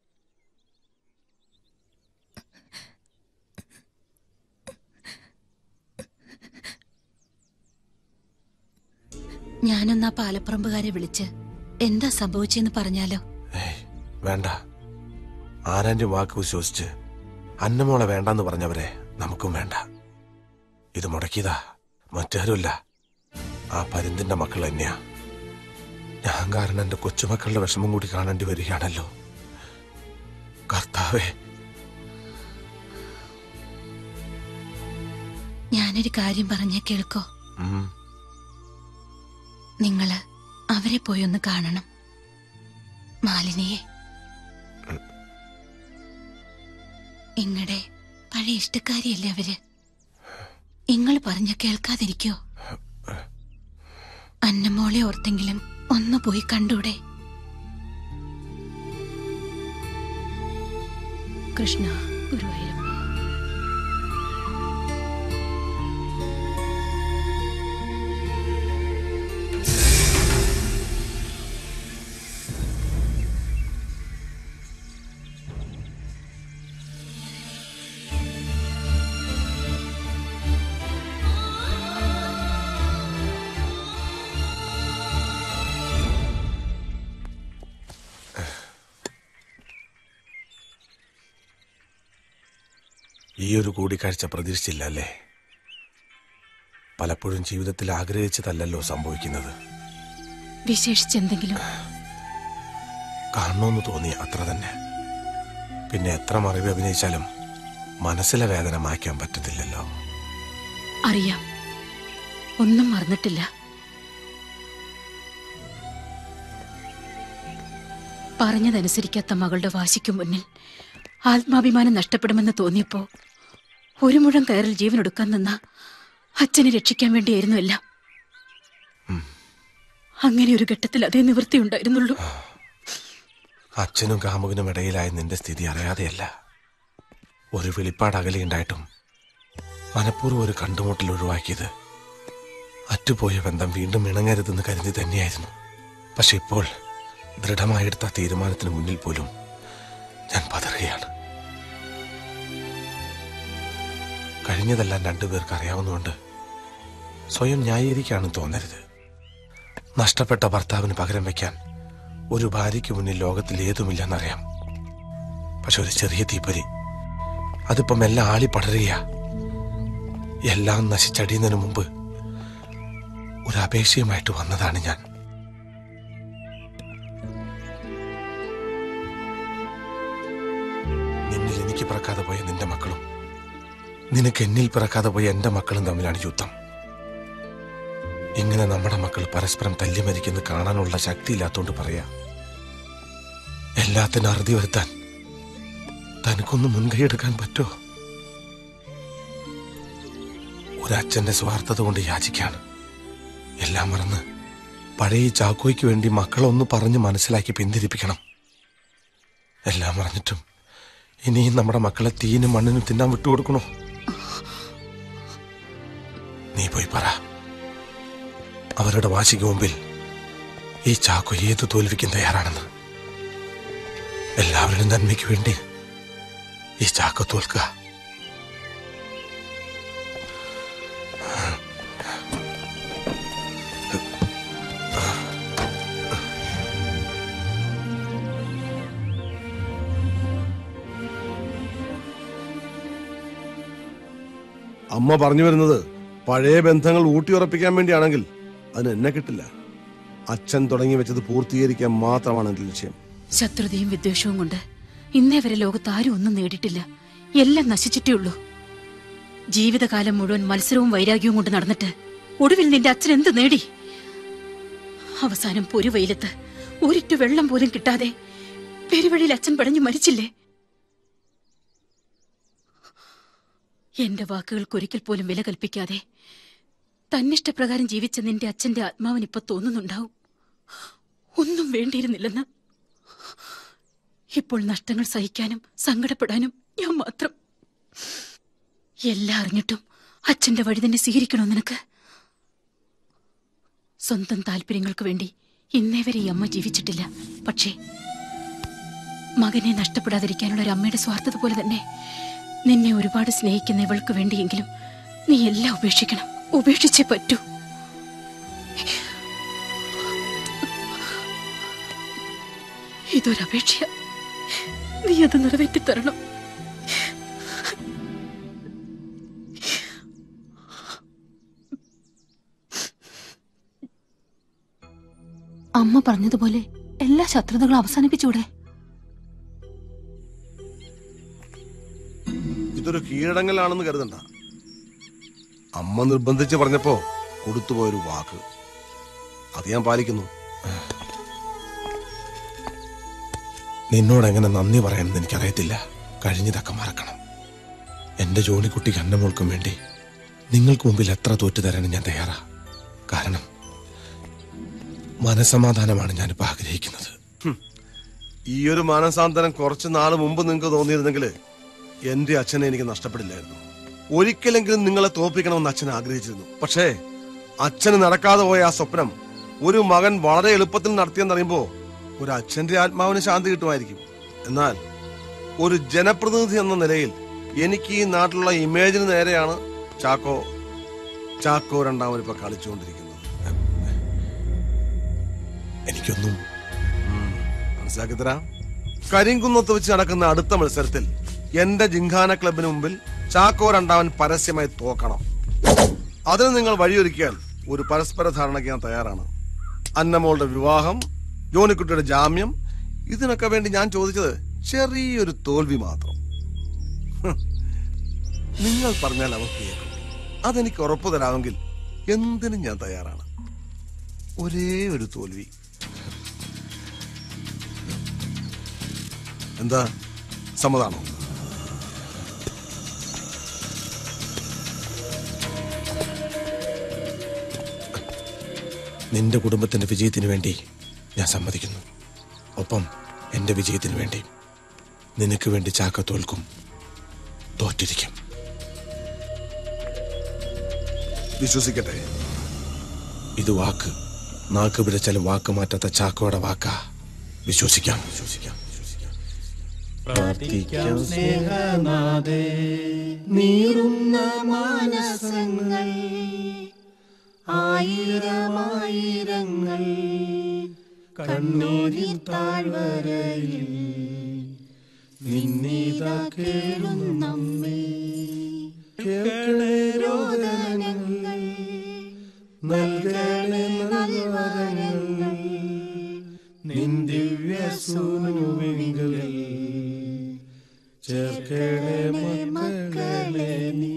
ഞാനൊന്നാ പാലപ്പറമ്പുകാരെ വിളിച്ച് എന്താ സംഭവിച്ചെന്ന് പറഞ്ഞാലോ വേണ്ട ആരാന്റെ വാക്ക് വിശ്വസിച്ച് അന്നമോളെ വേണ്ടെന്ന് പറഞ്ഞവരെ നമുക്കും വേണ്ട ഇത് മുടക്കിയതാ മറ്റാരുമല്ല ആ പരുന്തിന്റെ മക്കൾ തന്നെയാ ഞാൻ കാരണം എന്റെ കൊച്ചുമക്കളുടെ വിഷമം കൂടി കാണേണ്ടി വരികയാണല്ലോ കർത്താവേ ഞാനൊരു കാര്യം പറഞ്ഞ കേൾക്കോ ഉം. നിങ്ങള് അവരെ പോയി ഒന്ന് കാണണം മാലിനിയെ ഇങ്ങടെ പഴയ ഇഷ്ടക്കാരിയല്ലേ അവര് നിങ്ങൾ പറഞ്ഞ കേൾക്കാതിരിക്കോ അന്നമോളെ ഓർത്തെങ്കിലും ഒന്ന് പോയി കണ്ടൂടെ കൃഷ്ണ ഗുരുവായൂരപ്പ ഈ ഒരു കൂടിക്കാഴ്ച പ്രതീക്ഷിച്ചില്ല അല്ലേ പലപ്പോഴും ജീവിതത്തിൽ ആഗ്രഹിച്ചതല്ലല്ലോ സംഭവിക്കുന്നത് വിശേഷിച്ചെന്തെങ്കിലും കാണണമെന്ന് തോന്നി അത്ര തന്നെ പിന്നെ എത്ര മറിവ് അഭിനയിച്ചാലും മനസ്സിലെ വേദന മായ്ക്കാൻ പറ്റത്തില്ലല്ലോ അറിയാം ഒന്നും മറന്നിട്ടില്ല പറഞ്ഞതനുസരിക്കാത്ത മകളുടെ വാശിക്കു മുന്നിൽ ആത്മാഭിമാനം നഷ്ടപ്പെടുമെന്ന് തോന്നിയപ്പോ ഒരു മുഴം കയറിൽ ജീവനൊടുക്കാൻ നിന്ന അച്ഛനെ രക്ഷിക്കാൻ വേണ്ടിയായിരുന്നു എല്ലാം അങ്ങനെ ഒരു ഘട്ടത്തിൽ അതേ നിവൃത്തിയുണ്ടായിരുന്നുള്ളൂ അച്ഛനും കാമുകനും ഇടയിലായ നിന്റെ സ്ഥിതി അറിയാതെയല്ല ഒരു വെളിപ്പാട് അകലെയുണ്ടായിട്ടും മനഃപൂർവ്വം ഒരു കണ്ടുമുട്ടൽ ഒഴിവാക്കിയത് അറ്റുപോയ ബന്ധം വീണ്ടും ഇണങ്ങരുതെന്ന് കരുതി തന്നെയായിരുന്നു പക്ഷെ ഇപ്പോൾ ദൃഢമായെടുത്ത തീരുമാനത്തിന് മുന്നിൽ പോലും ഞാൻ പതറുകയാണ് കഴിഞ്ഞതെല്ലാം രണ്ടുപേർക്ക് അറിയാവുന്നതുകൊണ്ട് സ്വയം ന്യായീകരിക്കാണെന്ന് തോന്നരുത് നഷ്ടപ്പെട്ട ഭർത്താവിന് പകരം വയ്ക്കാൻ ഒരു ഭാര്യയ്ക്ക് മുന്നിൽ ലോകത്തിൽ ഏതുമില്ലെന്നറിയാം പക്ഷെ ഒരു ചെറിയ തീപ്പൊരി അതിപ്പം എല്ലാം ആളി പടരുകയാ എല്ലാം നശിച്ചടിയുന്നതിന് മുമ്പ് ഒരു അപേക്ഷയുമായിട്ട് വന്നതാണ് ഞാൻ നിന്നിൽ എനിക്ക് പിറക്കാതെ പോയ നിന്റെ മക്കളും നിനക്ക് എന്നിൽ പിറക്കാതെ പോയ എന്റെ മക്കളും തമ്മിലാണ് യുദ്ധം ഇങ്ങനെ നമ്മുടെ മക്കൾ പരസ്പരം തല്ലി മരിക്കുന്നത് കാണാനുള്ള ശക്തിയില്ലാത്തോണ്ട് പറയാ എല്ലാത്തിനും അറുതി വരുത്താൻ തനിക്കൊന്ന് മുൻകൈയെടുക്കാൻ പറ്റുമോ ഒരച്ഛന്റെ സ്വാർത്ഥത കൊണ്ട് യാചിക്കാണ് എല്ലാം മറന്ന് പഴയ ഈ ചാക്കോയ്ക്ക് വേണ്ടി മക്കളൊന്ന് പറഞ്ഞ് മനസ്സിലാക്കി പിന്തിരിപ്പിക്കണം എല്ലാം മറന്നിട്ടും ഇനിയും നമ്മുടെ മക്കളെ തീനും മണ്ണിനും തിന്നാൻ വിട്ടുകൊടുക്കണോ നീ പോയി പറ അവരുടെ വാശിക്ക് മുമ്പിൽ ഈ ചാക്കോ ഏത് തോൽവിക്കും തയ്യാറാണെന്ന് എല്ലാവരുടെയും നന്മയ്ക്ക് വേണ്ടി ഈ ചാക്കോ തോൽക്കുക അമ്മ പറഞ്ഞു വരുന്നത് പഴയ ബന്ധങ്ങൾ ഊട്ടിയുറപ്പിക്കാൻ വേണ്ടിയാണെങ്കിൽ അതിന് എന്നെ കിട്ടില്ല അച്ഛൻ തുടങ്ങി വെച്ചത് പൂർത്തീകരിക്കാൻ മാത്രമാണ് എന്റെ ലക്ഷ്യം ശത്രുതയും വിദ്വേഷവും കൊണ്ട് ഇന്നേ വരെ ലോകത്ത് ആരും ഒന്നും നേടിയിട്ടില്ല എല്ലാം നശിച്ചിട്ടേ ഉള്ളൂ ജീവിതകാലം മുഴുവൻ മത്സരവും വൈരാഗ്യവും കൊണ്ട് നടന്നിട്ട് ഒടുവിൽ നിന്റെ അച്ഛൻ എന്ത് നേടി അവസാനം പൊരുവെയിലത്ത് ഒരിറ്റു വെള്ളം പോലും കിട്ടാതെ പെരുവഴിയിൽ അച്ഛൻ പടഞ്ഞു മരിച്ചില്ലേ എന്റെ വാക്കുകൾക്ക് ഒരിക്കൽ പോലും വില കൽപ്പിക്കാതെ തന്നിഷ്ടപ്രകാരം ജീവിച്ച നിന്റെ അച്ഛന്റെ ആത്മാവിന് ഇപ്പൊ തോന്നുന്നുണ്ടാവും ഒന്നും വേണ്ടിയിരുന്നില്ലെന്ന് ഇപ്പോൾ നഷ്ടങ്ങൾ സഹിക്കാനും സങ്കടപ്പെടാനും ഞാൻ മാത്രം എല്ലാം അറിഞ്ഞിട്ടും അച്ഛന്റെ വഴി തന്നെ സ്വീകരിക്കണോ നിനക്ക് സ്വന്തം താല്പര്യങ്ങൾക്ക് വേണ്ടി ഇന്നേ വരെ ഈ അമ്മ ജീവിച്ചിട്ടില്ല പക്ഷേ മകനെ നഷ്ടപ്പെടാതിരിക്കാനുള്ള ഒരു അമ്മയുടെ സ്വാർത്ഥത പോലെ തന്നെ നിന്നെ ഒരുപാട് സ്നേഹിക്കുന്ന ഇവൾക്ക് വേണ്ടിയെങ്കിലും നീ എല്ലാം ഉപേക്ഷിക്കണം ഉപേക്ഷിച്ചേ പറ്റൂ ഇതൊരപേക്ഷ നീ അത് നിറവേറ്റി തരണം അമ്മ പറഞ്ഞതുപോലെ എല്ലാ ശത്രുതകളും അവസാനിപ്പിച്ചൂടെ ഇതൊരു കീഴടങ്ങലാണെന്ന് കരുതണ്ട അമ്മ നിർബന്ധിച്ച് പറഞ്ഞപ്പോ കൊടുത്തുപോയൊരു വാക്ക് അത് ഞാൻ പാലിക്കുന്നു നിന്നോട് എങ്ങനെ നന്ദി പറയാനെന്ന് എനിക്കറിയത്തില്ല കഴിഞ്ഞതൊക്കെ മറക്കണം എന്റെ ജോണിക്കുട്ടിക്ക് അന്നമോൾക്കും വേണ്ടി നിങ്ങൾക്ക് മുമ്പിൽ എത്ര തോറ്റു തരാനും ഞാൻ തയ്യാറാ കാരണം മനസമാധാനമാണ് ഞാനിപ്പോ ആഗ്രഹിക്കുന്നത് ഈ ഒരു മാനസാന്തരം കുറച്ച് നാൾ മുമ്പ് നിങ്ങൾക്ക് തോന്നിയിരുന്നെങ്കിൽ എന്റെ അച്ഛനെ എനിക്ക് നഷ്ടപ്പെടില്ലായിരുന്നു ഒരിക്കലെങ്കിലും നിങ്ങളെ തോപ്പിക്കണമെന്ന് അച്ഛൻ ആഗ്രഹിച്ചിരുന്നു പക്ഷേ അച്ഛന് നടക്കാതെ പോയ ആ സ്വപ്നം ഒരു മകൻ വളരെ എളുപ്പത്തിൽ നടത്തിയെന്നറിയുമ്പോ ഒരു അച്ഛന്റെ ആത്മാവിന് ശാന്തി കിട്ടുമായിരിക്കും എന്നാൽ ഒരു ജനപ്രതിനിധി എന്ന നിലയിൽ എനിക്ക് ഈ നാട്ടിലുള്ള ഇമേജിന് നേരെയാണ് ചാക്കോ ചാക്കോ രണ്ടാമൻ ഇപ്പൊ കളിച്ചുകൊണ്ടിരിക്കുന്നത് എനിക്കൊന്നും മനസ്സിലാക്കി തരാം കരിങ്കുന്നത്ത് വെച്ച് നടക്കുന്ന അടുത്ത മത്സരത്തിൽ എന്റെ ജിങ്കാന ക്ലബിന് മുമ്പിൽ ചാക്കോ രണ്ടാമൻ പരസ്യമായി തോക്കണം അതിന് നിങ്ങൾ വഴിയൊരുക്കിയാൽ ഒരു പരസ്പര ധാരണയ്ക്ക് ഞാൻ തയ്യാറാണ് അന്നമോളുടെ വിവാഹം ജോണിക്കുട്ടിയുടെ ജാമ്യം ഇതിനൊക്കെ വേണ്ടി ഞാൻ ചോദിച്ചത് ചെറിയൊരു തോൽവി മാത്രം ഹ്. നിങ്ങൾ പറഞ്ഞാൽ അവർ കേൾക്കും അതെനിക്ക് ഉറപ്പു തരാമെങ്കിൽ എന്തിനും ഞാൻ തയ്യാറാണ് ഒരേ ഒരു തോൽവി എന്താ സമ്മതാണോ നിന്റെ കുടുംബത്തിന്റെ വിജയത്തിന് വേണ്ടി ഞാൻ സമ്മതിക്കുന്നു ഒപ്പം എന്റെ വിജയത്തിന് വേണ്ടി നിനക്ക് വേണ്ടി ചാക്ക തോൽക്കും തോറ്റിരിക്കും വിശ്വസിക്കട്ടെ ഇത് വാക്ക് നാക്ക് പിടിച്ചാലും വാക്ക് മാറ്റാത്ത ചാക്കോയുടെ വാക്കാ വിശ്വസിക്കാം വിശ്വസിക്കാം പ്രാർത്ഥിക്കാം സ്നേഹനാഥേ നീറുന്ന മാനസങ്ങൾ ആയിരമായിരങ്ങൾ കണ്ണീരിൻ താഴ്വരയിൽ നിന്നിതാ കേളുന്നമ്മേ കേൾക്കണേ രോദനങ്ങൾ നൽകണേ നൽവരങ്ങൾ നിൻ ദിവ്യസൂനുവിങ്കൽ ചേർക്കണേ മക്കളെ നീ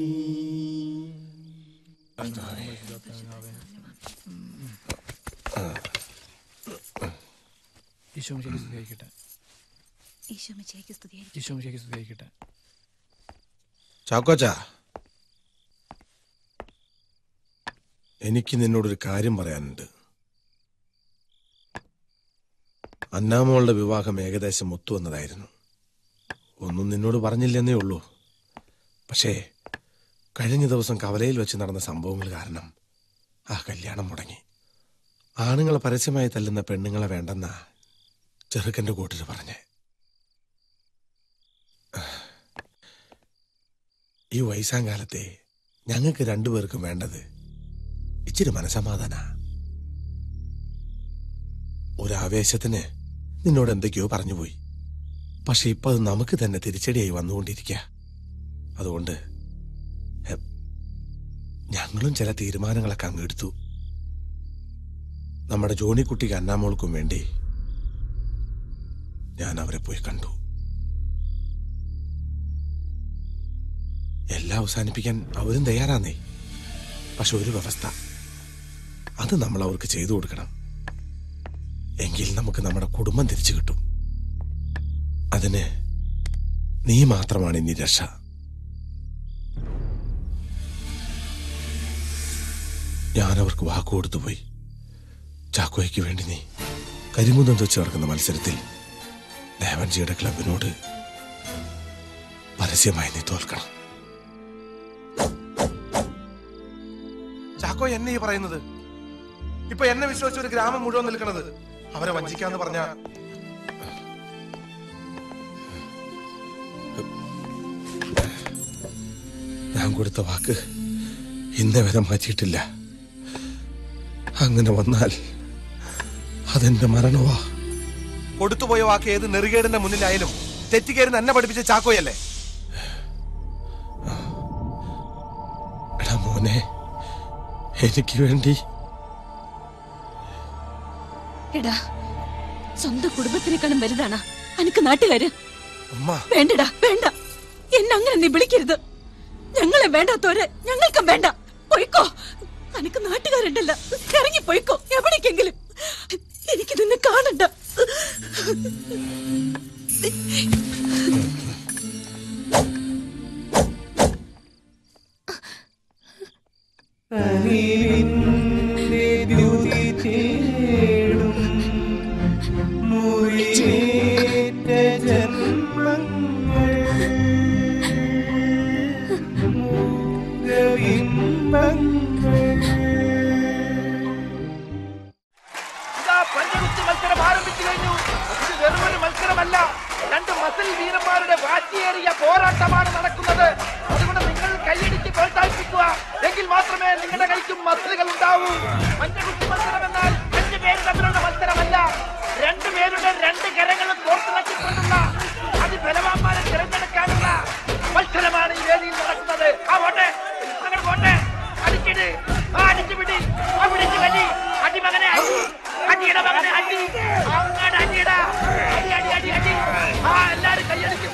ഈശോ മിശിഹായ്ക്ക് സ്തുതിയായിരിക്കട്ടെ ഈശോ മിശിഹായ്ക്ക് സ്തുതിയായിരിക്കട്ടെ. ഈശോ മിശിഹായ്ക്ക് സ്തുതിയായിരിക്കട്ടെ ചാക്കോച്ച എനിക്ക് നിന്നോടൊരു കാര്യം പറയാനുണ്ട് അന്നാമോളുടെ വിവാഹം ഏകദേശം ഒത്തുവന്നതായിരുന്നു ഒന്നും നിന്നോട് പറഞ്ഞില്ലെന്നേ ഉള്ളൂ പക്ഷേ കഴിഞ്ഞ ദിവസം കവലയിൽ വെച്ച് നടന്ന സംഭവങ്ങൾ കാരണം ആ കല്യാണം മുടങ്ങി ആണുങ്ങളെ പരസ്യമായി തല്ലുന്ന പെണ്ണുങ്ങളെ വേണ്ടെന്ന ചെറുക്കന്റെ കൂട്ടര് പറഞ്ഞേ ഈ വയസ്സാം കാലത്തെ ഞങ്ങൾക്ക് രണ്ടുപേർക്കും വേണ്ടത് ഇച്ചിരി മനസമാധാന ഒരാവേശത്തിന് നിന്നോട് എന്തൊക്കെയോ പറഞ്ഞുപോയി പക്ഷെ ഇപ്പൊ അത് നമുക്ക് തന്നെ തിരിച്ചടിയായി വന്നുകൊണ്ടിരിക്കുക അതുകൊണ്ട് ഹെ, ഞങ്ങളും ചില തീരുമാനങ്ങളൊക്കെ അങ്ങ് എടുത്തു നമ്മുടെ ജോണിക്കുട്ടിക്ക് അന്നാമോൾക്കും വേണ്ടി ഞാൻ അവരെ പോയി കണ്ടു എല്ലാം അവസാനിപ്പിക്കാൻ അവരും തയ്യാറാന്നേ പക്ഷെ ഒരു വ്യവസ്ഥ അത് നമ്മൾ അവർക്ക് ചെയ്തു കൊടുക്കണം എങ്കിൽ നമുക്ക് നമ്മുടെ കുടുംബം തിരിച്ചു കിട്ടും അതിന് നീ മാത്രമാണ് ഇനി രക്ഷ ഞാൻ അവർക്ക് വാക്കു കൊടുത്തു പോയി ചാക്കോയ്ക്ക് വേണ്ടി നീ കരിമുന്തം വെച്ച് നടക്കുന്ന മത്സരത്തിൽ ദേവൻജിയുടെ ക്ലബിനോട് പരസ്യമായി നീ തോൽക്കണം ചാക്കോ എന്നെ ഈ പറയുന്നത് ഇപ്പൊ എന്നെ വിശ്വസിച്ച് ഒരു ഗ്രാമം മുഴുവൻ നിൽക്കുന്നത് അവരെ വഞ്ചിക്കാന്ന് പറഞ്ഞ ഞാൻ കൊടുത്ത വാക്ക് ഇന്നേ വരെ മാറ്റിയിട്ടില്ല അങ്ങനെ വന്നാൽ അതെന്റെ മരണവാ കൊടുത്തുപോയ വാക്ക് ഏത് നെറുകേടിന്റെ മുന്നിലായാലും തെറ്റിക്കയറുന്ന എന്നെ പഠിപ്പിച്ച ചാക്കോയല്ലേ എടാ മോനെ എനിക്ക് വേണ്ടി എടാ സ്വന്തം കുടുംബത്തിനേക്കാളും വലുതാണ് അനക്ക് നാട്ടുകാര് അമ്മ വേണ്ടടാ വേണ്ട എന്നെ അങ്ങനെ നീ വിളിക്കരുത് ഞങ്ങളെ വേണ്ടാത്തോരെ ഞങ്ങൾക്കും വേണ്ട പോയിക്കോ അനക്ക് നാട്ടുകാരുണ്ടല്ലോ ഇറങ്ങി പോയിക്കോ എവിടേക്കെങ്കിലും എനിക്ക് നിന്നെ കാണണ്ട ദ്യുതി തേടും ഉണ്ടാവൂ മഞ്ഞകുത്തി മത്സരം എന്നാൽ അഞ്ചു പേര് തമ്മിലുള്ള മത്സരമല്ല രണ്ടു പേരുടെ രണ്ട് കരങ്ങളും കോർത്തിണക്കിക്കൊണ്ടുള്ള അതിബലവാന്മാരെ തിരഞ്ഞെടുക്കാനുള്ള മത്സരമാണ് ഈ വേദിയിൽ നടക്കുന്നത് ആ പോട്ടെ അങ്ങനെ പോട്ടെ അടിച്ചിട് ആ അടിച്ചു പിടി ആ പിടിച്ചു വലി അടി മകനെ അടി അടിയുടെ മകനെ അടി അങ്ങോട്ട് അടിയടാ അടി അടി അടി അടി ആ എല്ലാരും കൈയടിച്ച്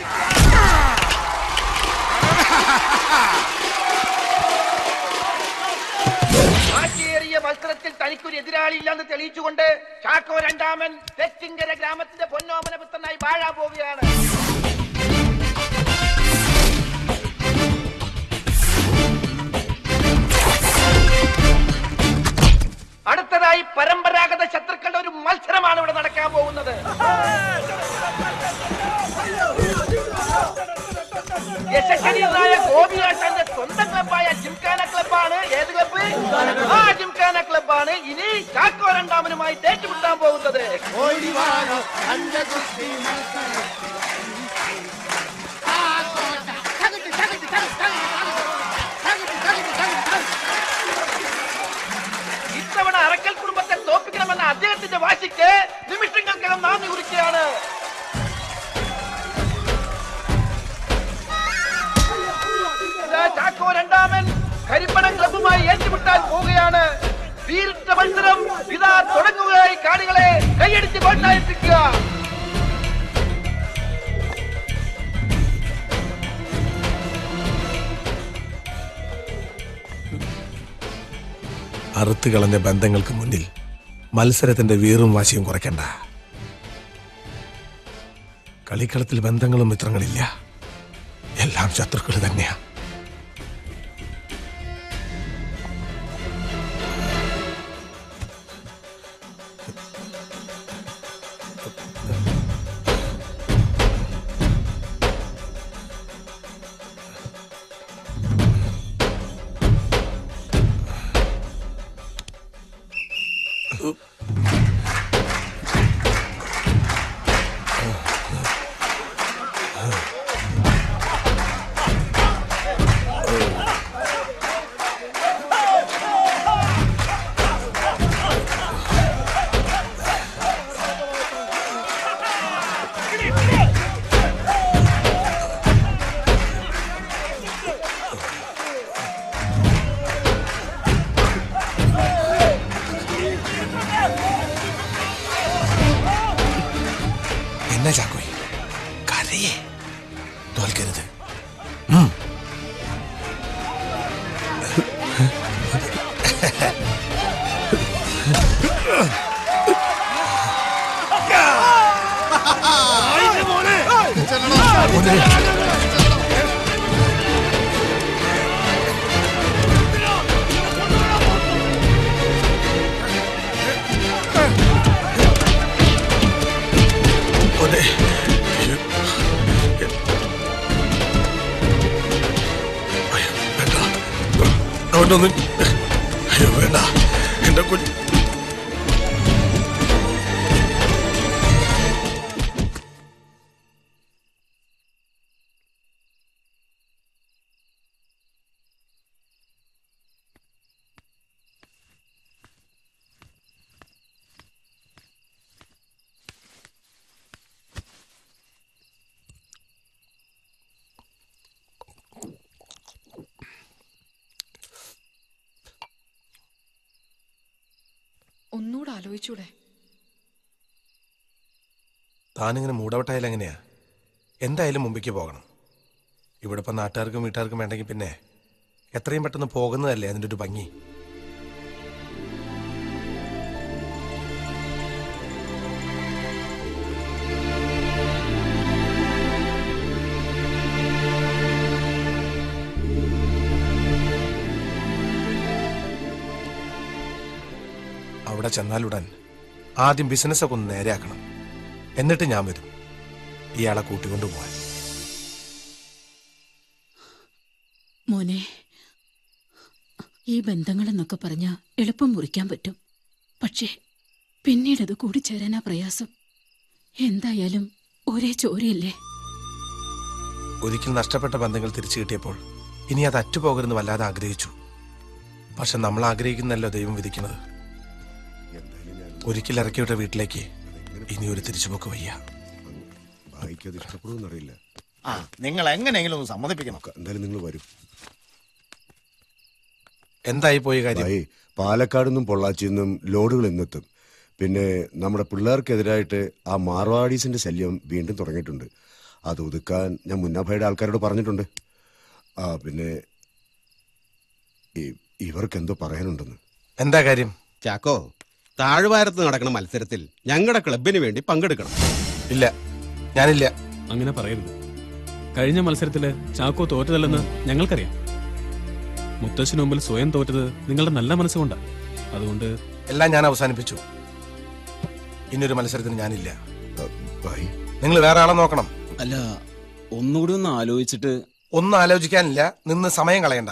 ആറ്റിയേറിയ മത്സരത്തിൽ തനിക്കൊരു എതിരാളിയില്ലെന്ന് തെളിയിച്ചുകൊണ്ട് ചാക്കോ രണ്ടാമൻ തെച്ചിങ്കര ഗ്രാമത്തിന്റെ പൊന്നോമന പുത്രനായി വാഴാൻ പോവുകയാണ് അടുത്തതായി പരമ്പരാഗത ശത്രുക്കളുടെ ഒരു മത്സരമാണ് ഇവിടെ നടക്കാൻ പോകുന്നത് യശസ്വരിയായ ഗോപിയാട്ടന്റെ സ്വന്തം ക്ലബായ ജിംഖാന ക്ലബാണ് ഏത് ക്ലബ്ബ് ആ ജിംഖാന ക്ലബാണ് ഇനി ചാക്കോ രണ്ടാമനുമായി ഏറ്റുമുട്ടാൻ പോകുന്നത് ഇത്തവണ അറക്കൽ കുടുംബത്തെ തോപ്പിക്കണമെന്ന അദ്ദേഹത്തിന്റെ വാശിക്ക് നിമിഷങ്ങൾക്കകം നാന്ദി കുറിക്കുകയാണ് ഇതാ ചാക്കോ രണ്ടാമൻ കരിപ്പണം ക്ലബുമായി ഏറ്റുമുട്ടാൻ പോവുകയാണ് വീരിട്ട മത്സരം ഇതാ തുടങ്ങുകയായി കാണികളെ കൈയടിച്ച് പ്രോത്സാഹിപ്പിക്കുക അറുത്ത് കളഞ്ഞ ബന്ധങ്ങൾക്ക് മുന്നിൽ മത്സരത്തിന്റെ വീറും വാശിയും കുറയ്ക്കണ്ട കളിക്കളത്തിൽ ബന്ധങ്ങളും മിത്രങ്ങളില്ല എല്ലാം ശത്രുക്കൾ തന്നെയാ എന്നാ ചാക്കോയ് കരയേ തോൽക്കരുത് ഉം. മോനെ. അയ്യോ, വേണ്ട. അവനൊന്നും അയ്യോ വേണ്ട എന്റെ കുഞ്ഞ് ഒന്നുകൂടെ ആലോചിച്ചൂടെ താനിങ്ങനെ മൂടവട്ടായാലും എങ്ങനെയാ എന്തായാലും മുമ്പിക്ക് പോകണം ഇവിടെ ഇപ്പം നാട്ടുകാർക്കും വീട്ടുകാർക്കും വേണ്ടെങ്കിൽ പിന്നെ എത്രയും പെട്ടെന്ന് പോകുന്നതല്ലേ അതിൻ്റെ ഒരു ഭംഗി അവിടെ ചെന്നാലുടൻ ആദ്യം ബിസിനസ്സൊക്കെ ഒന്ന് നേരെയാക്കണം എന്നിട്ട് ഞാൻ വരും ഇയാളെ കൂട്ടിക്കൊണ്ടു പോവാൻ മോനെ ഈ ബന്ധങ്ങളെന്നൊക്കെ പറഞ്ഞ എളുപ്പം മുറിക്കാൻ പറ്റും പക്ഷേ പിന്നീട് അത് കൂടിച്ചേരാനാ പ്രയാസം എന്തായാലും ഒരേ ചോരയല്ലേ ഒരിക്കൽ നഷ്ടപ്പെട്ട ബന്ധങ്ങൾ തിരിച്ചു കിട്ടിയപ്പോൾ ഇനി അത് അറ്റുപോകരുന്ന് വല്ലാതെ ആഗ്രഹിച്ചു പക്ഷെ നമ്മൾ ആഗ്രഹിക്കുന്നല്ലോ ദൈവം വിധിക്കുന്നത് ഒരിക്കൽ ഇറക്കിവിട്ട വീട്ടിലേക്ക് ഇനി ഒരു തിരിച്ചുപോക്ക് വയ്യ ഭായിക്ക് അത് ഇഷ്ടപ്പെടുമെന്നറിയില്ല ആ നിങ്ങൾ എങ്ങനെയെങ്കിലും ഒന്ന് സമ്മതിപ്പിക്കണം എന്തായാലും നിങ്ങൾ വരും എന്തായി പോയി കാര്യം ഭായി പാലക്കാട് നിന്നും പൊള്ളാച്ചിയിൽ നിന്നും ലോഡുകൾ ഇന്നെത്തും പിന്നെ നമ്മുടെ പിള്ളേർക്കെതിരായിട്ട് ആ മാർവാഡീസിന്റെ ശല്യം വീണ്ടും തുടങ്ങിയിട്ടുണ്ട് അത് ഒതുക്കാൻ ഞാൻ മുന്നാഭയുടെ ആൾക്കാരോട് പറഞ്ഞിട്ടുണ്ട് ആ പിന്നെ ഈ- ഇവർക്ക് എന്തോ പറയാനുണ്ടെന്ന് എന്താ കാര്യം ചാക്കോ താഴ്വാരത്ത് നടക്കുന്ന മത്സരത്തിൽ ഞങ്ങളുടെ ക്ലബിന് വേണ്ടി പങ്കെടുക്കണം ഇല്ല ഞാനില്ല അങ്ങനെ പറയരുത് കഴിഞ്ഞ മത്സരത്തില് ചാക്കോ തോറ്റതല്ലെന്ന് ഞങ്ങൾക്കറിയാം മുത്തശ്ശിന് മുമ്പിൽ സ്വയം തോറ്റത് നിങ്ങളുടെ നല്ല മനസ്സുകൊണ്ടാ അതുകൊണ്ട് എല്ലാം ഞാൻ അവസാനിപ്പിച്ചു ഇനിയൊരു മത്സരത്തിന് ഞാനില്ല നിങ്ങൾ വേറെ ആളെ നോക്കണം അല്ല ഒന്നുകൂടി ഒന്ന് ആലോചിച്ചിട്ട് ഒന്നും ആലോചിക്കാനില്ല നിന്ന് സമയം കളയണ്ട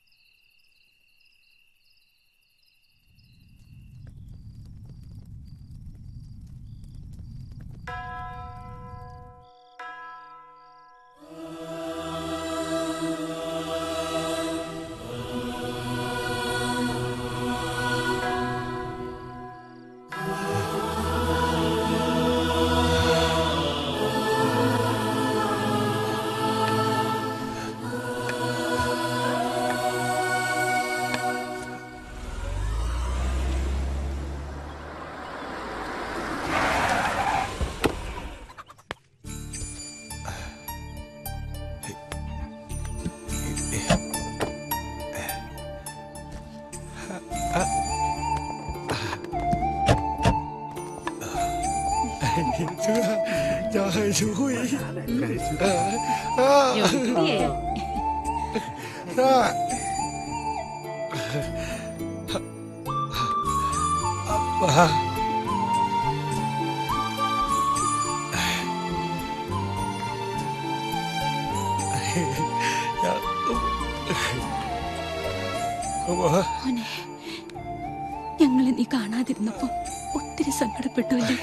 മോനെ ഞങ്ങളെ നീ കാണാതിരുന്നപ്പോ ഒത്തിരി സങ്കടപ്പെട്ടു അല്ലേ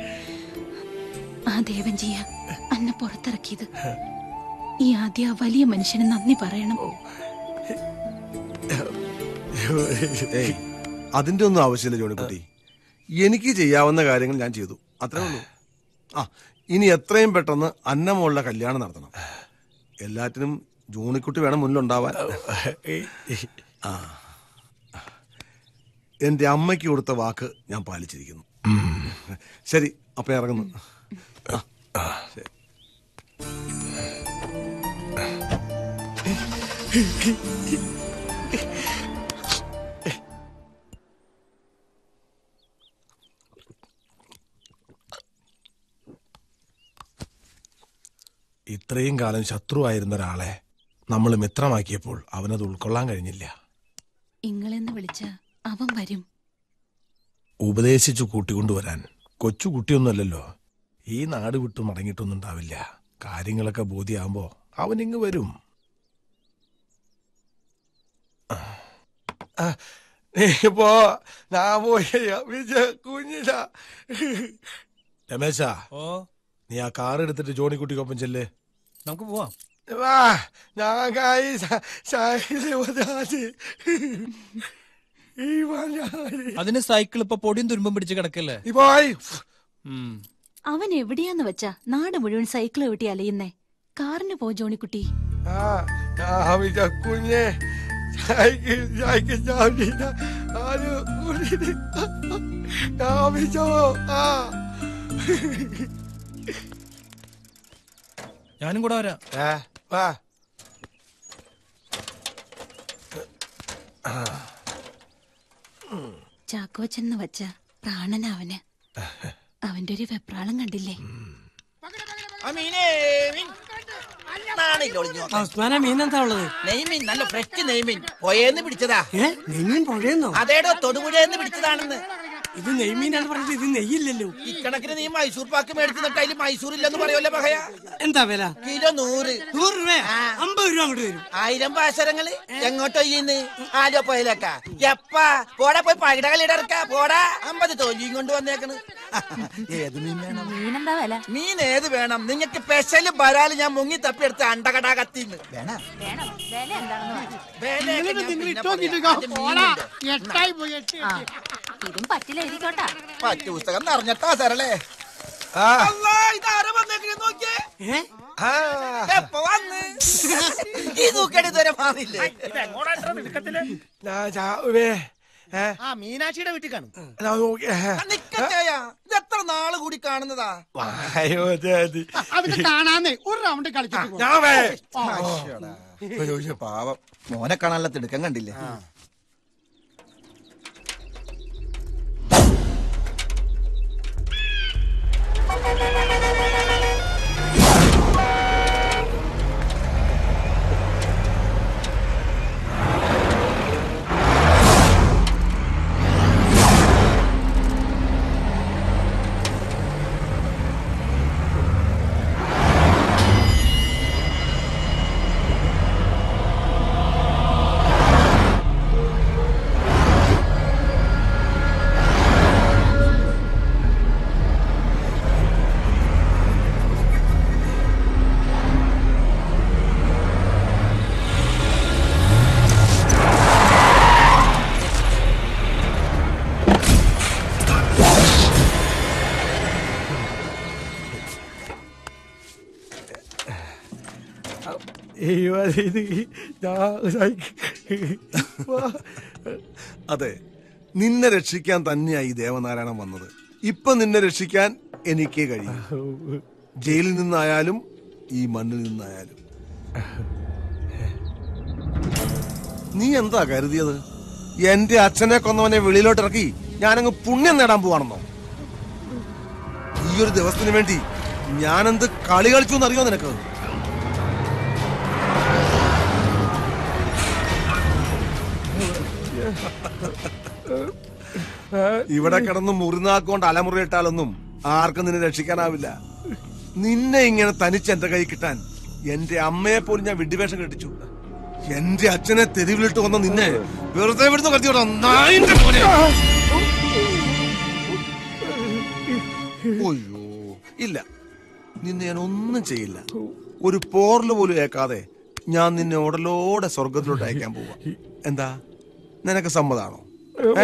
ആ ദേവൻജിയ അന്നെ പുറത്തിറക്കിയത് ഈ ആദ്യ ആ വലിയ മനുഷ്യന് നന്ദി പറയണം ഏയ് അതിന്റെ ഒന്നും ആവശ്യമില്ല ജോണിക്കുട്ടി എനിക്ക് ചെയ്യാവുന്ന കാര്യങ്ങൾ ഞാൻ ചെയ്തു അത്രേ ഉള്ളൂ ആ ഇനി എത്രയും പെട്ടെന്ന് അന്നമോളുടെ കല്യാണം നടത്തണം എല്ലാറ്റിനും ജോണിക്കുട്ടി വേണം മുന്നിലുണ്ടാവാൻ ആ എന്റെ അമ്മയ്ക്ക് കൊടുത്ത വാക്ക് ഞാൻ പാലിച്ചിരിക്കുന്നു ശരി അപ്പൊ ഞാൻ ഇറങ്ങുന്നു ആ, ശരി. ഇത്രയും കാലം ശത്രുവായിരുന്ന ഒരാളെ നമ്മൾ മിത്രമാക്കിയപ്പോൾ അവനത് ഉൾക്കൊള്ളാൻ കഴിഞ്ഞില്ല ഇങ്ങളെന്ന് വിളിച്ച അവൻ വരും ഉപദേശിച്ചു കൂട്ടിക്കൊണ്ടുവരാൻ കൊച്ചു കുട്ടിയൊന്നുമല്ലല്ലോ ഈ നാട് വിട്ടു മടങ്ങിയിട്ടൊന്നും ഉണ്ടാവില്ല കാര്യങ്ങളൊക്കെ ബോധ്യമാകുമ്പോ അവൻ ഇങ്ങ് വരും ആ, നീ പോ ഞാൻ പോയി വിജയ കുഞ്ഞില രമേശാ ഓ നീ ആ കാർ എടുത്തിട്ട് ജോണിക്കുട്ടിക്കൊപ്പം ചെല്ലേ നമുക്ക് പോവാം വാ ഞാൻ കായി സ- ശൈലി വരാതെ. ഈ വരാതെ. അതിന് സൈക്കിൾ ഇപ്പൊ പൊടിയും തുരുമ്പും പിടിച്ച് കിടക്കല്ലേ നീ പോയി ഉം. അവൻ എവിടെയാന്ന് വെച്ചാ നാട് മുഴുവൻ സൈക്കിൾ വെട്ടി അലയുന്നേ കാറിന് പോ ജോണിക്കുട്ടി ആ ഞാൻ വിജയ കുഞ്ഞെ സൈക്കിൾ സൈക്കിൾ ചാവില്ല ആര് കൂടിയിട്ട് ഞാൻ വിജോ ആ ഞാനും കൂടെ വരാം ഏ വാ ചാക്കോച്ചെന്ന് വെച്ച പ്രാണനവന് അവന്റെ ഒരു വെപ്രാളം കണ്ടില്ലേ മീനെന്താ ഉള്ളത് നെയ്മീൻ നല്ല ഫ്രഷ് നെയ്മീൻ പൊയേന്ന് പിടിച്ചതാ നെയ്മീൻ പുഴയെന്നോ അതേടോ തൊടുപുഴയെന്ന് പിടിച്ചതാണെന്ന് ഇത് നെയ്മീനാണ് പറഞ്ഞത് ഇത് നെയ്യില്ലല്ലോ ഇക്കണക്കിന് നീ മൈസൂർ പാക്ക് മേടിച്ചിട്ട് അതിൽ മൈസൂർ ഇല്ലെന്ന് പറയുമല്ലോ മഹയ എന്താ വില കിലോ നൂറ് നൂറ് രൂപ അമ്പത് രൂപ അങ്ങോട്ട് തരും ആയിരം പാശരങ്ങള് എങ്ങോട്ടോ ചെയ്യുന്നു ആലോ പോയിലേക്കാ എപ്പാ പോടാ പോയി പകിട കളിയിടക്ക പോടാ അമ്പത് തോലിയും കൊണ്ട് വന്നേക്കണ് ഏത് മീൻ വേണം മീനെന്താ വില മീൻ ഏത് വേണം നിങ്ങൾക്ക് സ്പെഷ്യല് വരാല് ഞാൻ മുങ്ങി തപ്പിയെടുത്ത് അണ്ടകടാ കത്തിന്ന് വേണം വേണം വില എന്താണെന്ന് വേലയൊക്കെ ഞാൻ നിങ്ങൾ പിന്നെ ഇട്ടോക്കിട്ട് പറയാം. ആദ്യം പോടാ മീനുണ്ട്. എട്ടായി പോയി എട്ട് ആ ഇതും പറ്റില്ല എഴുതിക്കോട്ടാ പറ്റു പുസ്തകം നിറഞ്ഞിട്ടാ സാറല്ലേ അല്ലാ, ഇതാരാ വന്നേക്കണേന്ന് നോക്കിയേ. എപ്പോ വന്ന്? ഈ തൂക്കേട് ഇതുവരെ മാറിയില്ലേ ആ മീനാക്ഷിയുടെ വീട്ടിൽ കാണും നിക്കച്ചേയാ ഇത് എത്ര നാള് കൂടി കാണുന്നതാ അതൊക്കെ കാണാന്നേ ഒരു റൗണ്ട് കളിച്ചിട്ട് പോ. ഞാൻ വേ. ആ. പാവം മോനെ കാണാനുള്ള തിടുക്കം കണ്ടില്ലേ അതെ നിന്നെ രക്ഷിക്കാൻ തന്നെയായി ഈ ദേവനാരായണൻ വന്നത് ഇപ്പൊ നിന്നെ രക്ഷിക്കാൻ എനിക്കേ കഴിയും ജയിലിൽ നിന്നായാലും ഈ മണ്ണിൽ നിന്നായാലും നീ എന്താ കരുതിയത് എന്റെ അച്ഛനെ കൊന്നവനെ വെളിയിലോട്ട് ഇറക്കി ഞാനങ്ങ് പുണ്യം നേടാൻ പോവാണെന്നോ ഈ ഒരു ദിവസത്തിന് വേണ്ടി ഞാനെന്ത് കളി കളിച്ചു എന്നറിയോ നിനക്ക് ഇവിടെ കിടന്ന് മുറിനാക്കൊണ്ട് അലമുറിയിട്ടാലൊന്നും ആർക്കും നിന്നെ രക്ഷിക്കാനാവില്ല നിന്നെ ഇങ്ങനെ തനിച്ച് എന്റെ കൈ കിട്ടാൻ എന്റെ അമ്മയെ പോലും ഞാൻ വിഡ്ഢിവേഷം കെട്ടിച്ചു എന്റെ അച്ഛനെ തെരുവിലിട്ട് വന്ന നിന്നെ വെറുതെ വിടുന്ന കത്തിയോടാ നായിന്റെ മോനെ ഒയ്യോ ഇല്ല നിന്നെ ഞാൻ ഒന്നും ചെയ്യില്ല ഒരു പോർല് പോലും ഏക്കാതെ ഞാൻ നിന്നെ ഉടലോടെ സ്വർഗത്തിലോട്ട് അയക്കാൻ പോവാ എന്താ നിനക്ക് സമ്മതാണോ ഏ?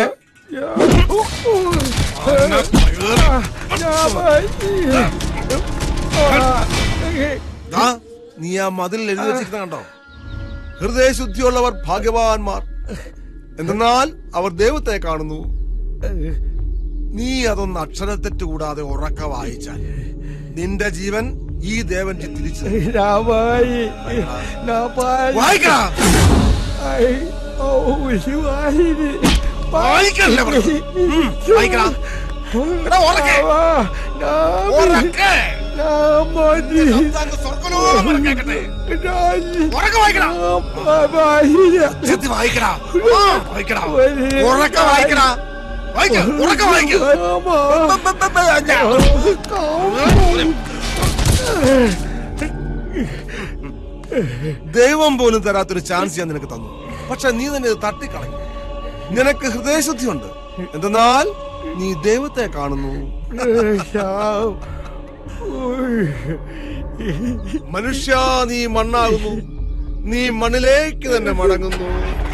ദാ, നീ ആ മതിലിൽ എഴുതി വെച്ചിരുന്ന കണ്ടോ ഹൃദയശുദ്ധിയുള്ളവർ ഭാഗ്യവാന്മാർ എന്തെന്നാൽ അവർ ദൈവത്തെ കാണുന്നു നീ അതൊന്ന് അക്ഷരത്തെറ്റ് കൂടാതെ ഉറക്ക വായിച്ചാൽ നിന്റെ ജീവൻ ഈ ദേവൻ തിരിച്ചു വായിക്കടാ വായിക്കല്ലേ പറഞ്ഞത്? ഉം, വായിക്കടാ എടാ, ഉറക്കെ. ഉറക്കെ. സംസാരിച്ച് സ്വർഗ്ഗലോകം വരെ കേക്കട്ടെ. ഉറക്കെ വായിക്കടാ. ചെത്തി വായിക്കടാ. ആ, വായിക്കടാ. ഉറക്കെ വായിക്കടാ. വായിക്ക, ഉറക്കെ വായിക്ക. ദൈവം പോലും തരാത്തൊരു ചാൻസ് ഞാൻ നിനക്ക് തന്നു പക്ഷെ നീ തന്നെ ഇത് തട്ടിക്കളഞ്ഞു നിനക്ക് ഹൃദയശുദ്ധിയുണ്ട് എന്തെന്നാൽ നീ ദൈവത്തെ കാണുന്നു മനുഷ്യ നീ മണ്ണാകുന്നു നീ മണ്ണിലേക്ക് തന്നെ മടങ്ങുന്നു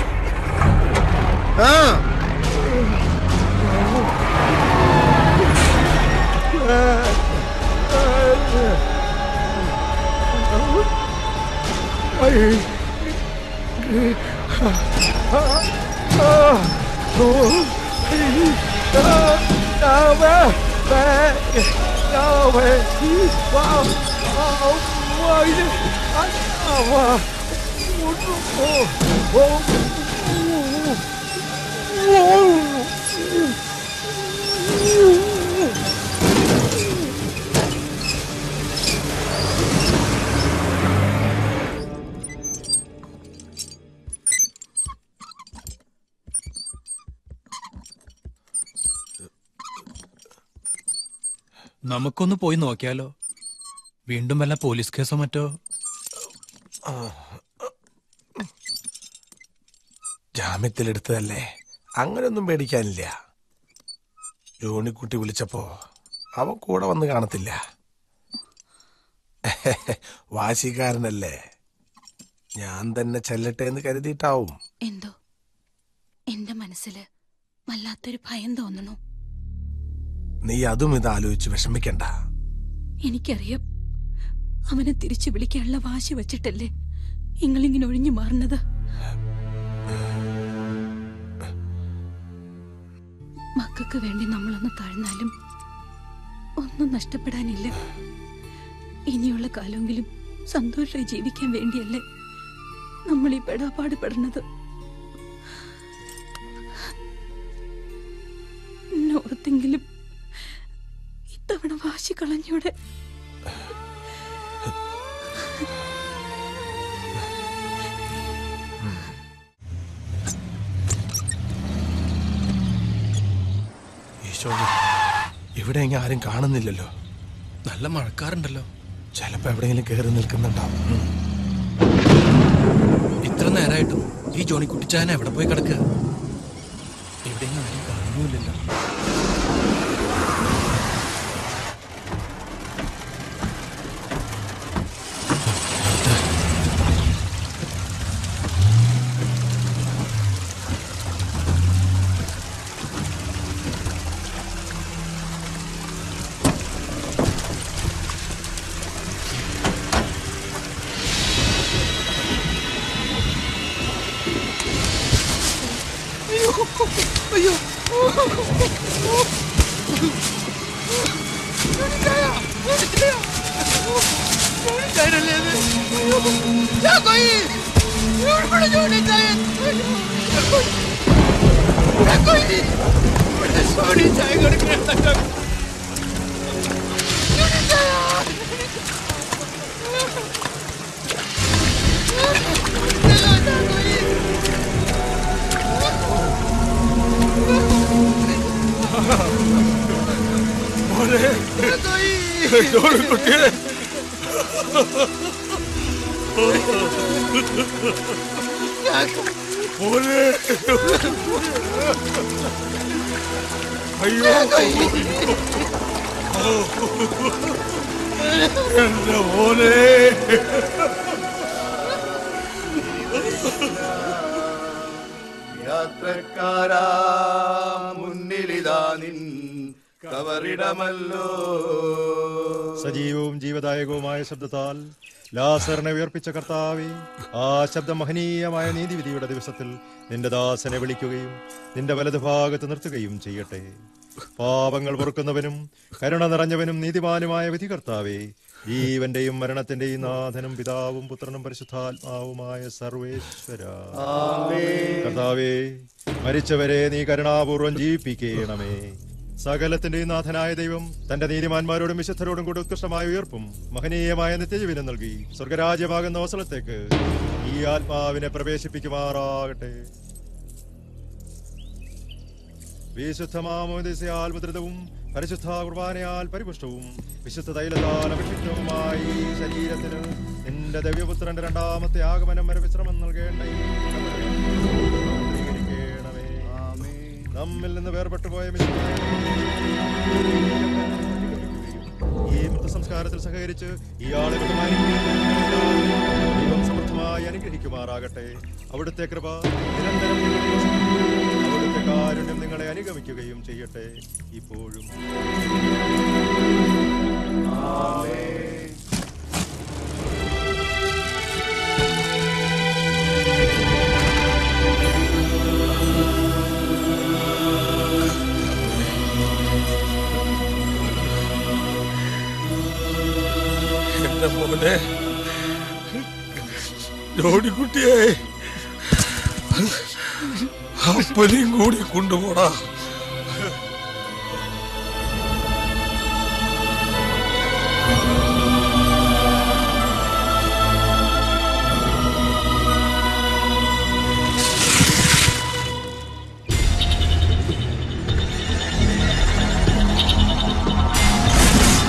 ആ നമുക്കൊന്ന് പോയി നോക്കിയാലോ വീണ്ടും വല്ല പോലീസ് കേസോ മറ്റോ ജാമ്യത്തിലെടുത്തതല്ലേ അങ്ങനെയൊന്നും പേടിക്കാനില്ല ജോണിക്കുട്ടി വിളിച്ചപ്പോ അവൻ കൂടെ വന്ന് കാണത്തില്ല വാശിക്കാരനല്ലേ ഞാൻ തന്നെ ചെല്ലട്ടെ എന്ന് കരുതിയിട്ടാവും എന്തോ എന്റെ മനസ്സില് വല്ലാത്തൊരു ഭയം തോന്നണു നീ അതും ഇത് ആലോചിച്ച് വിഷമിക്കണ്ട എനിക്കറിയാം അവനെ തിരിച്ചു വിളിക്കാനുള്ള വാശി വെച്ചിട്ടല്ലേ നിങ്ങളിങ്ങനെ ഒഴിഞ്ഞു മാറുന്നത് മക്കൾക്ക് വേണ്ടി നമ്മളൊന്ന് താഴ്ന്നാലും ഒന്നും നഷ്ടപ്പെടാനില്ല ഇനിയുള്ള കാലമെങ്കിലും സന്തോഷമായി ജീവിക്കാൻ വേണ്ടിയല്ലേ നമ്മൾ ഈ പെടാപ്പാട് പെടുന്നത് ഓർത്തെങ്കിലും ഇത്തവണ വാശി കളഞ്ഞൂടെ ഈശോ ഇവിടെ എങ്ങും ആരും കാണുന്നില്ലല്ലോ നല്ല മഴക്കാറുണ്ടല്ലോ ചിലപ്പോ എവിടെയെങ്കിലും കയറി നിൽക്കുന്നുണ്ടാവും ഉം. ഇത്ര നേരമായിട്ടും ഈ ജോണി കുട്ടിച്ചാൻ എവിടെ പോയി കിടക്കുക എവിടെയെങ്കിലും ആരും കാണുന്നുമില്ലല്ലോ അയ്യോ അയ്യോ ജോണിച്ചായ, ജോണിച്ചായ. ജോണിച്ചായനല്ലേ ഇത്? അയ്യോ, ചാക്കോയി. ഇവിടെ ജോണിച്ചായൻ. അയ്യോ, ചാക്കോയി. ചാക്കോയി. ഇവിടെ ജോണിച്ചായ കിടക്കണ ജോണിച്ചായ. മോനെ ജോണിക്കുട്ടിയെ മോനെ അയ്യോ എന്റെ മോനെ യാത്രക്കാരാ മുന്നിലിതാ നിൻ കവറിടമല്ലോ സജീവവും ജീവദായകവുമായ ശബ്ദത്താൽ ലാസറിനെ ഉയർപ്പിച്ച കർത്താവെ ആ ശബ്ദം മഹനീയമായ നീതിവിധിയുടെ ദിവസത്തിൽ നിന്റെ ദാസനെ വിളിക്കുകയും നിന്റെ വലതുഭാഗത്ത് നിർത്തുകയും ചെയ്യട്ടെ പാപങ്ങൾ പൊറുക്കുന്നവനും കരുണ നിറഞ്ഞവനും നീതിമാനുമായ വിധി കർത്താവെ ജീവന്റെയും മരണത്തിന്റെയും നാഥനും പിതാവും പുത്രനും പരിശുദ്ധാത്മാവുമായ സർവേശ്വര കർത്താവേ മരിച്ചവരെ നീ കരുണാപൂർവം ജീവിപ്പിക്കണമേ സകലത്തിന്റെയും നാഥനായ ദൈവം തന്റെ നീതിമാന്മാരോടും വിശുദ്ധരോടും കൂടി ഉത്കൃഷ്ടമായ ഉയർപ്പും മഹനീയമായ നിത്യജീവനം നൽകി സ്വർഗരാജ്യമാകുന്ന അവസരത്തേക്ക് ഈ ആത്മാവിനെ പ്രവേശിപ്പിക്കുമാറാകട്ടെ വിശുദ്ധമാമോദിസയാൽ മുദ്രിതവും പരിശുദ്ധ കുർബാനയാൽ പരിപുഷ്ടവും വിശുദ്ധ തൈലത്താൽ അഭിഷിക്തവുമായി ഈ ശരീരത്തിന് നിന്റെ ദിവ്യപുത്രന്റെ രണ്ടാമത്തെ ആഗമനം വരെ വിശ്രമം നൽകേണ്ട ഈ കബറിനെ സ്വീകരിക്കണമേ. നമ്മിൽ നിന്ന് വേർപെട്ടു പോയ മിശിഹായെ ഈ മൃതസംസ്കാരത്തിൽ സഹകരിച്ച് ഈ ആളുകളുമായി ദൈവം സമൃദ്ധമായി അനുഗ്രഹിക്കുമാറാകട്ടെ അവിടുത്തെ കൃപ നിരന്തരം നിങ്ങളിൽ വസിക്കുകയും അവിടുത്തെ കാരുണ്യം നിങ്ങളെ അനുഗമിക്കുകയും ചെയ്യട്ടെ ഇപ്പോഴും എന്റെ മോനെ ജോണിക്കുട്ടിയെ അപ്പനെയും കൂടി കൊണ്ടുപോടാ ആ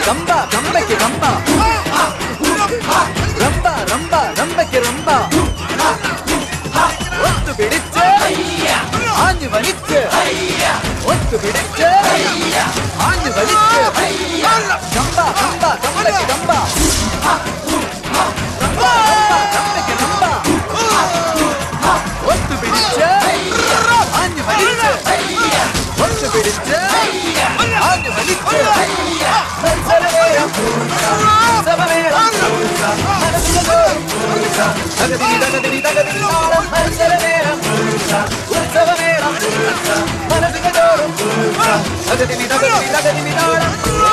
കമ്പ കമ്പയ്ക്ക് കമ്പ റമ്പ റമ്പ റമ്പയ്ക്ക് റമ്പ ഒത്തു പിടിച്ച് ആഞ്ഞു വലിച്ച് ഒത്തു പിടിച്ച് ആഞ്ഞു വലിച്ച് കമ്പ കമ്പ കമ്പയ്ക്ക് കമ്പ റമ്പ റമ്പ കമ്പയ്ക്ക് റമ്പ ഒത്തു പിടിച്ച് ആഞ്ഞു വലിച്ച് ഒത്തു പിടിച്ച് ആഞ്ഞു വലിച്ച് മത്സരമേളം സമമേളം മനസ്സിലും തകതിരി തകതിരി തകതിരി താളം മത്സരമേളം ഉത്സവമേളം മനസ്സിലും തകതിരി തകതിരി തകതിരി താളം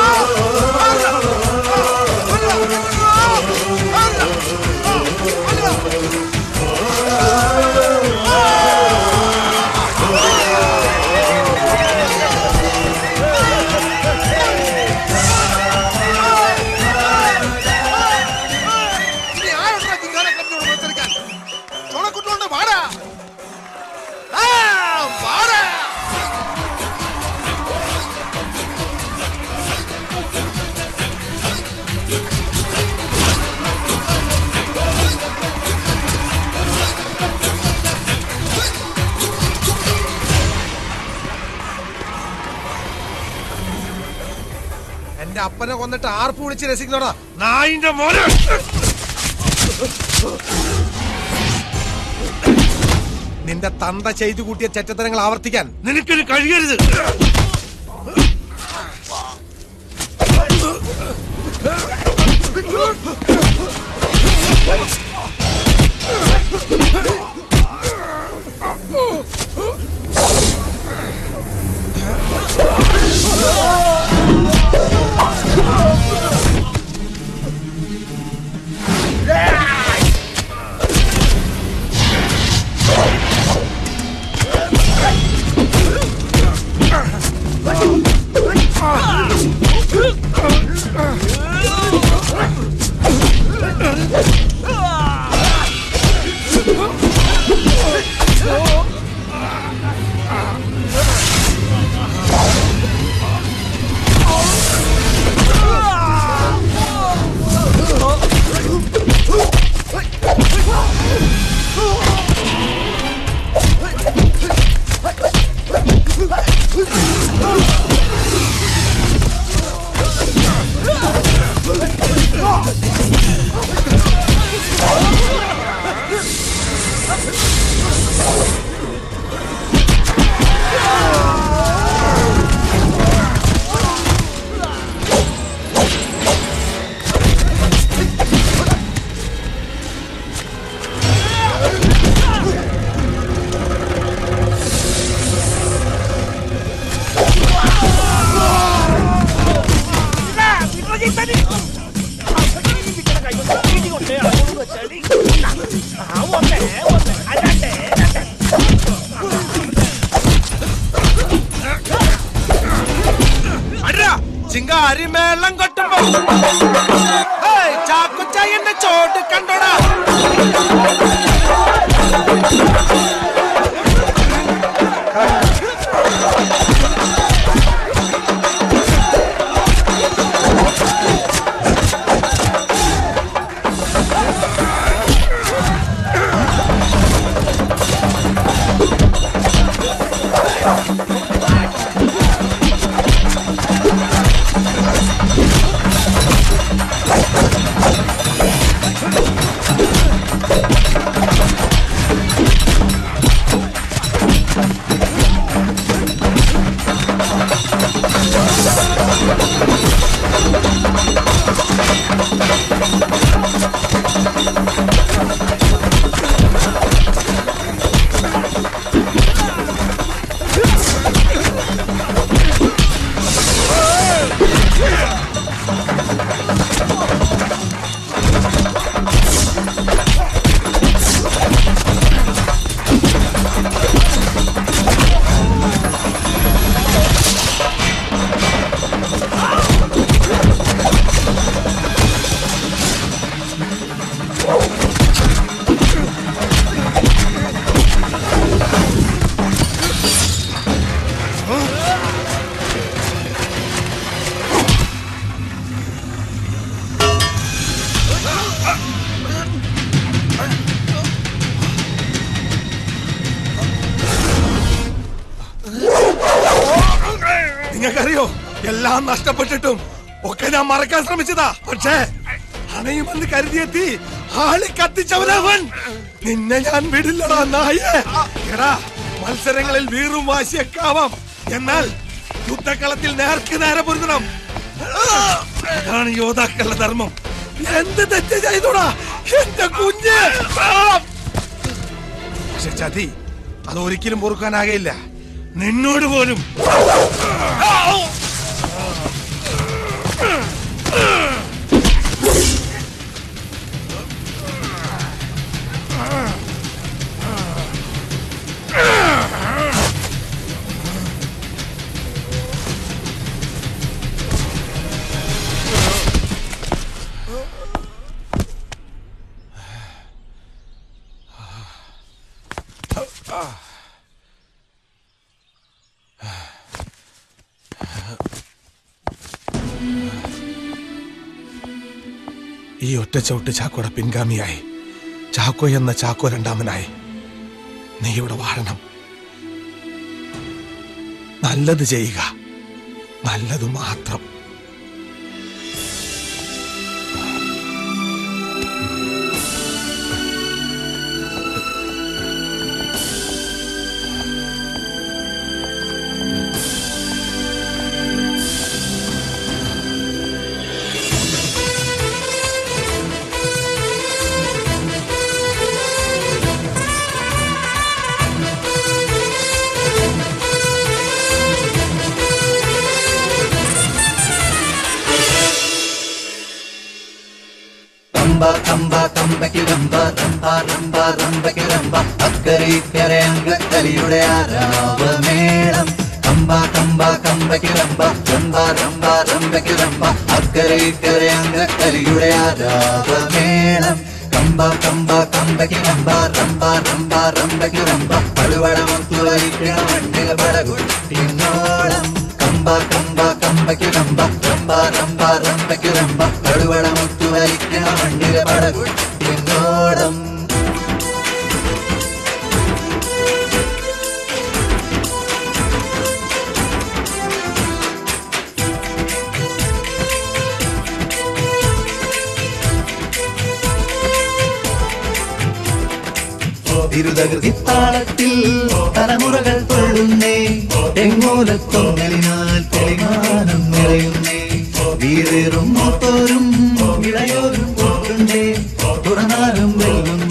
ഇനി ആരുണ്ടെടാ ചിങ്കാനെ കപ്പിനോട് മത്സരിക്കാൻ? ചോളക്കുട്ടികളുണ്ട്, വാടാ. ആ, വാടാ. എന്റെ അപ്പനെ കൊന്നിട്ട് ആർപ്പ് വിളിച്ച് രസിക്കുന്നോടാ നായിന്റെ മോനെ നിന്റെ തന്ത ചെയ്തു കൂട്ടിയ ചെറ്റത്തരങ്ങൾ ആവർത്തിക്കാൻ നിനക്കിന് കഴിയരുത് ചിങ്കാരിമേളം കൊട്ടുമ്പോ ഹേയ്, ചാക്കുച്ചായന്റെ ചോട്ട് കണ്ടോടാ ആ നിങ്ങൾക്കറിയോ എല്ലാം നഷ്ടപ്പെട്ടിട്ടും ഒക്കെ ഞാൻ മറക്കാൻ ശ്രമിച്ചതാ പക്ഷേ അണയുമെന്ന് കരുതിയെത്തി ആളി കത്തിച്ചവനവൻ നിന്നെ ഞാൻ വിടില്ലടാ നായേ എടാ മത്സരങ്ങളിൽ വീറും വാശിയൊക്കെ ആവാം എന്നാൽ യുദ്ധക്കളത്തിൽ നേർക്ക് നേരെ പൊരുതണം അതാണ് യോദ്ധാക്കളുടെ ധർമ്മം എന്ത് തെറ്റ് ചെയ്തോടാ എന്റെ കുഞ്ഞ് പക്ഷെ ചതി അത് ഒരിക്കലും പൊറുക്കാനാകയില്ല നിന്നോട് പോലും ഈ ഒറ്റ ചവിട്ട് ചാക്കോയുടെ പിൻഗാമിയായി ചാക്കോ എന്ന ചാക്കോ രണ്ടാമനായി നീ ഇവിടെ വാഴണം നല്ലത് ചെയ്യുക നല്ലത് മാത്രം ಕಂಬ ಕಂಬ ಕಂಬಕ್ಕೆ ರಂಬ ರಂಬ ರಂಬ ರಂಬಕ್ಕೆ ರಂಬ ಅಕ್ಕರೆ ಇಕ್ಕರೆ ಅಂಗ ಕಲಿಯುಡೆ ಆರಾವ ಮೇಳಂ ಕಂಬ ಕಂಬ ಕಂಬಕ್ಕೆ ರಂಬ ರಂಬ ರಂಬ ರಂಬಕ್ಕೆ ರಂಬ ಅಕ್ಕರೆ ಇಕ್ಕರೆ ಅಂಗ ಕಲಿಯುಡೆ ಆರಾವ ಮೇಳಂ ಕಂಬ ಕಂಬ ಕಂಬಕ್ಕೆ ರಂಬ ರಂಬ ರಂಬ ರಂಬಕ್ಕೆ ರಂಬ ಪಳುವಳ ಮತ್ತು ಐಕ್ಯ ಮಣ್ಣಿನ ಬಡಗುಟ್ಟಿನೋಳಂ ಕಂಬ ಕಂಬ ಕಂಬಕ್ಕೆ ರಂಬ ರಂಬ ರಂಬ ರಂಬಕ್ಕೆ ರಂಬ ಪಳುವಳ ಮತ್ತು ಐಕ್ಯ ಮಣ್ಣಿನ ಬಡಗುಟ್ಟಿನೋಳಂ തിരുതകൃതിത്താളത്തിൽ തലമുറകൾ തൊള്ളുന്നേ തെങ്ങോലത്തൊങ്ങലിനാൽ തെളിമാനം നിറയുന്നേ വീറേറും മൂത്തോരും ഇളയോരും കൂട്ടുണ്ടേ തുറന്നാലും വെല്ലുന്നേ